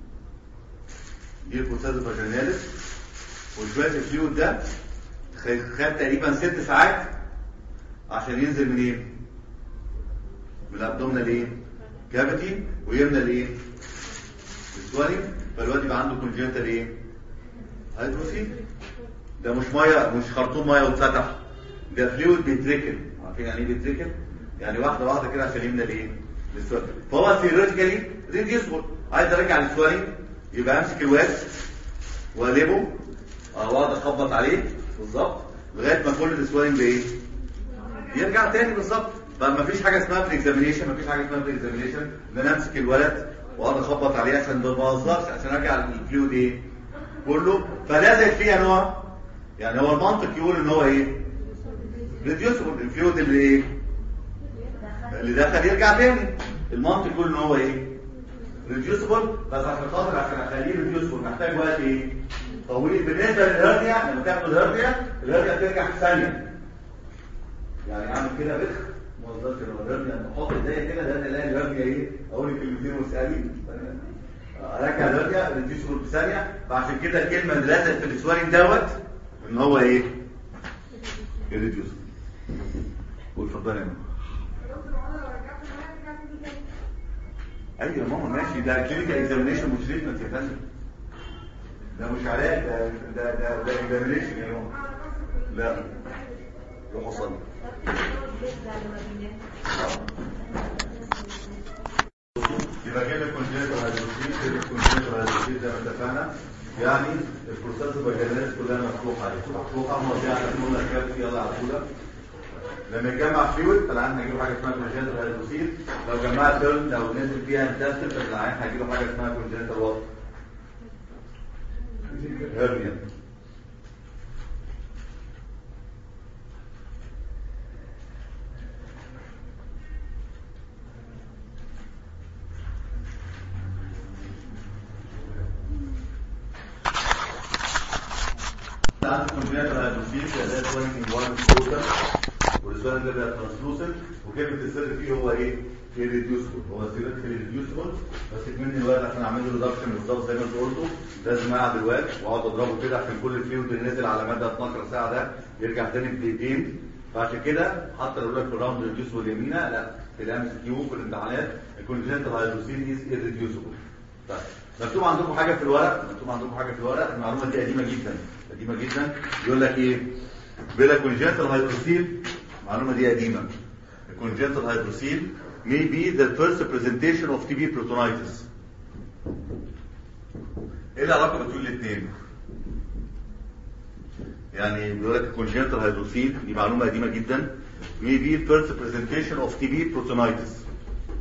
دي البروسيس فاجيناليس وشويه الفلويد ده خد خد تقريبا ست ساعات عشان ينزل من ايه من الابدومينال ايه كافيتي ويملى الايه السوالينج فالواد يبقى عنده كونجنتال ايه هيدروسيل ده مش ميه مش خرطوم ميه واتفتح ده فلويد بيتركن عارفين يعني ايه بيتركن يعني واحده واحده كده عشان يملى الايه السوالينج فهو ثيوريتيكالي ريديوسبل عايز ارجع للسوالينج يبقى امسك الواد واقلبه اه واقعد اخبط عليه بالظبط لغايه ما كل السوالينج ايه يرجع تاني بالظبط فما فيش حاجه اسمها في الاكزامينيشن ما فيش حاجه اسمها في الاكزامينيشن ان انا امسك الولد واقعد اخبط عليه عشان ما بهزرش عشان ارجع الفلويد ايه كله فلازم فيها نوع يعني هو المنطق يقول ان هو ايه ريديوسبل الفلويد اللي ايه اللي دخل يرجع تاني المنطق يقول ان هو ايه ريديوسبل بس عشان خاطر عشان اخليه ريديوسبل محتاج وقت ايه طويل بالنسبه للهرنيا لما تاخد الهرنيا الهرنيا بترجع في ثانيه يعني اعمل كده بخ ما اقدرش لو الهرنيا احط ايديا كده ده الاقي الهرنيا ايه اقول كلمتين واسالي ارجع الهرنيا ريديوسبل في ثانيه فعشان كده الكلمه اللي لازم في السوالين دوت ان هو ايه ريديوسبل واتفضل يا ماما ايوه يا ماما ماشي ده كلينيكال اكزامينيشن مش تريتمنت يا فندم ده مش علاج ده ده ده ده اكزامينيشن يا ماما لا روح صلي يبقى كده الكونجنتال هيدروسيل كده الكونجنتال هيدروسيل زي ما اتفقنا يعني البروسيس الفاجيناليس كلها مفتوحه مفتوحه مواضيع هنقول لك كده يلا على طول لما يتجمع فلويد فالعين هيجيب حاجه اسمها كونجنتال هيدروسيل لو جمعت تيرن لو نزل فيها انتستين فالعين هيجيب حاجه اسمها كونجنتال وات هرنيا عندك كونجنتال هيدروسيل ده سوينج وان سكوتر والسؤال ده بقى ترانسلوسنت وكلمه السر فيه هو ايه؟ ريديوسبل هو سيرتيفيكالي ريديوسبل بس مني الواد عشان اعمل له ريدكشن بالظبط زي ما انت قلته لازم اقعد الواد واقعد اضربه كده عشان كل الفلويد اللي نزل على مدى 12 ساعه ده يرجع تاني بدقيقتين فعشان كده حتى لو لك في الراوند ريديوسبل يمينه لا في الام اس كيو في الامتحانات الكونجنتال هيدروسيل از irreducible طيب مكتوب عندكم حاجه في الورق مكتوب عندكم حاجه في الورق المعلومه دي قديمه جدا قديمه جدا يقول لك ايه بلا كونجنتال هيدروسيل المعلومه دي قديمه الكونجنتال هيدروسيل may be the first presentation of TB peritonitis ايه العلاقه بين الاثنين يعني بيقول لك الكونجنتال هيدروسيل دي معلومه قديمه جدا may be first presentation of TB peritonitis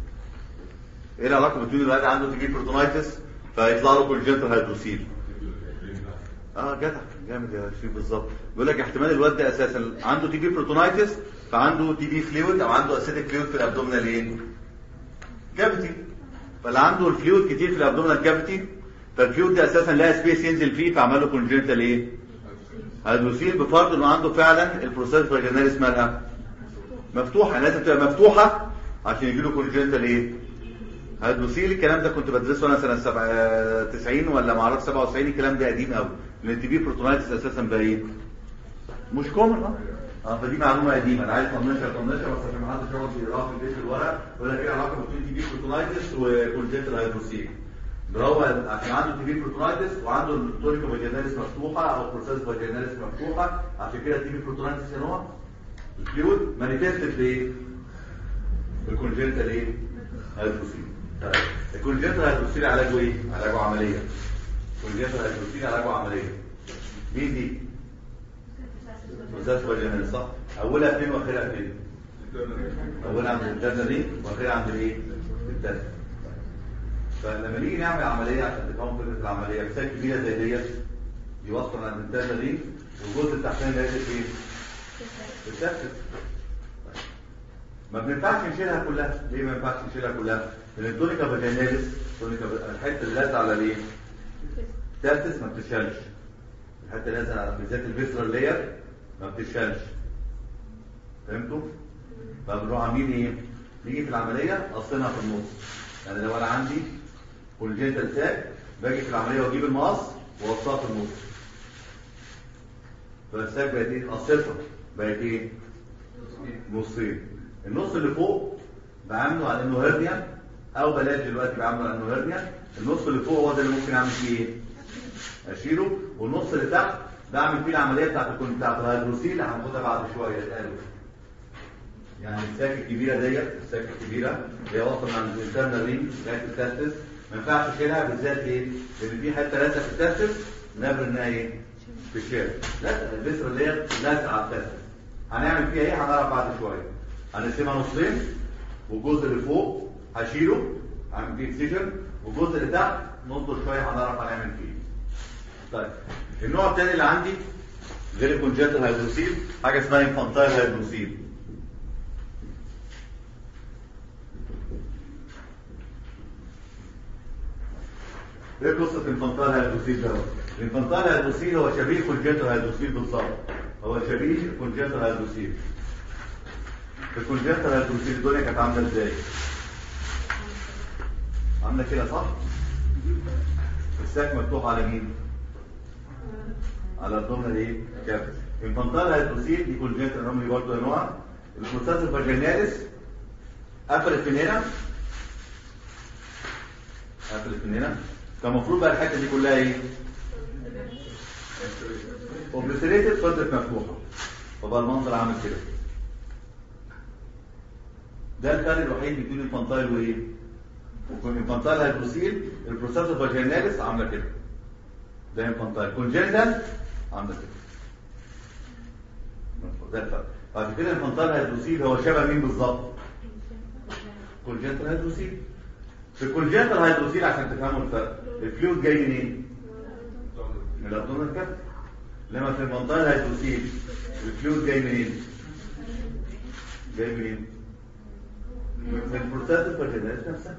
ايه العلاقه بين الواد عنده تيجي بروتونايتس فيطلع له كونجنتال هيدروسيل اه جدع جامد يا شريف بالظبط بيقول لك احتمال الواد ده اساسا عنده تي بي بروتونايتس فعنده تي بي فلويد او عنده اسيتيك فلويد في الابدومينال ايه كافيتي فاللي عنده الفلويد كتير في الابدومينال كافيتي فالفلويد ده اساسا لها سبيس ينزل فيه فعمل له كونجنتال ايه هيدروسيل بفرض انه عنده فعلا البروسيس فاجيناليس مالها مفتوحه لازم تبقى مفتوحه عشان يجي له كونجنتال ايه هيدروسيل الكلام ده كنت بدرسه انا سنه 7 90 ولا ما اعرفش 97 الكلام ده قديم قوي لان التي بي بروتونايتس اساسا بقى ايه مش كومن اه اه فدي معلومه قديمه انا عايز طنشها طنشها بس عشان ما حدش يقعد يقراها في البيت الورق ولا ايه علاقه بين تي بي بروتونايتس وكونجنتال هيدروسيل ده هو عشان عنده تي بي بروتونايتس وعنده التونيكو فاجيناليس مفتوحه او بروسيس فاجيناليس مفتوحه عشان كده التي بي بروتونايتس هنا هو الفلويد مانيفيستد بايه؟ بالكونجنتال ايه؟ هيدروسيل طيب الكونجنتال هيدروسيل علاجه ايه؟ علاجه عمليه الكونجنتال هيدروسيل علاجه عمليه مين دي؟ بروسيس فاجيناليس صح؟ اولها فين واخرها فين؟ اولها عند الجنة دي واخرها عند الايه؟ الدم فلما نيجي نعمل عمليه عشان تفهموا فكره العمليه مثال كبيره زي ديت يوصل عند الداتا دي والجزء التحتاني ده فين؟ بتثبت ما بننفعش نشيلها كلها ليه ما ينفعش نشيلها كلها لان التونيكا فاجيناليس التونيكا الحته اللي لازقه على الايه تاسس ما بتشالش الحته اللي لازقه على بالذات الفيسرال لاير ما بتشالش فهمتوا فبنروح عاملين ايه نيجي في العمليه قصينها في النص يعني لو انا عندي كونجنتال ساك باجي في العمليه واجيب المقص واوصلها في النص فالساك بقت ايه قصيتها بقت ايه نصين النص اللي فوق بعمله على انه هرنيا او بلاش دلوقتي بعمله على انه هرنيا النص اللي فوق هو ده اللي ممكن اعمل فيه ايه اشيله والنص اللي تحت بعمل فيه العمليه بتاعت الكون بتاعت الهيدروسيل اللي هناخدها بعد شويه اتقالوا يعني الساك الكبيره ديت الساك الكبيره اللي هي واصله عند الانترنال رينج لغايه التستس ما ينفعش اشيلها بالذات ايه؟ لان في حته لازقه في التستس نقدر انها ايه؟ تشيل لا البسره اللي هي لازقه على التستس هنعمل فيها ايه؟ هنعرف بعد شويه هنقسمها نصين والجزء اللي فوق هشيله هعمل فيه اكسجن والجزء اللي تحت ننظر شويه هنعرف هنعمل فيه طيب النوع الثاني اللي عندي غير الكونجنتال هيدروسيل حاجه اسمها انفانتايل هيدروسيل ايه قصه الانفانتايل هيدروسيل ده الانفانتايل هيدروسيل هو شبيه الكونجنتال هيدروسيل بالظبط هو شبيه الكونجنتال هيدروسيل الكونجنتال هيدروسيل الدنيا كانت عامله ازاي عامله كده صح الساك مفتوح على مين على الضمن ايه كابس الانفانتايل هيدروسيل دي كونجنتال رملي برضه يا نوع البروسيس الفاجيناليس قفلت من هنا قفلت من هنا كان المفروض بقى الحته دي كلها ايه اوبليتريتد فضلت مفتوحه فبقى المنظر عامل كده ده الفرق الوحيد بين الانفانتايل وايه الانفانتايل هيدروسيل البروسيس فاجيناليس عامله كده ده انفانتايل كونجنتال عامله كده ده الفرق بعد كده الانفانتايل هيدروسيل هو شبه مين بالظبط كونجنتال هيدروسيل في الكونجنتال هيدروسيل عشان تفهموا الفرق الفلويد جاي منين من الابدومينال كابت لما في المنطقه الهيدروسيل الفلويد جاي منين جاي منين من البروسيس الفاجيناليس نفسها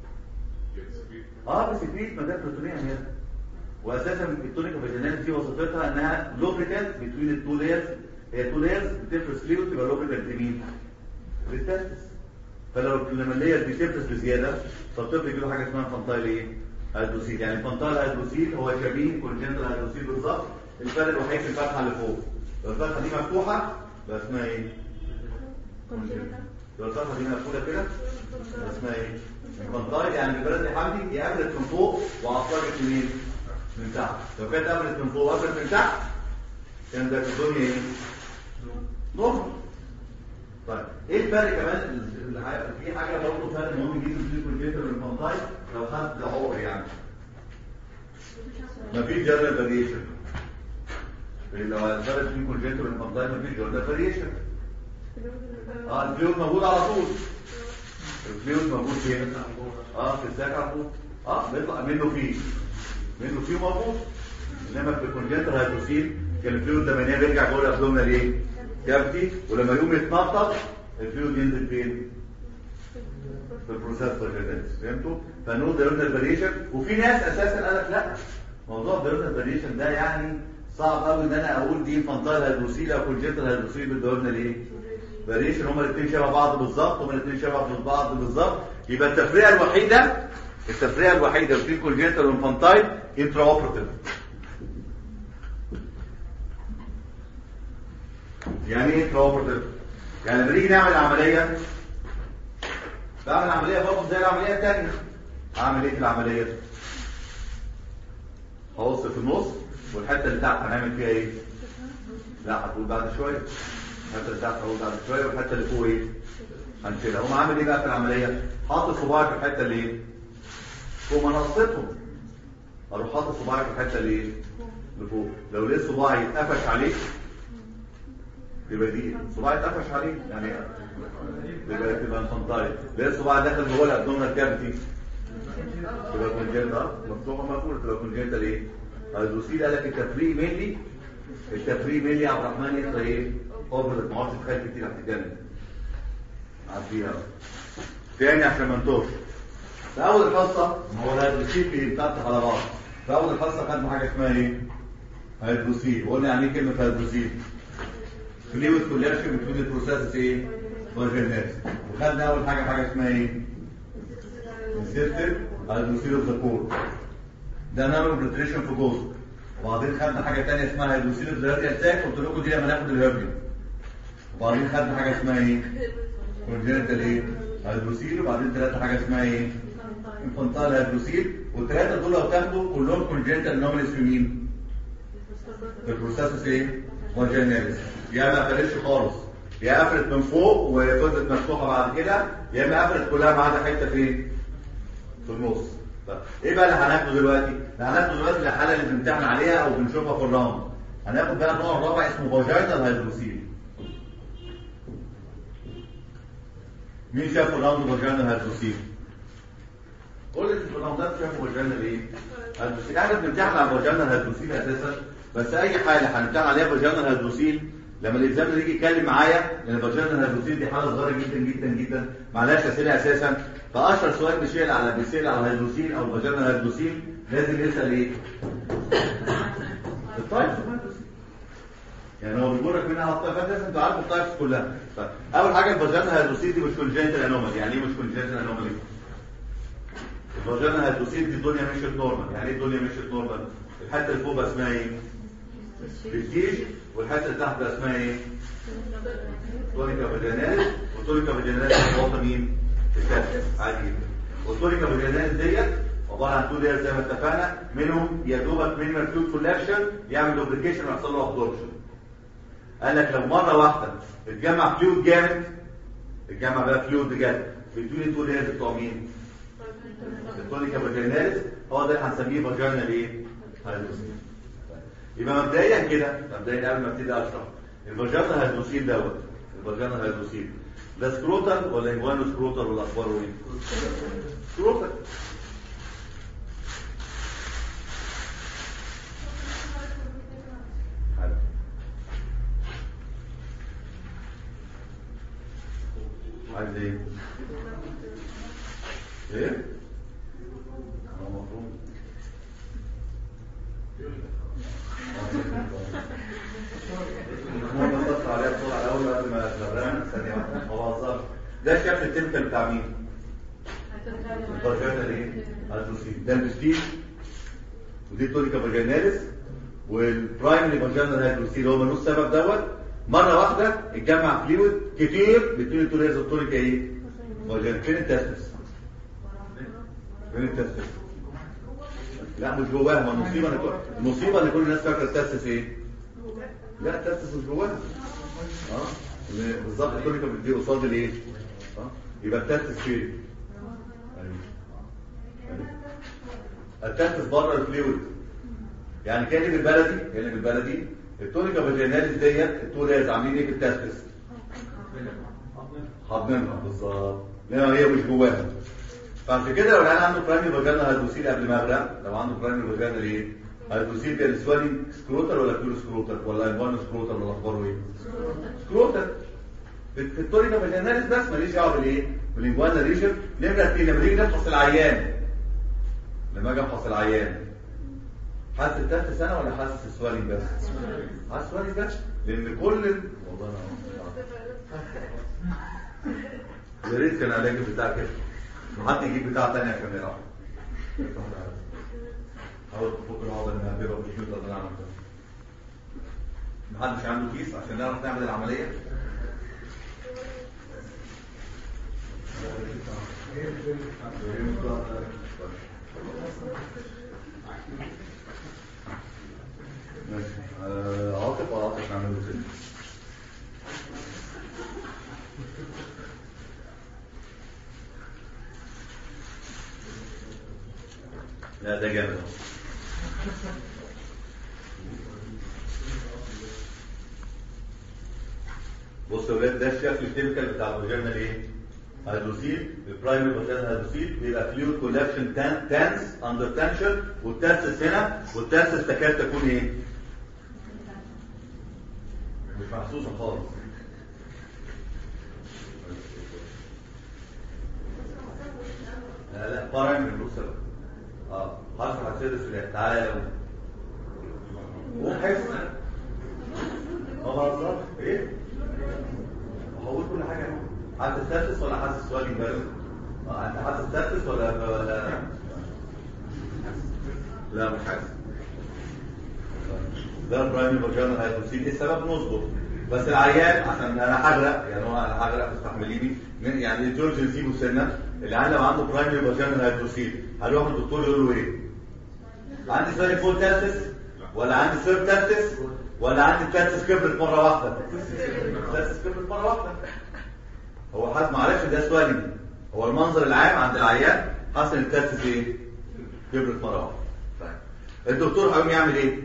اه بس في مادة بروتونية هنا واساسا التونيكا فاجيناليس دي وظيفتها انها لوبريكانت بين التو لايرز هي تو لايرز بتفرز فلويد تبقى لوبريكانت لمين؟ للتستس فلو لما اللاير دي تفرز بزياده فالطفل يجي له حاجه اسمها فانتايل ايه؟ هيدروسيل يعني الفانتايل هيدروسيل هو شبيه كونجنتال هيدروسيل بالظبط الفرق الوحيد في الفتحه اللي فوق لو الفتحه دي مفتوحه يبقى اسمها ايه؟ لو الفتحه دي مقفوله كده يبقى اسمها ايه؟ الفانتايل يعني البلد دي حمدي دي قابلت من فوق وعصرت منين؟ من تحت لو كانت قابلت من فوق وقابلت من تحت كان ده في الدنيا ايه؟ نورمال طيب ايه الفرق كمان في حاجه برضه فرق مهم جدا في الكونجنتال والفانتايل لو خدت عقر يعني مفيش جنرال فاريشن لو الفرق بين الكونجنتال والفانتايل مفيش جنرال فاريشن اه الفلويد موجود على طول الفلويد موجود فين اه في الساك على طول اه بيطلع منه فيه منه فيه موجود انما في الكونجنتال هيدروسيل كان الفلويد ده منيه بيرجع جوه الابدومينال ايه كافيتي ولما يقوم يتنطط الفلويد ينزل فين في البروسيس فاجيناليس فهمتوا فنو دايرونال فاريشن وفي ناس اساسا قال لك لا موضوع الدايرونال فاريشن ده يعني صعب قوي ان انا اقول دي فانتايل هيدروسيل او كونجنتال هيدروسيل بالدايرونال ايه فاريشن هما الاثنين شبه بعض بالظبط هما الاثنين شبه بعض بالظبط يبقى التفرقه الوحيده التفرقه الوحيده بين كونجنتال وانفانتايل انترا اوبراتيف يعني ايه انترا اوبراتيف يعني لما نيجي نعمل عمليه بعمل عمليه برضه زي العمليه الثانيه هعمل ايه في العمليه هبص في النص والحته اللي تحت هنعمل فيها ايه لا هتقول بعد شويه الحته اللي تحت هقول بعد شويه والحته اللي فوق ايه هنشيلها اقوم عامل ايه بقى في العمليه حاطط صباعي في الحته اللي ايه فوق منصتهم اروح حاطط صباعي في الحته اللي ايه اللي فوق لو لقيت صباعي اتقفش عليه يبقى دي صباعي اتقفش عليه يعني يبقى تبقى انفانتايل لقيت صباعي داخل جوه الابدومينال كافيتي تبقى كونجنتال اه مفتوحه مقفوله تبقى كونجنتال ايه هيدروسيل قال لك التفريق ملي التفريق ملي يا عبد الرحمن يطلع ايه اوفر ما عادش تخيل كتير هتتجنن عديها تاني عشان ما نتوهش في اول الحصه ما هو الهيدروسيل بيتفتح على بعض في اول الحصه خدنا حاجه اسمها ايه هيدروسيل قلنا يعني ايه كلمه هيدروسيل فلويد كولكشن بتكون البروسيس ايه فاجيناليس وخدنا اول حاجه حاجه اسمها ايه سيستم هيدروسيل اوف ذا كور ده نعمل بريتريشن في جزء وبعدين خدنا حاجه ثانيه اسمها هيدروسيل اوف ذا راديال ساك قلت لكم دي لما ناخد الهرنيا وبعدين خدنا حاجه اسمها ايه كونجنتال ايه هيدروسيل وبعدين ثلاثه حاجه اسمها ايه انفانتال هيدروسيل والثلاثه دول لو تاخدوا كلهم كونجنتال انوماليز في مين في البروسيس ايه فاجيناليس يا ما قفلتش خالص يا قفلت من فوق وفضلت مفتوحه بعد كده يا اما قفلت كلها ما عدا حته فين في النص طب ايه بقى اللي هناخده دلوقتي اللي هناخده دلوقتي الحاله اللي بنمتحن عليها او بنشوفها في الراوند هناخد بقى النوع الرابع اسمه فاجينال هيدروسيل مين شاف الراوند فاجينال هيدروسيل كل اللي في الراوندات شافوا فاجينال ايه هيدروسيل احنا بنمتحن على فاجينال هيدروسيل اساسا بس اي حاله هنمتحن عليها فاجينال هيدروسيل لما الاكزامنر يجي يتكلم معايا لان فاجينال هيدروسيل دي حاله صغيره جدا جدا جدا معلهاش اسئله اساسا فاشهر سؤال بيسال على بيسال على الهيدروسيل او الفاجينال هيدروسيل لازم يسال ايه التايبس يعني هو بيقول لك منها على الطيبات لازم انتوا عارفوا التايبس كلها طيب اول حاجه الفاجينال هيدروسيل دي مش كونجنتال انومالي يعني ايه مش كونجنتال انومالي الفاجينال هيدروسيل دي الدنيا مشيت نورمال يعني ايه الدنيا مشيت نورمال الحته اللي فوق بقى اسمها ايه برستيج والحته اللي تحت بقى اسمها ايه تونيكا فاجيناليس والتونيكا فاجيناليس نقطه مين الكاتب عادي جدا والتونيكا فاجيناليس ديت عباره عن تو ليرز زي ما اتفقنا منهم يا دوبك مينيمال فلويد كولكشن يعمل لوبريكيشن ويحصل له ابزوربشن قال لك لو مره واحده اتجمع فلويد جامد اتجمع بقى فلويد بجد بتقول التو ليرز بتوع مين التونيكا فاجيناليس هو ده اللي هنسميه فاجينال ايه هيدروسيل يبقى مبدئيا كده مبدئيا قبل ما ابتدي اشرح الفاجينال هيدروسيل دوت الفاجينال هيدروسيل ده سكروتال ولا انجوانو سكروتال ولا اخباره ايه سكروتال حلو. عايز ايه ايه انا مفهوم المهم بص عليها بسرعه الاول قبل ما تغرقنا ثانيه واحده ما بهزرش ده الشكل التيبيكال بتاع مين؟ الفاجينا ايه؟ هيدروسيل ده البستيج ودي التونيكا فاجيناليس والبرايمري فاجينال هيدروسيل هو ملوش سبب دوت مره واحده اتجمع فلويد كتير بين التونيكا والتونيكا ايه؟ فاجينا فين التستس؟ فين التستس؟ لا مش جواها ما المصيبه ان كل المصيبه ان كل الناس فاكره التستس ايه؟ لا التستس مش جواها اه بالظبط التونيكا بتدي قصاد الايه؟ اه يبقى التستس فين؟ التستس بره الفلويد يعني كلمه بالبلدي كلمه بالبلدي التونيكا فاجيناليس ديت التو لايرز عاملين ايه في التستس؟ حاضنينها بالظبط لا هي مش جواها فعشان كده لو العيان عنده برايمري فاجانا هيدروسيل قبل ما يغرق لو عنده برايمري فاجانا ايه هيدروسيل بيبقى السوالين سكروتر ولا بيور سكروتر ولا انفان سكروتر ولا اخباره ايه سكروتر في في التوريكا فاجاناليس بس ماليش دعوه بالايه بالانفانا ريجن نمره اثنين لما نيجي نفحص العيان لما اجي افحص العيان حاسس التالت سنه ولا حاسس السوالين بس حاسس السوالين بس لان كل ال- والله انا يا ريت كان علاج بتاع كده وحد يجيب بتاع تاني عشان يلعب حاول تفك العضله انها بيبقى بالكمبيوتر اللي انا عملتها محدش عنده كيس عشان نعرف نعمل العمليه ماشي آه، عاطف ولا عاطف نعمل له كده لا ده جامد أهو. بص يا ولاد ده الشكل التيبيكال بتاع الفاجينا ايه؟ هيدروسيل البرايمري فاجينا هيدروسيل بيبقى فلويد كولكشن تانس اندر تنشن والتاسس هنا والتاسس تكاد تكون ايه؟ مش محسوسه خالص لا لا برايمري بص اه حرف هتسدس في الإيه؟ تعالى وحس ما بهزرش ايه؟ هقول كل حاجه اهو حاسس تاسس ولا حاسس سؤال بس اه انت حاسس تاسس ولا ولا لا مش حاسس ده البرايمري فاجينال هيدروسيل ايه السبب نظبط بس العيان عشان انا هغرق يعني هو انا هغرق استحمليني من يعني الجورج يسيبه سنه العيان لو عنده برايمري فاجينال هيدروسيل هيروح للدكتور يقول له ايه؟ عندي سوري فول تاسس ولا عندي سيرف تاسس ولا عندي تاسس كبرت مره واحده تاسس كبرت مره واحده هو حاسس معلش ده سؤالي هو المنظر العام عند العيان حاسس ان التاسس ايه كبرت مره واحده طيب الدكتور هيقوم يعمل ايه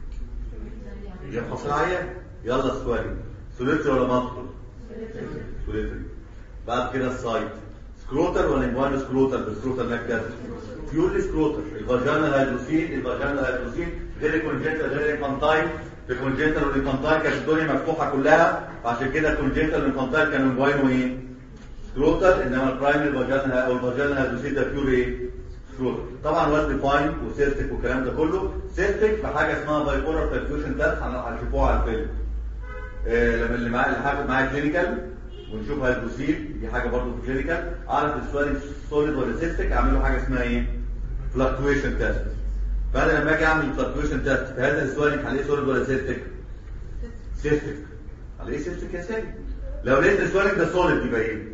يفحص العيان يلا سكوالي سوليتري ولا ماسكول سوليتري بعد كده السايت سكروتر ولا انجوان سكروتر بالسكروتر ناك ده بيورلي سكروتر الفاجانا هيدروسين الفاجانا هيدروسين غير الكونجنتال غير الانفانتايل في الكونجنتال والانفانتايل كانت الدنيا مفتوحه كلها فعشان كده الكونجنتال والانفانتايل كانوا انجوانو ايه سكروتر انما البرايمري فاجانا او الفاجانا هيدروسين ده بيور ايه سكروتر طبعا ويل ديفاين وسيستيك والكلام ده كله سيستيك في حاجه اسمها بايبولار فلكتويشن تيست هنشوفوها على الفيلم آه، لما اللي معايا اللي هاخد معايا كلينيكال ونشوف هيدروسيل دي حاجه برضه في كلينيكال اعرف السؤال سوليد ولا سيستيك اعمل له حاجه اسمها ايه فلكتويشن تيست فانا لما اجي اعمل فلكتويشن تيست في هذا السؤال هلاقيه سوليد ولا سيستيك سيستيك هلاقيه سيستيك يا سيدي لو لقيت السؤال ده سوليد يبقى ايه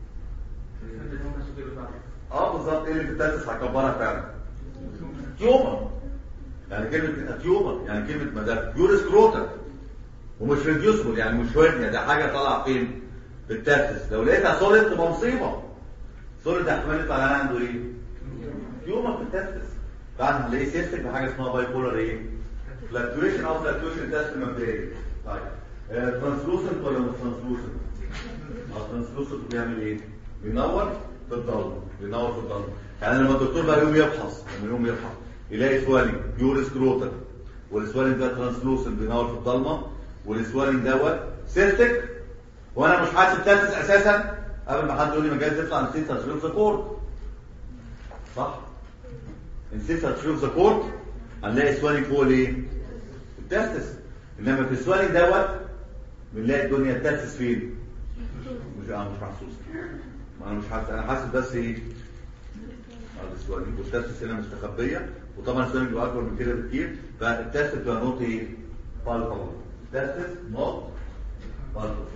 اه بالظبط ايه اللي في التاسس هكبرها فعلا تيومر يعني كلمه تيومر يعني كلمه ما ده بيور سكروتر ومش ريديوسبل يعني مش هرنيا ده حاجه طالعه فين في التاسس لو لقيتها سوليد تبقى مصيبه سوليد احتمال يطلع لنا عنده ايه تيومر في التاسس فعلا هنلاقيه سيستك بحاجه اسمها باي بولار ايه فلكتويشن او فلكتويشن تيست مبدئيا طيب ترانسلوسنت ولا مش ترانسلوسنت اه ترانسلوسنت بيعمل ايه بينور في الضلمه بينور في الضلمه يعني لما الدكتور بقى يقوم يفحص لما يقوم يفحص يلاقي سوالينج بيور سكروتر والسوالينج ده ترانسلوسنت بينور في الضلمه والسوالينج دوت سيستك وانا مش حاسس تاسس اساسا قبل ما حد يقول لي ما جاي تطلع نسيت تشريف ذا كورت صح نسيت تشريف ذا كورت هنلاقي سوالينج فوق الايه التاسس انما في السوالينج دوت بنلاقي الدنيا التاسس فين مش انا مش محسوس ما انا مش حاسس انا حاسس بس ايه هذا السوالينج والتاسس هنا مستخبيه وطبعا السوالينج بيبقى اكبر من كده بكتير فالتاسس بيبقى نوت ايه بالفول التاسس نوت بالفول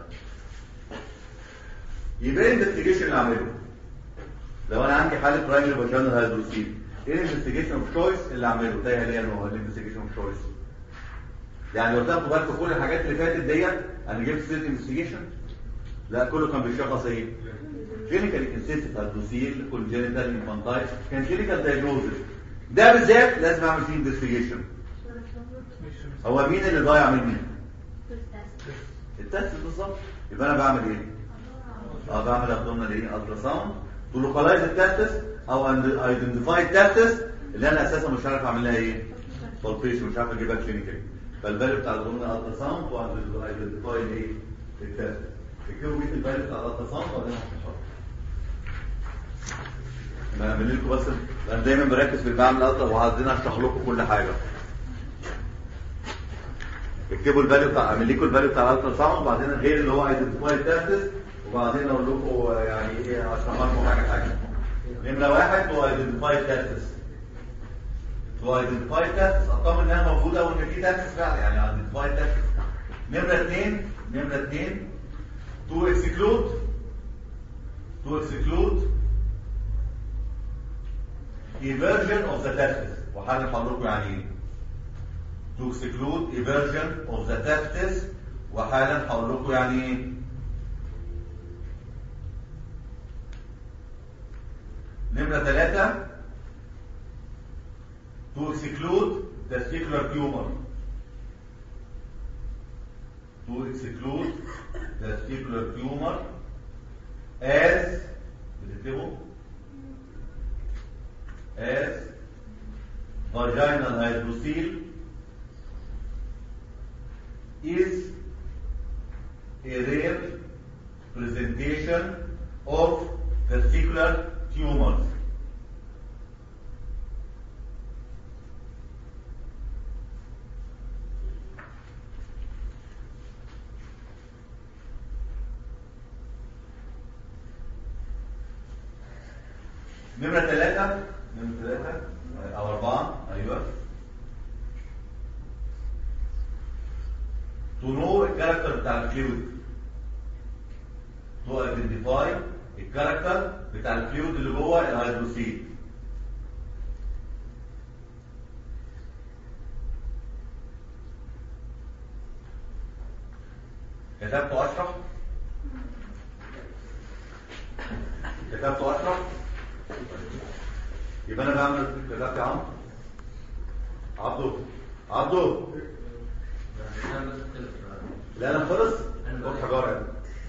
يبقى الانفستيجيشن اللي اعمله لو انا عندي حاله برايمري فاجينال هيدروسيل ايه الانفستيجيشن اوف تشويس اللي اعمله ده هي الانفستيجيشن اوف تشويس يعني لو تاخدوا بالكم كل الحاجات اللي فاتت ديت انا جبت سيت انفستيجيشن لا كله كان بيشخص ايه كلينيكال انسيستنت هيدروسيل كونجنتال انفانتايل كان كلينيكال دايجنوزس ده بالذات لازم اعمل فيه انفستيجيشن هو مين اللي ضايع مني التست بالظبط يبقى انا بعمل ايه اه بعمل ابدومينال ايه الترا ساوند تو لوكالايز التاستس او ايدنتيفاي التاستس اللي انا اساسا مش عارف اعمل لها ايه بالبيشن مش عارف اجيبها كلينيكال فالفاليو بتاع الابدومينال الترا ساوند وايدنتيفاي الايه التاستس اكتبوا بيه الفاليو بتاع الالترا ساوند وبعدين هنحطها ما اعمل لكم بس انا دايما بركز في بعمل الالترا وعايزين اشرح لكم كل حاجه اكتبوا الفاليو بتاع اعمل لكم الفاليو بتاع الالترا ساوند وبعدين غير اللي هو ايدنتيفاي التاستس وبعدين اقول لكم يعني ايه اشرح لكم حاجه حاجه نمره واحد هو ايدنتيفاي التاستس تو ايدنتيفاي التاستس اطمن انها موجوده وان في تاستس فعلا يعني ايدنتيفاي التاستس نمره اثنين نمره اثنين تو اكسكلود تو اكسكلود eversion of the testis وحالا هقول لكم يعني ايه to exclude eversion of the testis وحالا هقول لكم يعني ايه نمرة ثلاثة to exclude testicular tumor to exclude testicular tumor as بتكتبوا as vaginal hydrocele is a rare presentation of testicular tumors. نمرة ثلاثة نمرة ثلاثة أو أربعة أيوه to know الكاركتر بتاع الفلويد to identify الكاركتر بتاع الفلويد اللي جوه الهيدروسيل كتبت اشرح كتبت اشرح يبقى انا بعمل كتبت يا عم عبدو عبدو لا انا خلص خد حجاره يعني.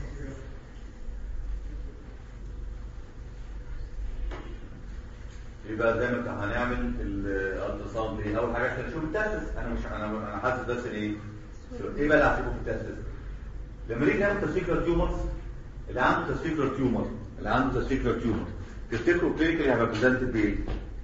يبقى زي ما كان هنعمل الالترا ساوند ايه اول حاجه عشان نشوف التاسس انا مش انا انا حاسس بس ايه ايه بقى اللي هشوفه في التاسس لما نيجي نعمل تسفيكر تيومرز اللي عنده تسفيكر تيومر اللي عنده تسفيكر تيومر تفتكروا كلينيكالي هيبقى بريزنتد بايه؟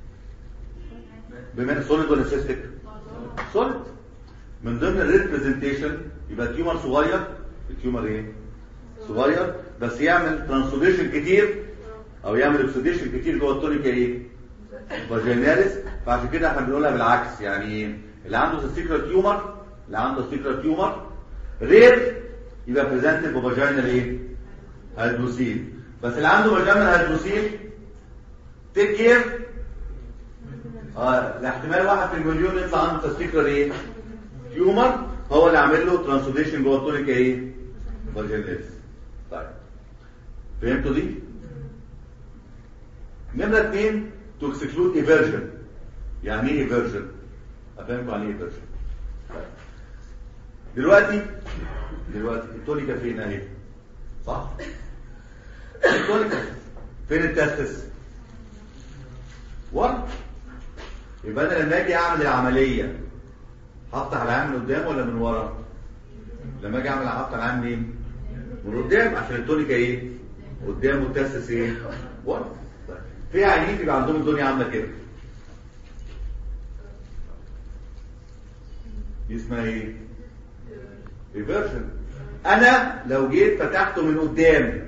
بما سوليد ولا سيستيك؟ سوليد من ضمن الريبريزنتيشن يبقى التيومر صغير التيومر ايه؟ صغير بس يعمل ترانسوديشن كتير او يعمل اكسوديشن كتير جوه التونيكا ايه؟ فاجيناليس فعشان كده احنا بنقولها بالعكس يعني ايه؟ اللي عنده تستيكولار تيومر اللي عنده تستيكولار تيومر رير يبقى بريزنتد بفاجينال ايه؟ هيدروسيل بس اللي عنده فاجينال هيدروسيل تيك كير اه الاحتمال واحد في المليون يطلع عنده تستيكولار ايه؟ تيومر هو اللي عامل له ترانسوديشن جوه التونيكا ايه؟ فاجيناليس طيب فهمتوا دي؟ نمرة اثنين to exclude eversion يعني ايه eversion؟ افهمكم عن ايه eversion طيب. دلوقتي دلوقتي التونيكا فين اهي صح؟ التونيكا فين التستس؟ ورا يبقى انا لما اجي اعمل العمليه هفتح العين من قدام ولا من ورا؟ لما اجي اعمل هفتح العين منين؟ من قدام عشان التونيكا ايه؟ قدام والتستس ايه؟ ورا طيب. في عيانين بيبقى عندهم الدنيا عامله كده دي اسمها ايه؟ ريفرشن انا لو جيت فتحته من قدام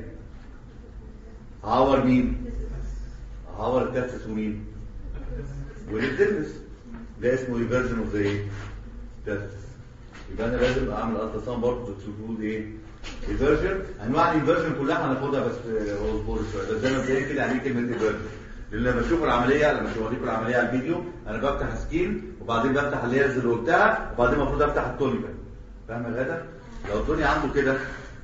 هعور مين؟ هعور التستس ومين؟ والدرمس ده اسمه ريفرجن اوف ذا ايه؟ تستس يبقى انا لازم اعمل التراساوند برضه تشوفوا ايه؟ ريفرجن انواع الانفرجن كلها هناخدها بس اصبر شويه بس زي ما بتقول كده يعني ايه كلمه ريفرجن لان لما اشوف العمليه لما اشوف اوريكم العمليه على الفيديو انا بفتح سكين وبعدين بفتح الليرز اللي قلتها وبعدين المفروض افتح التونيكا فاهم يا غدا؟ لو الدنيا عنده كده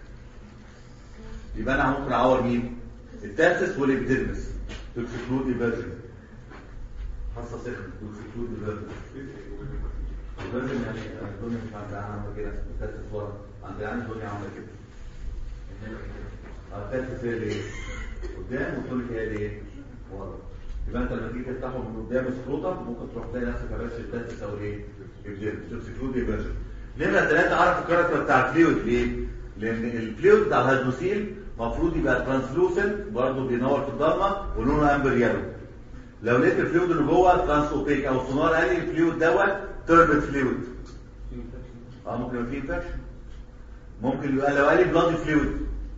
يبقى انا ممكن اعور مين؟ التاسس والابدرمس تكسكلود ايفرجن حصه سخنه تكسكلود ايفرجن ايفرجن يعني الدنيا مش عندها عامله كده التاسس ورا عند العين الدنيا عامله كده التاسس هي الايه؟ قدام والتونيك هي الايه؟ ورا يبقى انت لما تيجي تفتحه من قدام السكروتا ممكن تروح تلاقي نفسك ما التاسس او الايه؟ الجيرم تكسكلود ايفرجن نمرة ثلاثة عرف الكاركتر بتاع الفلويد ليه؟ لأن الفلويد بتاع الهيدروسيل المفروض يبقى ترانسلوسنت برضه بينور في الضلمة ولونه امبر يلو لو لقيت الفلويد اللي جوه ترانس اوبيك او سونار قال لي الفلويد دوت تربت فلويد اه ممكن يبقى فيه انفكشن ممكن يبقى لو قال لي بلاد فلويد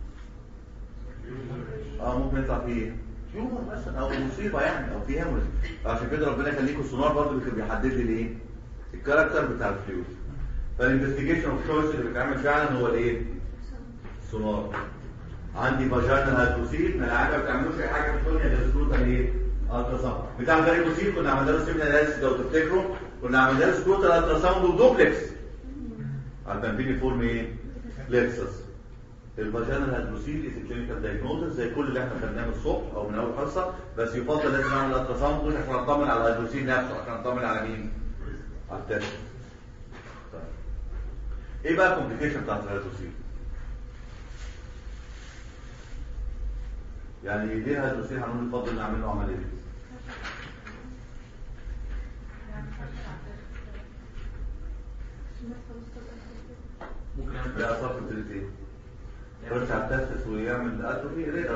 اه ممكن يطلع فيه تيومر مثلا او مصيبه يعني او في هيموريج عشان كده ربنا يخليكم السونار برضه بيحدد لي الايه الكاركتر بتاع الفلويد فالانفستيجيشن اوف تشويس اللي بيتعمل فعلا هو الايه سونار عندي فاجينال هيدروسيل من العاده ما بتعملوش اي حاجه في الدنيا غير سكروتا ايه الترا ساوند بتاع الهيدروسيل كنا عملنا له سيمنا اناليسيس لو تفتكروا كنا عملنا له سكروتا الترا ساوند ودوبلكس عشان فورم ايه ليكسس الفاجينال هيدروسيل از كلينيكال دايجنوزس زي كل اللي احنا خدناه من الصبح او من اول حصه بس يفضل لازم نعمل الترا ساوند مش عشان نطمن على الهيدروسيل نفسه عشان نطمن على مين على التست طيب. ايه بقى الكومبليكيشن بتاعت الهيدروسيل يعني ليه الهيدروسيل هنقول يفضل نعمل له عمليه ممكن يعمل لا صرف التلتين يرجع التستس ويعمل اتروفي ريدا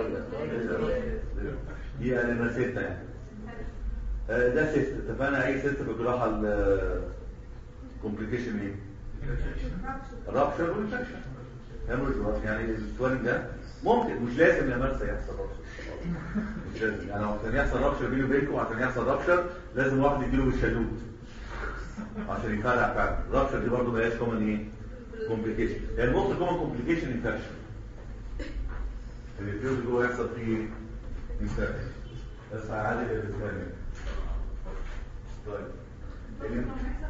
دي انا ستة يعني آه، ده سيست اتفقنا اي سيست بالجراحة الكومبليكيشن ايه؟ رابشر وانفكشن هيموريج يعني السوالين ده ممكن مش لازم يا مرسى يحصل رابشر مش لازم يعني عشان يحصل رابشر بيني وبينكم عشان يحصل رابشر لازم واحد يديله بالشدود عشان يفرع فعلا الرابشر دي برضه بلاش كومن ايه؟ كومبليكيشن يعني الموست كومن كومبليكيشن انفكشن اللي الفيوز جوه يحصل فيه انفكشن بس هعالج الاسبانيا طيب اللي-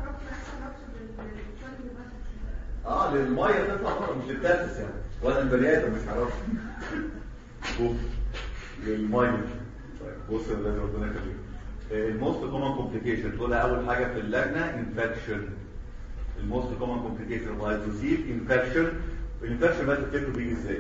اه للميه تطلع بره مش للتاسس يعني ولا البني ادم مش هعرف شوف للميه طيب بص يا ولاد ربنا يخليك الموست كومن كومبليكيشن تقولها اول حاجه في اللجنه انفكشن الموست كومن كومبليكيشن اوف هيدروسيل انفكشن الانفكشن بقى تفتكروا بيجي ازاي؟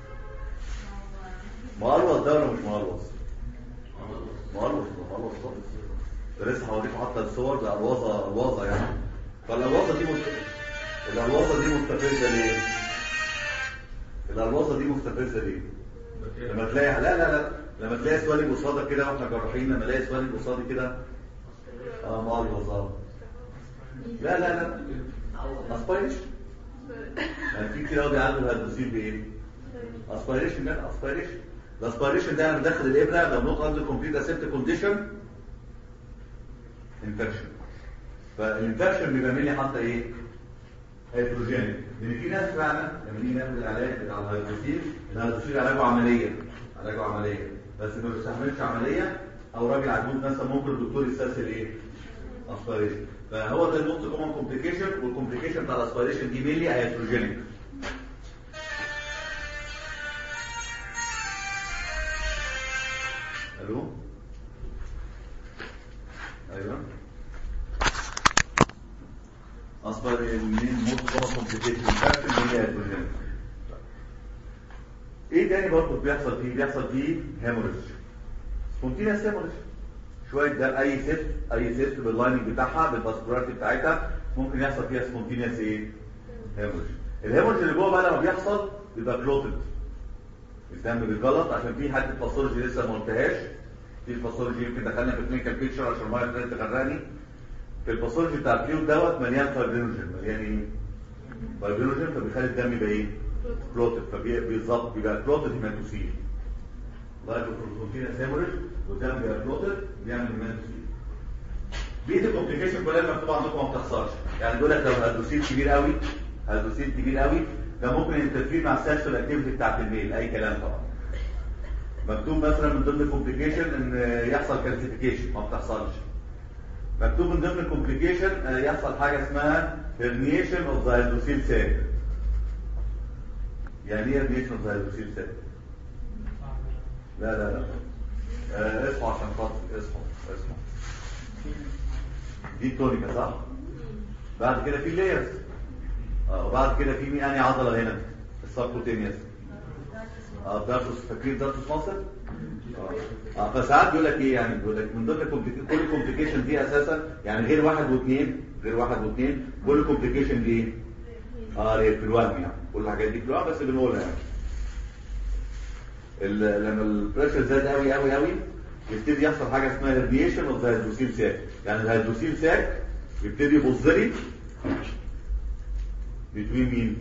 مقلوص ده ولا مش مقلوص؟ مقلوص مقلوص خالص ده لسه هوريكم حتى الصور ده الوظه الوظه يعني فالالوظه دي مست... الالوظه دي مستفزه ليه؟ الالوظه دي مستفزه ليه؟ لما تلاقي لا لا لا لما تلاقي سوالي قصادك كده واحنا جراحين لما الاقي سوالي قصادي كده اه مقلوص اه لا لا لا اسبايريشن يعني في كتير قوي بيعالجوا الهيدروسيل بايه؟ اسبايريشن لا اسبايريشن الاسبايريشن ده انا بدخل الابره لو نقطه عنده كومبليت اسيبت كونديشن انفكشن فالانفكشن بيبقى مني حتى ايه؟ هيدروجينيك لان في ناس فعلا لما نيجي ناخد العلاج بتاع الهيدروسيل الهيدروسيل علاجه عمليه علاجه عمليه بس ما بيستحملش عمليه او راجل عجوز مثلا ممكن الدكتور يستسهل ايه؟ اسبيريشن فهو ده الموست كومن كومبليكيشن والكومبليكيشن بتاع الاسبيريشن دي ميلي هيدروجينيك الو ايوه اصبر المين موست كومن كومبليكيشن فاكتور ميلي هيدروجينيك ايه تاني برضه بيحصل فيه بيحصل فيه هيموريج سبونتينيوس هيموريج شويه ده اي سيست اي سيست باللايننج بتاعها بالفاسكولاريتي بتاعتها ممكن يحصل فيها سبونتينيوس ايه هيموريج الهيموريج اللي جوه بقى لما بيحصل بيبقى كلوتد الدم بيتغلط عشان في حته باثولوجي لسه ما قلتهاش في الباثولوجي يمكن دخلنا في كلينيكال بيكتشر عشان الميه ابتدت تغرقني في الباثولوجي بتاع الفلويد دوت مليان فايبرينوجين مليان ايه فايبرينوجين فبيخلي الدم يبقى ايه كلوتد فبالظبط بيبقى كلوتد هيماتوسيل لايف بروتين هيموريج والدم بيبقى كلوتد بيعمل هيماتوسيل بقيه الكومبليكيشن كلها مكتوبه عندكم ما بتحصلش يعني بيقول لك لو هيدروسيل كبير قوي هيدروسيل كبير قوي ده ممكن ينترفير مع السكشوال اكتيفيتي بتاعت الميل اي كلام طبعا مكتوب مثلا من ضمن الكومبليكيشن ان يحصل كالسيفيكيشن ما بتحصلش مكتوب من ضمن الكومبليكيشن يحصل حاجه اسمها هرنيشن اوف ذا هيدروسيل سيل يعني ايه هرنيشن اوف ذا هيدروسيل سيل لا لا لا آه اصحوا عشان خاطر اصحوا اصحوا دي التونيكا صح بعد كده في لايرز آه وبعد كده في مين انهي عضله هنا السبكوتينيوس اه دارتوس فاكرين دارتوس مصر؟ اه اه فساعات بيقول لك ايه يعني بيقول لك من ضمن الكومبليكيشن كل الكومبليكيشن دي اساسا يعني غير واحد واثنين غير واحد واثنين كل الكومبليكيشن دي ايه؟ اه ليه في الوهم يعني كل الحاجات دي في الوهم بس بنقولها يعني ال- لما البريشر زاد قوي قوي قوي يبتدي يحصل حاجه اسمها هيرديشن اوف ذا هيدروسيل ساك يعني الهيدروسيل ساك يبتدي يبص لي بتوين مين؟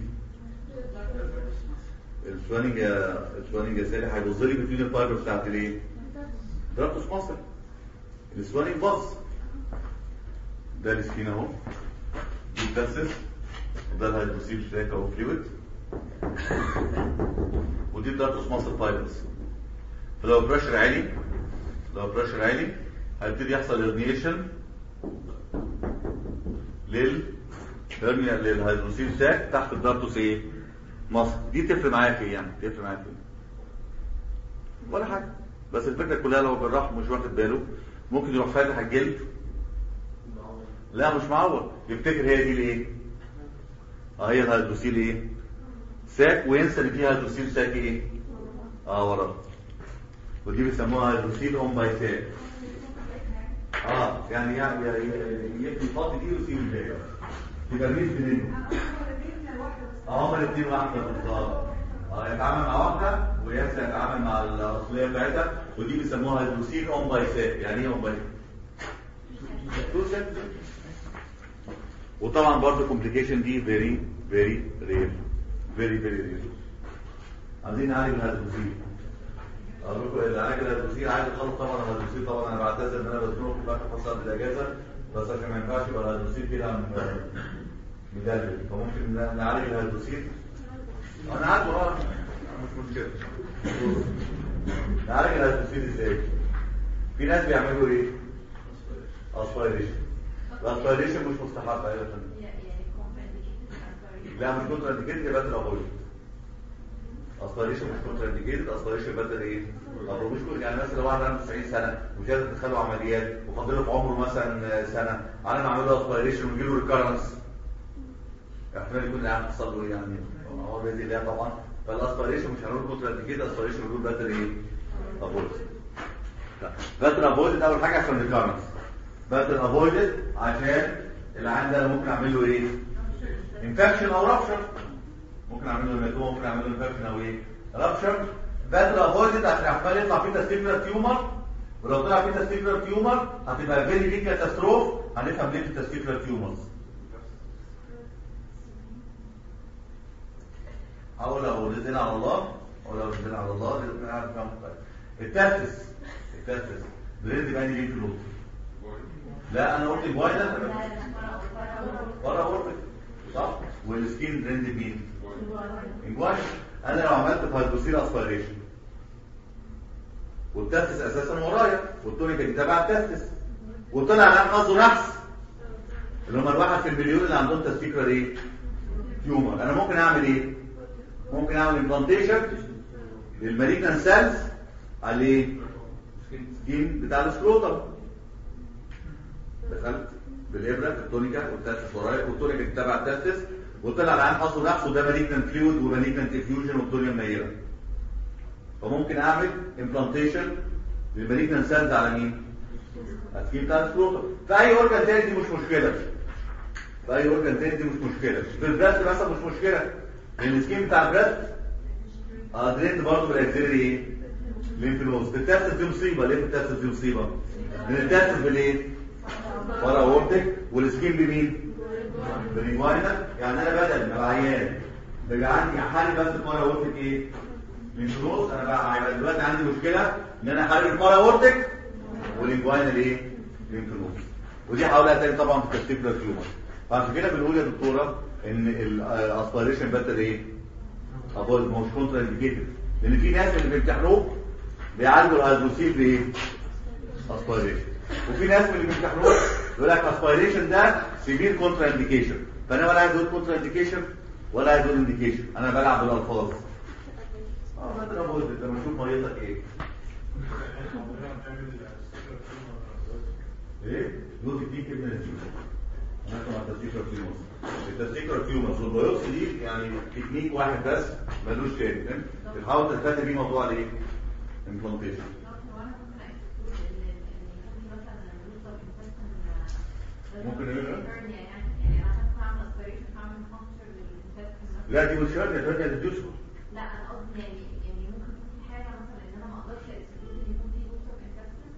السوانينج السوانينج يا سالي هيبص لي بتوين الفايبر بتاعت الايه؟ درابتوس مصر السوانينج باص ده السكين اهو دي التاسس وده الهيدروسيل ساك اهو فلويد ودي الدارتوس ماسل فايبرز فلو بريشر عالي لو بريشر عالي هيبتدي يحصل هيرنيشن لل هرنيا للهيدروسيل ساك تحت الدارتوس ايه مصر دي تفرق معايا في ايه يعني تفرق معايا في ايه ولا حاجه بس الفكره كلها لو الجراح مش واخد باله ممكن يروح فاتح الجلد لا مش معور يفتكر هي دي الايه اه هي الهيدروسيل ايه ساك وينسى ان فيها هيدروسيل ساك ايه اه وراه ودي بيسموها هيدروسيل اون باي ساك اه يعني يعني يبني فاضي دي ويسيب الباقي يبقى ميز بينهم اه هما الاثنين واحده بالظبط اه يتعامل مع واحده وينسى يتعامل مع الاصليه بتاعتها ودي بيسموها هيدروسيل اون باي ساك يعني ايه اون باي تو ساك وطبعا برضه كومبليكيشن دي فيري فيري رير فيري فيري رير عايزين نعالج الهيدروسيل اقول لكم العلاج الهيدروسيل عايز اخلص طبعا الهيدروسيل طبعا انا بعتذر ان انا بزنقكم في اخر فصل الاجازه بس عشان ما ينفعش يبقى الهيدروسيل كده م- مدلل فممكن ن- نعالج الهيدروسيل انا عارف اه مش مشكله نعالج الهيدروسيل ازاي؟ في ناس بيعملوا ايه؟ اسبيريشن الاسبيريشن مش مستحب ايوه يا فندم. لا مش كونتر انديكيتد يبقى بدل ابويد اسبيريشن مش كونتر انديكيتد اسبيريشن بدل ايه ابويد مش كل- يعني مثلا لو واحد عنده 90 سنه ومش قادر تدخله عمليات وفاضل له في عمره مثلا سنه انا بعمل له اسبيريشن ويجي له ريكارنس احتمال يكون العيان حصل له إيه يعني هو باذن الله طبعا فالاسبيريشن مش هنقول كونتر انديكيتد اسبيريشن بنقول بدل ايه ابويد بدل ابويد اول حاجه عشان ريكارنس بدل افويدد عشان العيان ده ممكن اعمل له ايه انفكشن او رابشر ممكن اعمل له هيماتوما ممكن اعمل له انفكشن او ايه رابشر بدل افويدد عشان احتمال يطلع فيه تستيكولار تيومر ولو طلع فيه تستيكولار تيومر هتبقى فيري بيج كاتاستروف هنفهم ليه في التستيكولار تيومرز او لو رزقنا على الله او لو رزقنا على الله رزقنا على الله التاسس التاسس بريد بقى ليه فلوس لا انا قلت الفاينل بره غرفه صح والسكين ريند مين انجواش انا لو عملت هيدروسيل اسبيريشن والتستس اساسا ورايا والتونيكا دي تبع التستس وطلع الان حظه نحس اللي هم الواحد في المليون اللي عندهم تستيكر ايه تيومر انا ممكن اعمل ايه ممكن اعمل امبلانتيشن للمالجنان سيلز على ايه سكين بتاع السكروتم دخلت بالابره في التونيكا والتاسس ورايا والتونيكا دي تبع التاسس وطلع العين حظه نفسه ده مالجنان فلويد ومالجنان افيوجن والدنيا منيره فممكن اعمل امبلانتيشن للمالجنان سيلز على مين؟ السكين بتاع السكروتم في اي اورجان تاني دي مش مشكله في اي اورجان تاني دي مش مشكله في البريست مثلا مش مشكله لان السكين بتاع البريست اه دريت برضه بالاكسيلري ايه؟ ليمف نودز في التاسس دي مصيبه ليه في التاسس دي مصيبه؟ لان التاسس بالايه؟ ورا اورتك والسكين بمين؟ بالانجواينا يعني انا بدل ما العيان بيبقى عندي حالي بس في ورا اورتك ايه؟ ليمف نودز انا بقى هيبقى دلوقتي عندي مشكله ان انا حالي في ورا اورتك والانجواينا ايه؟ ليمف نودز ودي هقولها تاني طبعا في التستيكولار تيومر فعشان كده بنقول يا دكتوره ان الاسبيريشن بدل ايه؟ ابوز مش كونترا انديكيتد لان في ناس اللي بيمتحنوه بيعالجوا الهيدروسيل بايه؟ اسبيريشن وفي ناس من اللي بيمتحنوه يقول لك اسبيريشن ده سيفير كونترا انديكيشن فانا ولا عايز اقول كونترا انديكيشن ولا عايز اقول انديكيشن انا بلعب بالالفاظ اه بدل ابوز لما اشوف مريضك ايه؟ ايه؟ جزء فيه كلمه نتيجه هناخد على التستيكولار تيومرز التستيكولار تيومرز والبيوبسي دي يعني تكنيك واحد بس ملوش تاني فاهم؟ بتحاول تلتزم بيه موضوع الايه؟ امبلانتيشن ممكن نعمل ايه؟ لا دي مش شرط يا دي تدوسكو لا انا قصدي يعني يعني ممكن يكون في حاجه مثلا ان انا ما اقدرش اكسكلود ان يكون في دوكتور انفكشن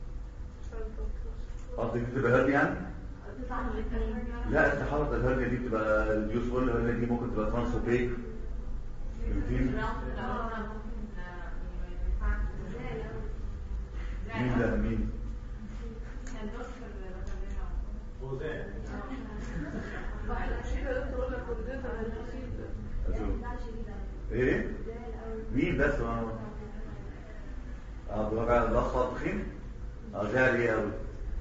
قصدك تبقى هرني يعني؟ تطلع من الاثنين لا انت حاطط الهرنيا دي بتبقى اليوسفول الهرنيا دي ممكن تبقى ترانسوبيك فهمتني؟ مين ده مين؟ ايه؟ مين بس ما اه بقى الاخ تخين؟ اه زعل ايه قوي؟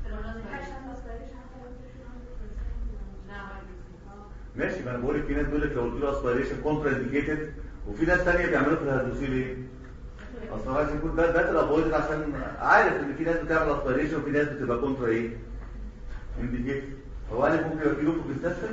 ماشي ما انا بقول لك في ناس بيقول لك لو قلت له اسبيريشن كونترا انديكيتد وفي ناس ثانيه بيعملوا في الهيدروسيل ايه؟ اصل عايز يكون ده باتل افويد عشان عارف ان في ناس بتعمل اسبيريشن وفي ناس بتبقى كونترا ايه؟ انديكيتد هو انا ممكن يبقى في له في السيستم؟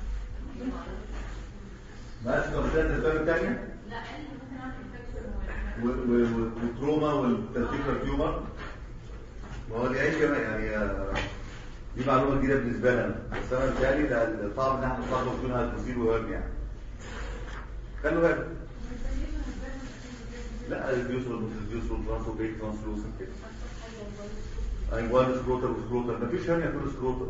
ماشي طب ده الاسباب الثانيه؟ لا قال لي ممكن اعمل انفكشن والتروما والتنتيكولار تيومر ما هو دي اي كمان يعني آه، دي معلومه جديده بالنسبه لنا بس انا بتهيألي ده صعب ان احنا نطلع فيها التفاصيل وهم يعني خلوا بالك لا الديوسر والديوسر والترانس وبيك ترانسلوسن كده ايوان سكروتر وسكروتر مفيش هرنيا بيور سكروتر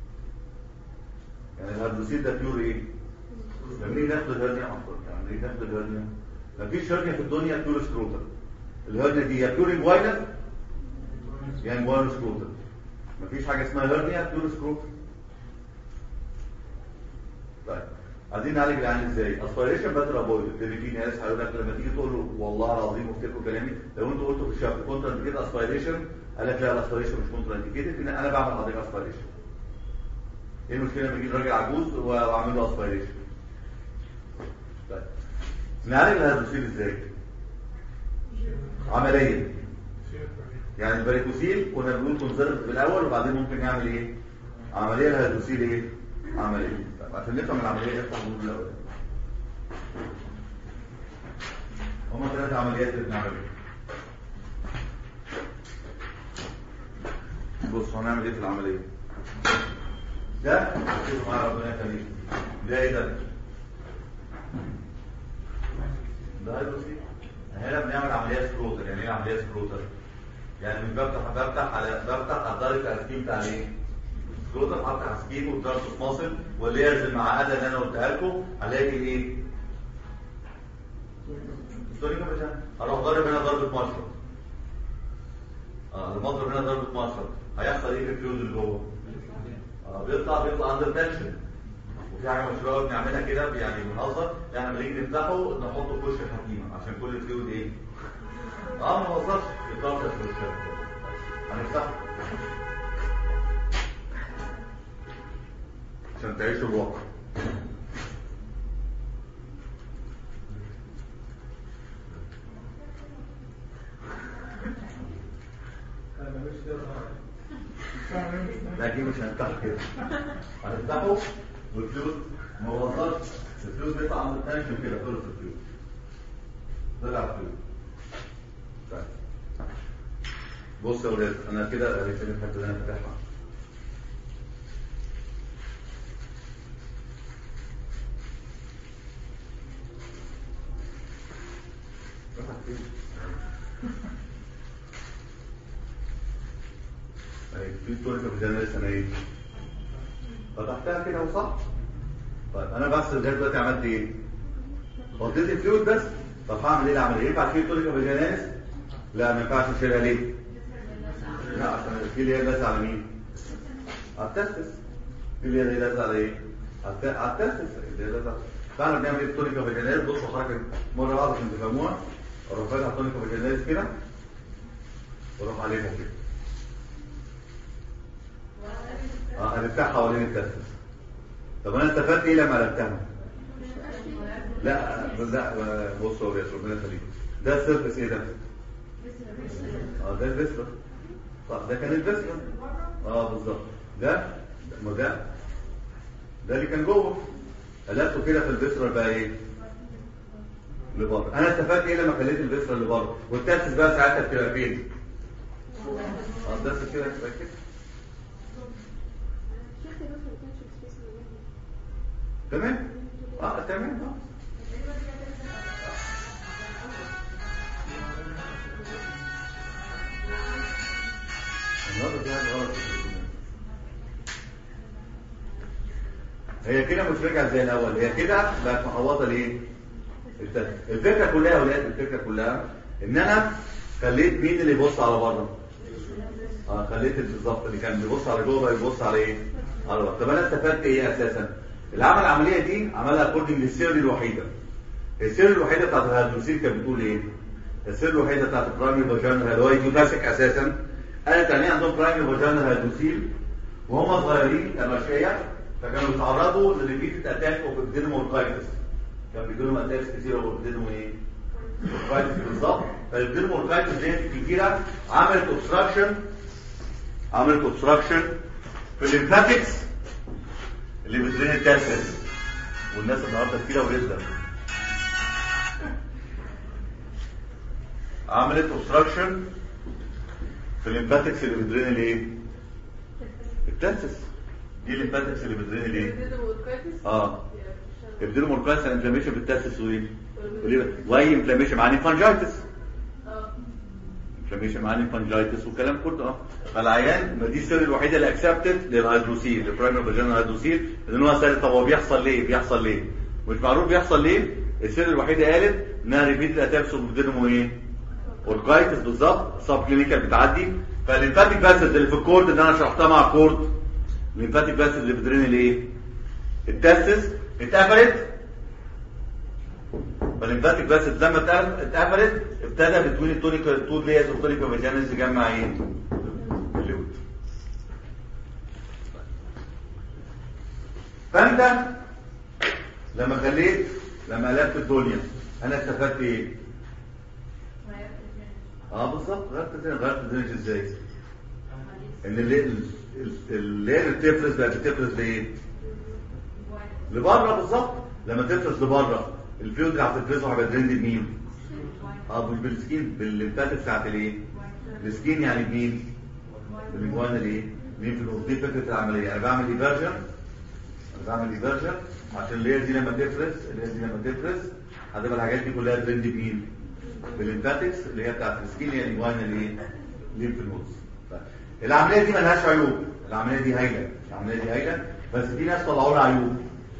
يعني الهردوسيل ده بيور ايه؟ لما نيجي ناخد الهرنيا عفوا يعني نيجي ناخد الهرنيا مفيش هرنيا في الدنيا بيور سكروتر الهرنيا دي يا بيور انجوينال يا انجوينال سكروتر مفيش حاجه اسمها هرنيا بيور سكروتر طيب عايزين نعالج العين ازاي اسبيريشن باتر افويد اللي في ناس هيقول لك لما تيجي تقول له والله العظيم افتكروا كلامي لو انت قلته في الشاب كونتر انديكيت اسبيريشن قال لك لا الاسبيريشن مش كونتر انديكيت انا بعمل حضرتك اسبيريشن ايه المشكله لما يجي راجل عجوز واعمل له اسبيريشن طيب نعالج الهيدروسيل ازاي عمليا يعني الباريكوسيل كنا بنقول كونزرف في الاول وبعدين ممكن نعمل ايه عمليه الهيدروسيل ايه عمليه طيب عشان نفهم العمليه نفتح النور الاول هما ثلاث عمليات اللي بنعملها بص هنعمل ايه في العمليه ده شوف معايا ربنا يخليك ده ايه ده ده هيدروسيل هنا بنعمل عمليه سكروتر يعني ايه عمليه سكروتر يعني مش بفتح بفتح على بفتح على الدرجه الاسكيم بتاع الايه سكروتر افتح سكيم والترانسوس ماسل والليرز المعقده اللي انا قلتها لكم هلاقي ايه ستوري كمان اروح ضارب هنا ضربه مشرط اه لما اضرب هنا ضربه مشرط هيحصل ايه في الفلويد اللي جوه اه بيطلع بيطلع اندر تنشن وفي حاجه مشهوره بنعملها كده يعني بنهزر يعني لما نيجي نفتحه نحطه في وش الحكيمه عشان كل الفلويد ايه اه ما وصلش يتطرطش في الشرط هنفتحه عشان تعيشوا الواقع لا دي مش هنفتحه كده هنفتحه والفلوس ما وصلش الفلوس بيطلع عند التنشن كده خلص الفلوس طلع الفلوس طيب بص يا ولاد انا كده قريت الحته اللي انا فاتحها فتح فين؟ اهي في توركه في جنرال لسه ايه فتحتها كده وصح طيب انا بس لغايه دلوقتي عملت ايه فضيت الفلويد بس طب هعمل ايه العمليه ينفع اشيل توركه في جنرال لا ما ينفعش اشيلها ليه لا عشان في اللي هي لازقه على مين على التستس في اللي هي لازقه على ايه على الت- على التستس اللي هي لازقه فاحنا بنعمل ايه توركه في جنرال بصوا حركه مره واحده عشان تفهموها اروح فاتح توركه في جنرال كده واروح عليها كده اه هنفتح حوالين التستس طب انا استفدت ايه لما قلبتها لا لا بصوا يا ولاد ربنا يخليك ده السيرفس ايه ده اه ده الفيسرا صح ده كان الفيسرا اه بالظبط ده ما ده ده اللي كان جوه قلبته كده في الفيسرال بقى ايه لبره انا استفدت ايه لما خليت الفيسرال لبره والتاسس بقى ساعتها بتبقى فين اه التاسس كده هتبقى كده تمام اه تمام اه النهارده في حاجه غلط في الرسومات. هي كده مش رجعت زي الاول هي كده بقت محوطه ليه الت- الفكره كلها يا ولاد الفكره كلها ان انا خليت مين اللي يبص على بره اه خليت بالظبط اللي كان بيبص على جوه بقى يبص على ايه على بره طب انا استفدت ايه اساسا اللي عمل العمليه دي عملها اكوردنج للسيري الوحيده السيري الوحيده بتاعت الهيدروسيل كانت بتقول ايه السيري الوحيده بتاعت البرايمري فاجينال اللي هو يوتاسك اساسا قالت ان هي عندهم برايمري فاجينال هيدروسيل وهم صغيرين كمشيه فكانوا بيتعرضوا لريبيتد اتاك اوف الدينموركايتس كان بيجي لهم اتاكس كتيره اوف ايه موركايتس بالظبط فالدينموركايتس دي كتيره عملت اوبستراكشن عملت اوبستراكشن في الليمفاتكس اللي بتدرين التاسس والناس النهارده كتيره ورزقه عملت اوبستراكشن في الليمفاتكس اللي بتدرين الايه التاسس دي الليمفاتكس اللي بتدرين الايه اه ابدلوا موركايتس انفلاميشن في التاسس وايه وليه- واي انفلاميشن مع انفانجايتس انفلاميشن مع انفانجايتس والكلام كله اه فالعيان ما دي السر الوحيده اللي اكسبتد للهيدروسيل للبرايمري فاجينال هيدروسيل ان هو سر طب هو بيحصل ليه بيحصل ليه مش معروف بيحصل ليه السر الوحيده قالت انها ريبيت الاتاكس وبتدينهم ايه اورجايتس بالظبط سب كلينيكال بتعدي فالليمفاتيك باسز اللي في الكورد اللي انا شرحتها مع الكورد الليمفاتيك باسز اللي بتدرين الايه التاسس اتقفلت فالليمفاتيك باسز لما اتقف- اتقفلت ابتدى بتوين التونيكا التور ليز والتونيكا فاجيناليز يجمع ايه الليود فانت لما خليت لما قلبت الدنيا انا استفدت ايه اه بالظبط غيرت الدنيا غيرت الدنيا ازاي ان اللي اللي اللي بتفرز بقت بتفرز لايه لبره بالظبط لما تفرز لبره الفلويد اللي هتفرزه هيبقى دريند بمين اه مش بالسكين بالليمفات بتاعت الايه السكين يعني بمين بالجوان الايه مين في الأوض. دي فكره العمليه انا بعمل ايفرجن انا بعمل ايفرجن عشان اللير دي لما تفرز اللير دي لما تفرز هتبقى الحاجات دي كلها دريند بمين بالليمفاتكس اللي هي بتاعت السكين هي الجوان الايه ليمف نودز العمليه دي ملهاش عيوب العمليه دي هايله العمليه دي هايله بس في ناس طلعوا لها عيوب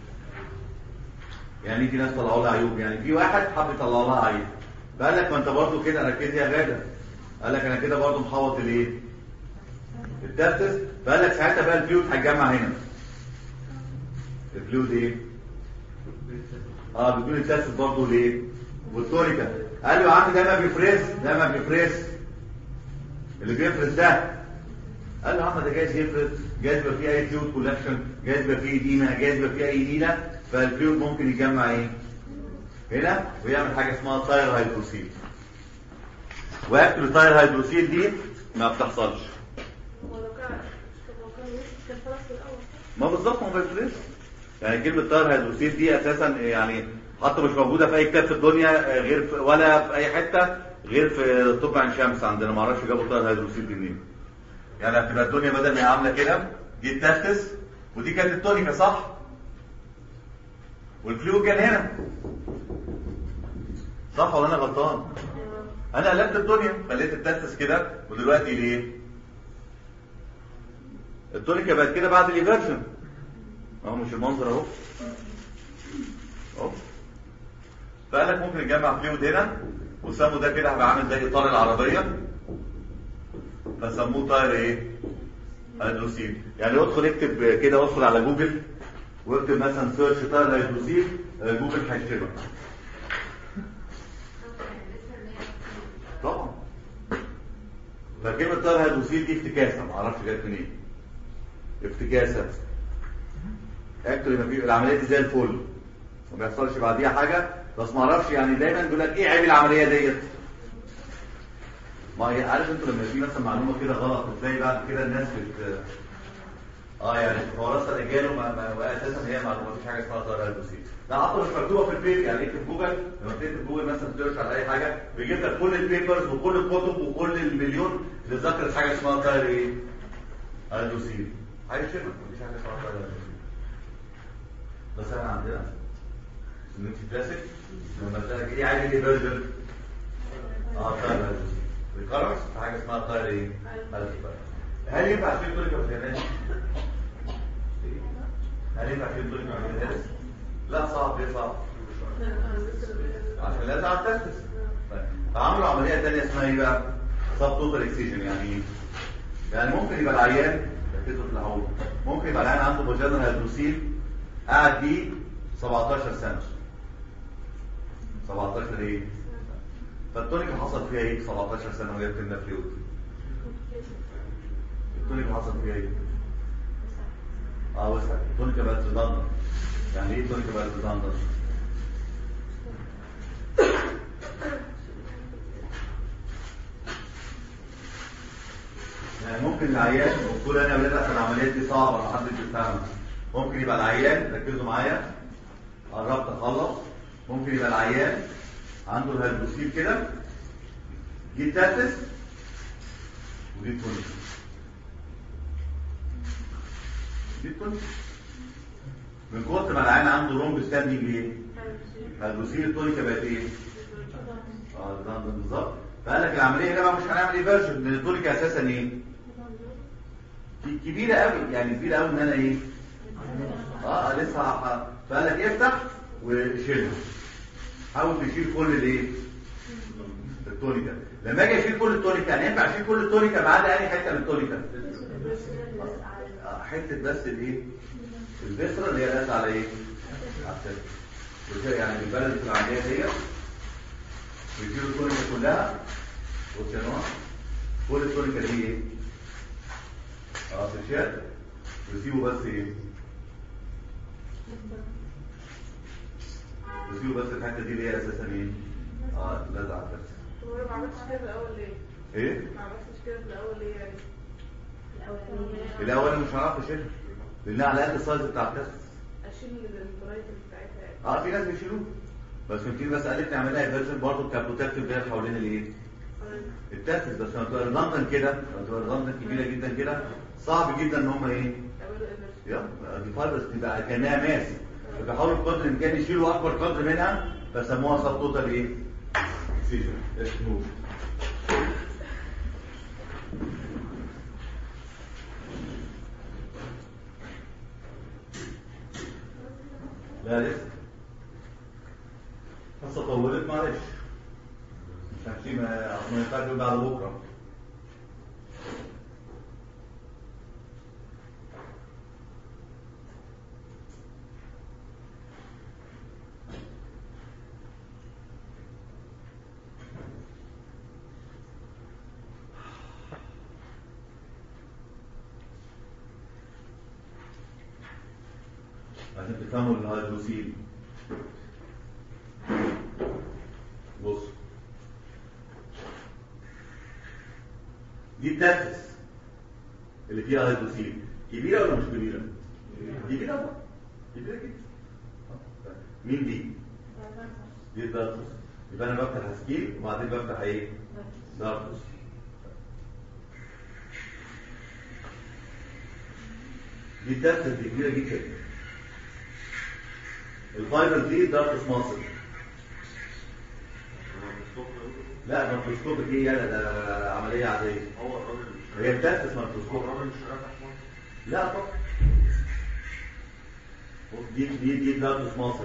يعني في ناس طلعوا لها عيوب يعني في واحد حب يطلع لها عيب فقال لك ما انت برضه كده ركز يا غاده قال لك انا كده برضه محوط الايه التستس فقال لك ساعتها بقى الفلويد هيتجمع هنا الفلويد ايه اه بتقول التستس برضه ليه والتونيكا قال له يا عم ده ما بيفرز ده ما بيفرز اللي بيفرز ده قال له يا عم ده جايز يفرز جايز يبقى فيه اي فلويد كولكشن جايز يبقى فيه ايدينا جايز يبقى فيه اي ايدينا فالفلويد ممكن يجمع ايه هنا ويعمل حاجه اسمها تاير هيدروسيل واكل التاير هيدروسيل دي ما بتحصلش ما بالظبط ما بيفرزش يعني كلمه تاير هيدروسيل دي اساسا يعني حتى مش موجوده في اي كتاب في الدنيا آه، غير في ولا في اي حته غير في طب عين شمس عندنا ما اعرفش جابوا تاير هيدروسيل دي منين يعني هتبقى الدنيا بدل ما هي عامله كده دي التستس ودي كانت التونيكا صح والفلو كان هنا صح ولا انا غلطان انا قلبت الدنيا خليت التستس كده ودلوقتي ليه التونيكا بقت كده بعد الايفرجن اهو مش المنظر اهو اهو فقال لك ممكن نجمع فلويد هنا وسموا ده كده هيبقى عامل زي اطار العربيه فسموه طاير ايه هيدروسيل يعني ادخل اكتب كده ادخل على جوجل واكتب مثلا سيرش طاير هيدروسيل آه، جوجل هيشتغل طبعا فكلمة طاير هيدروسيل دي افتكاسة معرفش جت منين افتكاسة اكتب ما في العملية دي زي الفل ما بيحصلش بعديها حاجة بس معرفش يعني دايما بيقول لك ايه عيب العملية ديت ما هي عارف انتوا لما في مثلا معلومه كده غلط وتلاقي بعد كده الناس بت اه يعني فرصة رجاله ما ما ما اساسا هي معلومه مفيش حاجه اسمها طائره البوسيل لا عطوا مش مكتوبه في البيت يعني اكتب جوجل لما تكتب جوجل مثلا تسيرش على اي حاجه بيجيب لك كل البيبرز وكل الكتب وكل المليون اللي ذكرت حاجه اسمها طائره ايه؟ البوسيل هيشيلك مفيش حاجه اسمها طائره البوسيل بس احنا عندنا سنوتي كلاسيك لما تلاقي ايه عايز ايه فيرجن اه طائره البوسيل ريكارنس في حاجه اسمها طائره ايه؟ البوسيل هل ينفع اشيل كل الكابتنات؟ هل ينفع اشيل كل الكابتنات؟ لا صعب ليه صعب؟ عشان لازم على التستس فعملوا عمليه ثانيه اسمها ايه بقى؟ سب توتال اكسيجن يعني ايه؟ يعني ممكن يبقى العيان ركزوا في العود ممكن يبقى العيان عنده فاجينال هيدروسيل قاعد بيه 17 سنه 17 ايه؟ فالتونيك حصل فيها ايه 17 سنه وهي بتمنى فلويد التونيك حصل فيها ايه؟ اه وسع التونيك بقت ريدندنت يعني ايه التونيك بقت ريدندنت؟ يعني ممكن العيان وكل انا ولاد عشان العمليات دي صعبه ما حدش بيفهمها ممكن يبقى العيان ركزوا معايا قربت اخلص ممكن يبقى العيان عنده الهيدروسيل كده دي تاسس ودي تونيك دي تونيك من كتر ما العيان عنده رومب ستاندنج ايه؟ هيدروسيل التونيكا بقت ايه؟ اه ده ده بالظبط فقال لك العمليه يا جماعه مش هنعمل ايه فيرجن لان التونيكا اساسا ايه؟ ك- كبيره قوي يعني كبيره قوي ان انا ايه؟ اه لسه ه- فقال لك افتح وشيلها حاول تشيل كل الايه؟ التونيكا لما اجي اشيل كل التونيكا يعني ينفع اشيل كل التونيكا ما عدا اي حته من التونيكا؟ آه، حته بس الايه؟ البسرة اللي هي لازقه على ايه؟ على السلك وزي يعني البلد في العمليه ديت ويشيلوا التونيكا كلها وشنوها كل التونيكا دي ايه؟ اه تشال ويسيبوا بس ايه؟ ويسيبوا بس الحته دي اللي هي اساسا ايه؟ اه لازقه على السلك هو ما عملتش كده في الاول ليه؟ ايه؟ ما عملتش كده في الاول ليه يعني؟ الاول مش هنعرف نشيلها لانها على قد السايز بتاع التست اشيل البرايت بتاعتها يعني اه في ناس بيشيلوه بس في ناس قالت نعملها فيرجن برضه كبروتكتيف اللي هي حوالين الايه؟ التاسس بس لما تبقى ريدندنت كده لما تبقى ريدندنت كبيره جدا كده صعب جدا ان هم ايه؟ تعملوا ايمرجنسي يلا دي فايبرز تبقى كانها ماس فبيحاولوا بقدر الامكان يشيلوا اكبر قدر منها فسموها سب توتال ايه؟ اكسيجن اسمه لا لسه قصة طولت معلش عشان في ما أصل ما ينفعش يقول بعد بكره عشان تفهموا الهيدروسيل بص دي التاسس اللي فيها هيدروسيل كبيرة ولا مش كبيرة؟ كبيرة بقى كبيرة جدا مين دي؟ دي الدارتوس يبقى انا بفتح سكيل وبعدين بفتح ايه؟ دارتوس دي التاسس دي كبيرة جدا الفايبر دي دارتوس مصر لا مايكروسكوب دي يلا ده عملية عادية هو الراجل هي بتاسس هو مايكروسكوب الراجل مش راجع في مصر لا طبعا بص دي دي دي دارتوس مصر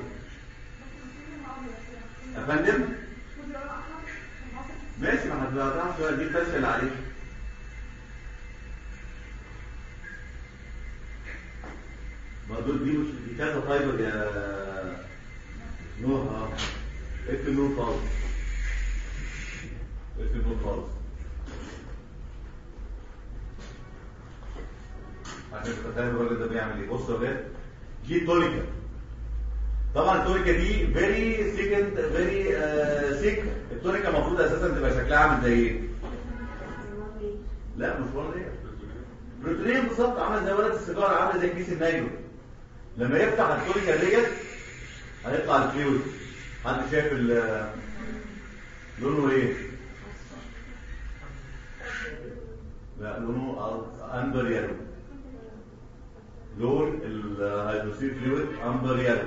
يا فندم ماشي ما هتبقى شويه دي الفشل اللي عليك ما دول دي مش دي كذا فايبر يا نور اه اكتب نور خالص اكتب نور خالص عشان تبقى فاهم الراجل ده بيعمل ايه بص يا ولاد دي التونيكا طبعا التونيكا دي فيري سيكند فيري سيك التونيكا المفروض اساسا تبقى شكلها عامل زي ايه؟ لا مش ولا ايه بروتينين بالظبط عامله زي ورقه السيجاره عامله زي كيس النايلون لما يفتح التونيكا ديت هيطلع الفلويد حد شايف ال- لونه ايه؟ لا لونه امبر يلو لون الهيدروسيل فلويد امبر يلو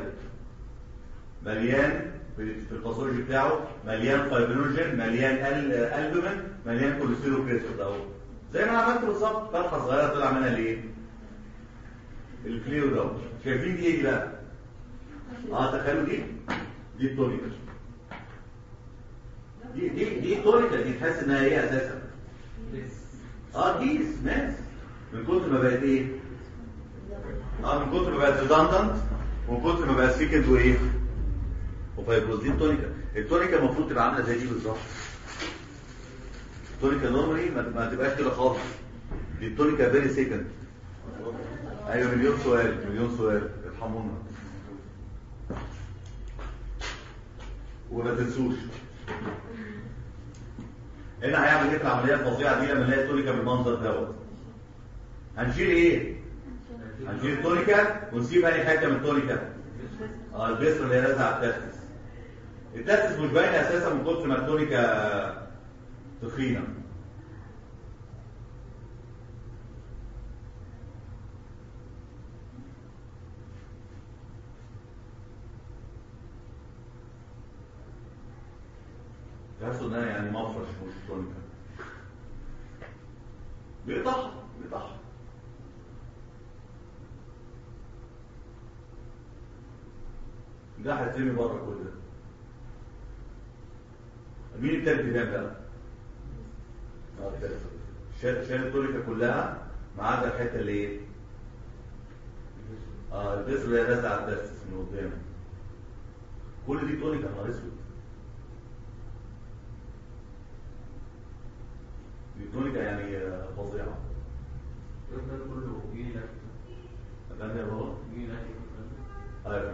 مليان في في الباثولوجي بتاعه مليان فايبروجين مليان ال- البومين مليان كوليسترول كريستال اهو زي ما انا عملت بالظبط فتحه صغيره طلع منها الايه؟ الفلويد اهو شايفين دي ايه دي بقى؟ اه تخيلوا دي دي التونيكا دي دي دي التونيكا دي تحس انها ايه اساسا؟ اه كيس ناس من كتر ما بقت ايه؟ اه من كتر ما بقت ريدندنت ومن كتر ما بقت سيكند وايه؟ وفايبروز دي التونيكا التونيكا المفروض تبقى عامله زي دي بالظبط التونيكا نورمالي ما ما تبقاش كده خالص دي التونيكا فيري سيكند ايوه مليون سؤال مليون سؤال ارحمونا وما تنسوش هنا هيعمل ايه في العمليه الفظيعه دي لما نلاقي التونيكا بالمنظر دوت هنشيل ايه هنشيل التونيكا ونسيب اي حته من التونيكا اه البسر اللي هي لازقه على التستس التستس مش باينه اساسا من كتر ما التونيكا تخينه تحسوا انها يعني مفرش مش تونيكا بيقطعها بيقطعها ده هيترمي بره كل ده مين التالت ده بقى؟ اه التالت شال شال التونيكا كلها ما عدا الحته اللي ايه؟ اه البسر اللي هي لازقه على الدستس من قدام كل دي تونيكا نهار اسود دي تونيكا يعني آه، فظيعه ده كله جيل فاهم يا بابا؟ جيل ايوه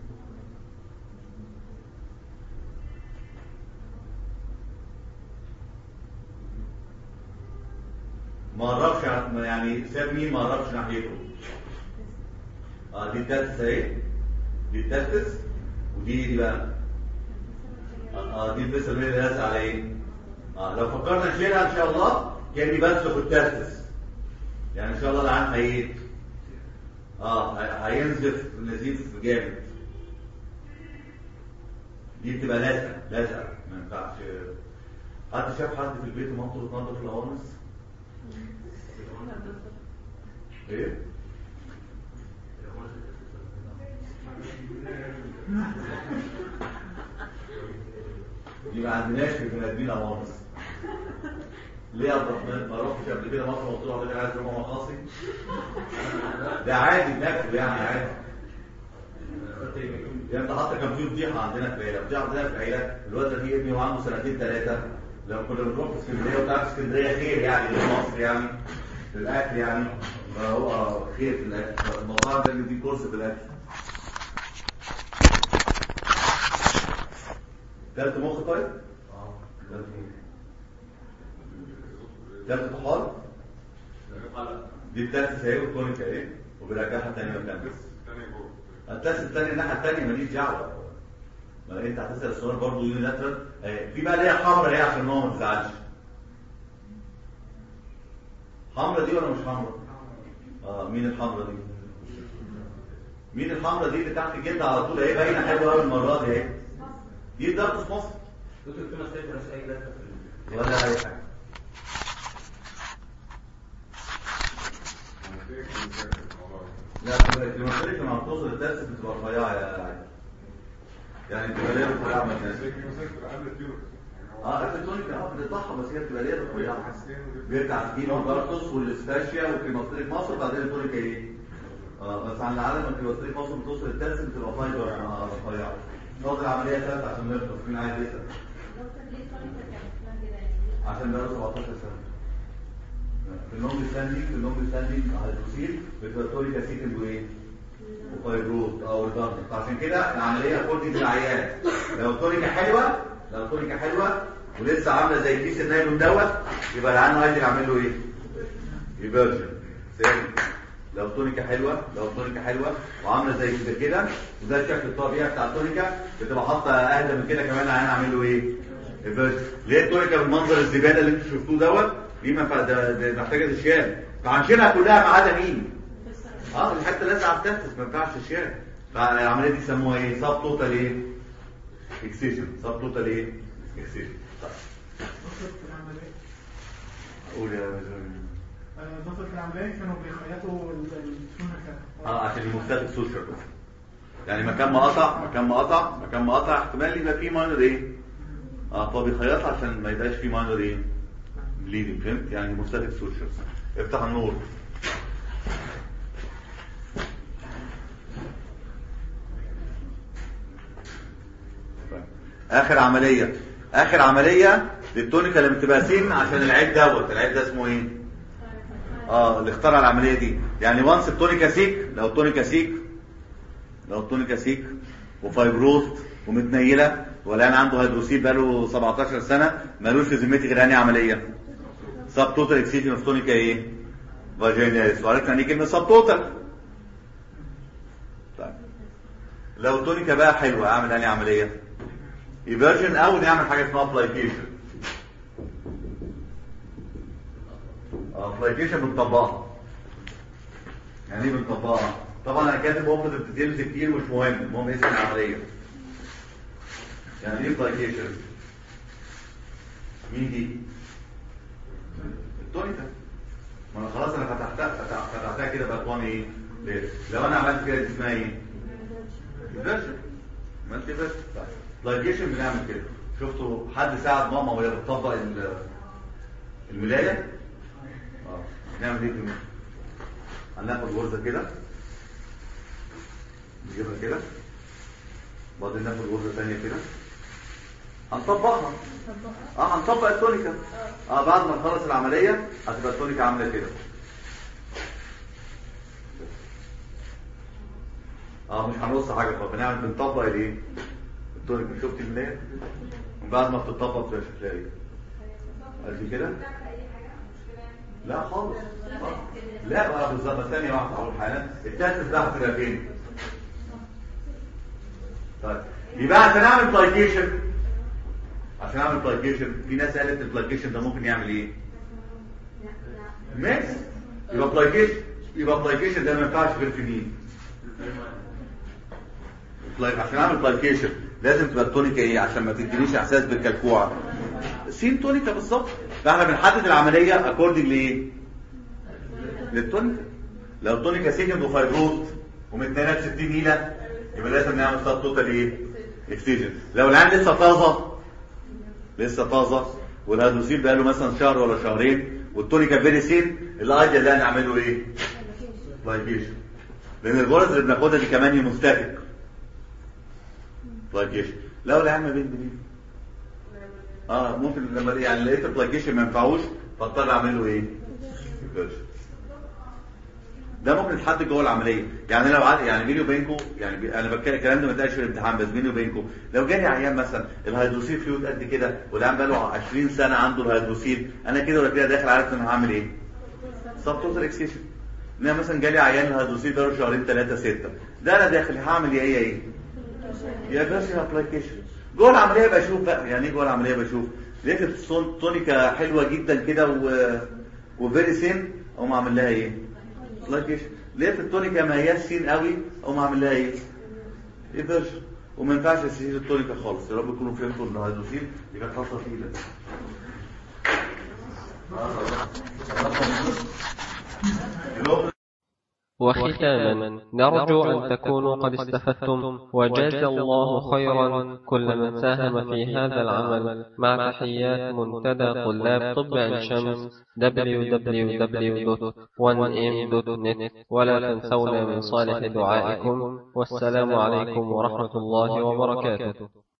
ما قربش ع- يعني ساب مين ما قربش ناحيته اه دي التاسس اهي دي التاسس ودي دي بقى اه آه، دي البس اللي لازقه على ايه اه لو فكرنا نشيلها ان شاء الله كاني بنسخ التاسس يعني ان شاء الله العام هي اه هي- هينزف نزيف جامد دي بتبقى لازقه لازقه ما ينفعش حد شاف حد في البيت ومامته بتنضف القوانص ايه دي ما عندناش في البني ادمين قوانص ليه يا عبد الرحمن ما رحتش قبل كده مصر وقلت له حضرتك عايز تروح مقاصي ده عادي بناكل يعني عادي يعني انت حتى كان في فضيحه عندنا في العيله فضيحه عندنا في العيله الواد ده فيه ابني وعنده سنتين ثلاثه لما كنا بنروح في اسكندريه وتعرف اسكندريه خير يعني غير مصر يعني في الاكل يعني فهو خير في الاكل المطاعم ده اللي دي كورس في الاكل كلت مخ طيب؟ اه كلت مخ كلت طحال؟ دي التاسس اهي والتونيكا اهي وبيرجعها تاني مكانها التاسس التاني الناحيه التانيه ماليش دعوه ما انت هتسال السؤال برضه يونيلاترال في بقى اللي هي حمرا اهي عشان هو ما تزعلش حمرا دي ولا مش حمرا؟ اه مين الحمرا دي؟ مين الحمرا دي اللي تحت الجلد على طول اهي باينه حلوه قوي المره دي اهي دي الدرس مصر دكتور كنا سايب مش اي لازمه في ولا اي حاجه لا الكليماتيريك لما بتوصل للدرس بتبقى رفيعه يا عادي يعني بتبقى ليه رفيعه ما تنسى اه الكترونيك اه بتطلعها بس هي بتبقى ليه رفيعه بيرجع تجيب البارتوس والسباشيا والكليماتيريك مصر بعدين التونيك ايه اه بس عن العالم الكليماتيريك مصر بتوصل للدرس بتبقى فايبر آه، رفيعه فاضل عمليه ثالثه عشان نخلص مين عايز يسال دكتور ليه الطريقة كانت اسمها كده يعني عشان بقاله 17 سنه في اللونج ستاندينج في اللونج ستاندينج هيدروسيل بتبقى توريكا سيكند وايه وفايبروز او الضغط فعشان كده العمليه كل دي العيان لو التونيكا حلوه لو التونيكا حلوه ولسه عامله زي كيس النايلون دوت يبقى العيان عايز يعمل له ايه؟ يفيرجن ثاني لو التونيكا حلوه لو التونيكا حلوه وعامله زي كده كده وده الشكل الطبيعي بتاع التونيكا بتبقى حاطه اهدى من كده كمان عشان اعمل له ايه؟ ريفرس ليه التونيكا بالمنظر الزباله اللي انتوا شفتوه دوت دي ما فا- ده- ده محتاجه تشيال فهنشيلها كلها ما عدا مين؟ اه الحته اللي لازقه على التنفس ما ينفعش تشيل فالعمليه دي يسموها ايه؟ سب توتال ايه؟ اكسيشن سب توتال ايه؟ اكسيشن طيب في العملية قول يا باشا. آه، دكتور في العملية كانوا بيخيطوا ال- السونة اه عشان المختلف سوشيال بس يعني مكان ما قطع مكان ما قطع مكان ما قطع احتمال يبقى فيه ماينر ايه اه فهو بيخيطها عشان ما يبقاش فيه ماينر ايه بليدنج فهمت يعني مختلف سوشيال افتح النور طيب. اخر عمليه اخر عمليه للتونيكا اللي بتبقى سين عشان العيب دوت العيب ده اسمه ايه اه اللي اخترع العمليه دي يعني وانس التونيكا سيك لو التونيكا سيك لو التونيكا سيك وفايبروست ومتنيله والان عنده هيدروسيل بقاله 17 سنه مالوش في ذمتي غير انهي عمليه سب توتال اكسيجن اوف تونيكا ايه فاجيناليس وعرفنا يعني ايه كلمه سب توتال طيب لو التونيكا بقى حلوه اعمل انهي عمليه ايفرجن او نعمل حاجه اسمها ابلايكيشن ابلايكيشن بنطبقها يعني ايه بنطبقها طبعا انا كاتب اوبريتيف ديتيلز كتير مش مهم المهم اسم العمليه يعني ايه ابلايكيشن مين دي التونيكا ما انا خلاص انا فتحتها فتح- فتحتها كده بقت وان ايه ليه؟ لو انا عملت كده دي اسمها ايه انفيرجن عملت كده ابلايكيشن بنعمل كده شفتوا حد ساعد ماما وهي بتطبق ال- الملايه اه نعمل ايه كمان هناخد غرزه كده نجيبها كده وبعدين ناخد غرزه ثانيه كده هنطبقها اه هنطبق التونيكا اه بعد ما نخلص العمليه هتبقى التونيكا عامله كده اه مش هنرص حاجه فبنعمل بنطبق الايه التونيكا شفت الملايه وبعد ما بتطبق بتبقى شكلها ايه قد كده لا خالص آه. لا بقى بالظبط ثانية واحدة أقول حالا التاسس ده هتبقى فين؟ طيب يبقى عشان أعمل بلايكيشن عشان أعمل بلايكيشن في ناس قالت البلايكيشن ده ممكن يعمل إيه؟ ميكس يبقى بلايكيشن يبقى بلايكيشن ده ما ينفعش غير في مين؟ بلاي- عشان اعمل بلايكيشن لازم تبقى التونيكا ايه عشان ما تدينيش احساس بالكلكوعه سين تونيكا بالظبط فاحنا بنحدد العمليه اكوردنج لايه للتونيكا لو التونيكا سيجن وفايبروت ومتنينات 60 نيله يبقى لازم نعمل سب توتال ايه اكسجن لو العين لسه طازه لسه طازه والهيدروسيل بقى له مثلا شهر ولا شهرين والتونيكا فيري سين الايديال ده نعمله ايه لايكيشن لان الغرز اللي بناخدها دي كمان مستهلك لايكيشن لو العين ما بين دي اه ممكن لما يعني لقيت البلايكيشن ما ينفعوش فاضطر اعمل له ايه conversion. ده ممكن يتحدد جوه العمليه يعني لو عاد يعني بيني وبينكم يعني بي... انا بتكلم الكلام ده ما اتقالش في الامتحان بس بيني وبينكم لو جالي عيان مثلا الهيدروسيل فلويد قد كده والعيان بقى له 20 سنه عنده الهيدروسيل انا كده ولا كده داخل عارف ان انا هعمل ايه سب توتال اكسيشن ان أنا مثلا جالي عيان الهيدروسيل بقى له شهرين ثلاثه سته ده انا داخل هعمل يا ايه يا ايه يا فيرسي ابليكيشن جوه العمليه بشوف بقى يعني ايه جوه العمليه بشوف لقيت الصون- تونيكا حلوه جدا كده و وفيري سين اقوم اعمل لها ايه ابليكيشن لقيت التونيكا ما هياش سين قوي اقوم اعمل لها ايه ايه فيرجن وما ينفعش تسيب التونيكا خالص يا رب تكونوا فهمتوا ان الهيدروسيل دي كانت خاصه تقيله الأوبرا- وختاما نرجو أن تكونوا قد استفدتم وجزى الله خيرا كل من ساهم في هذا العمل مع تحيات منتدى طلاب طب عين شمس www.1m.net ولا تنسونا من صالح دعائكم والسلام عليكم ورحمة الله وبركاته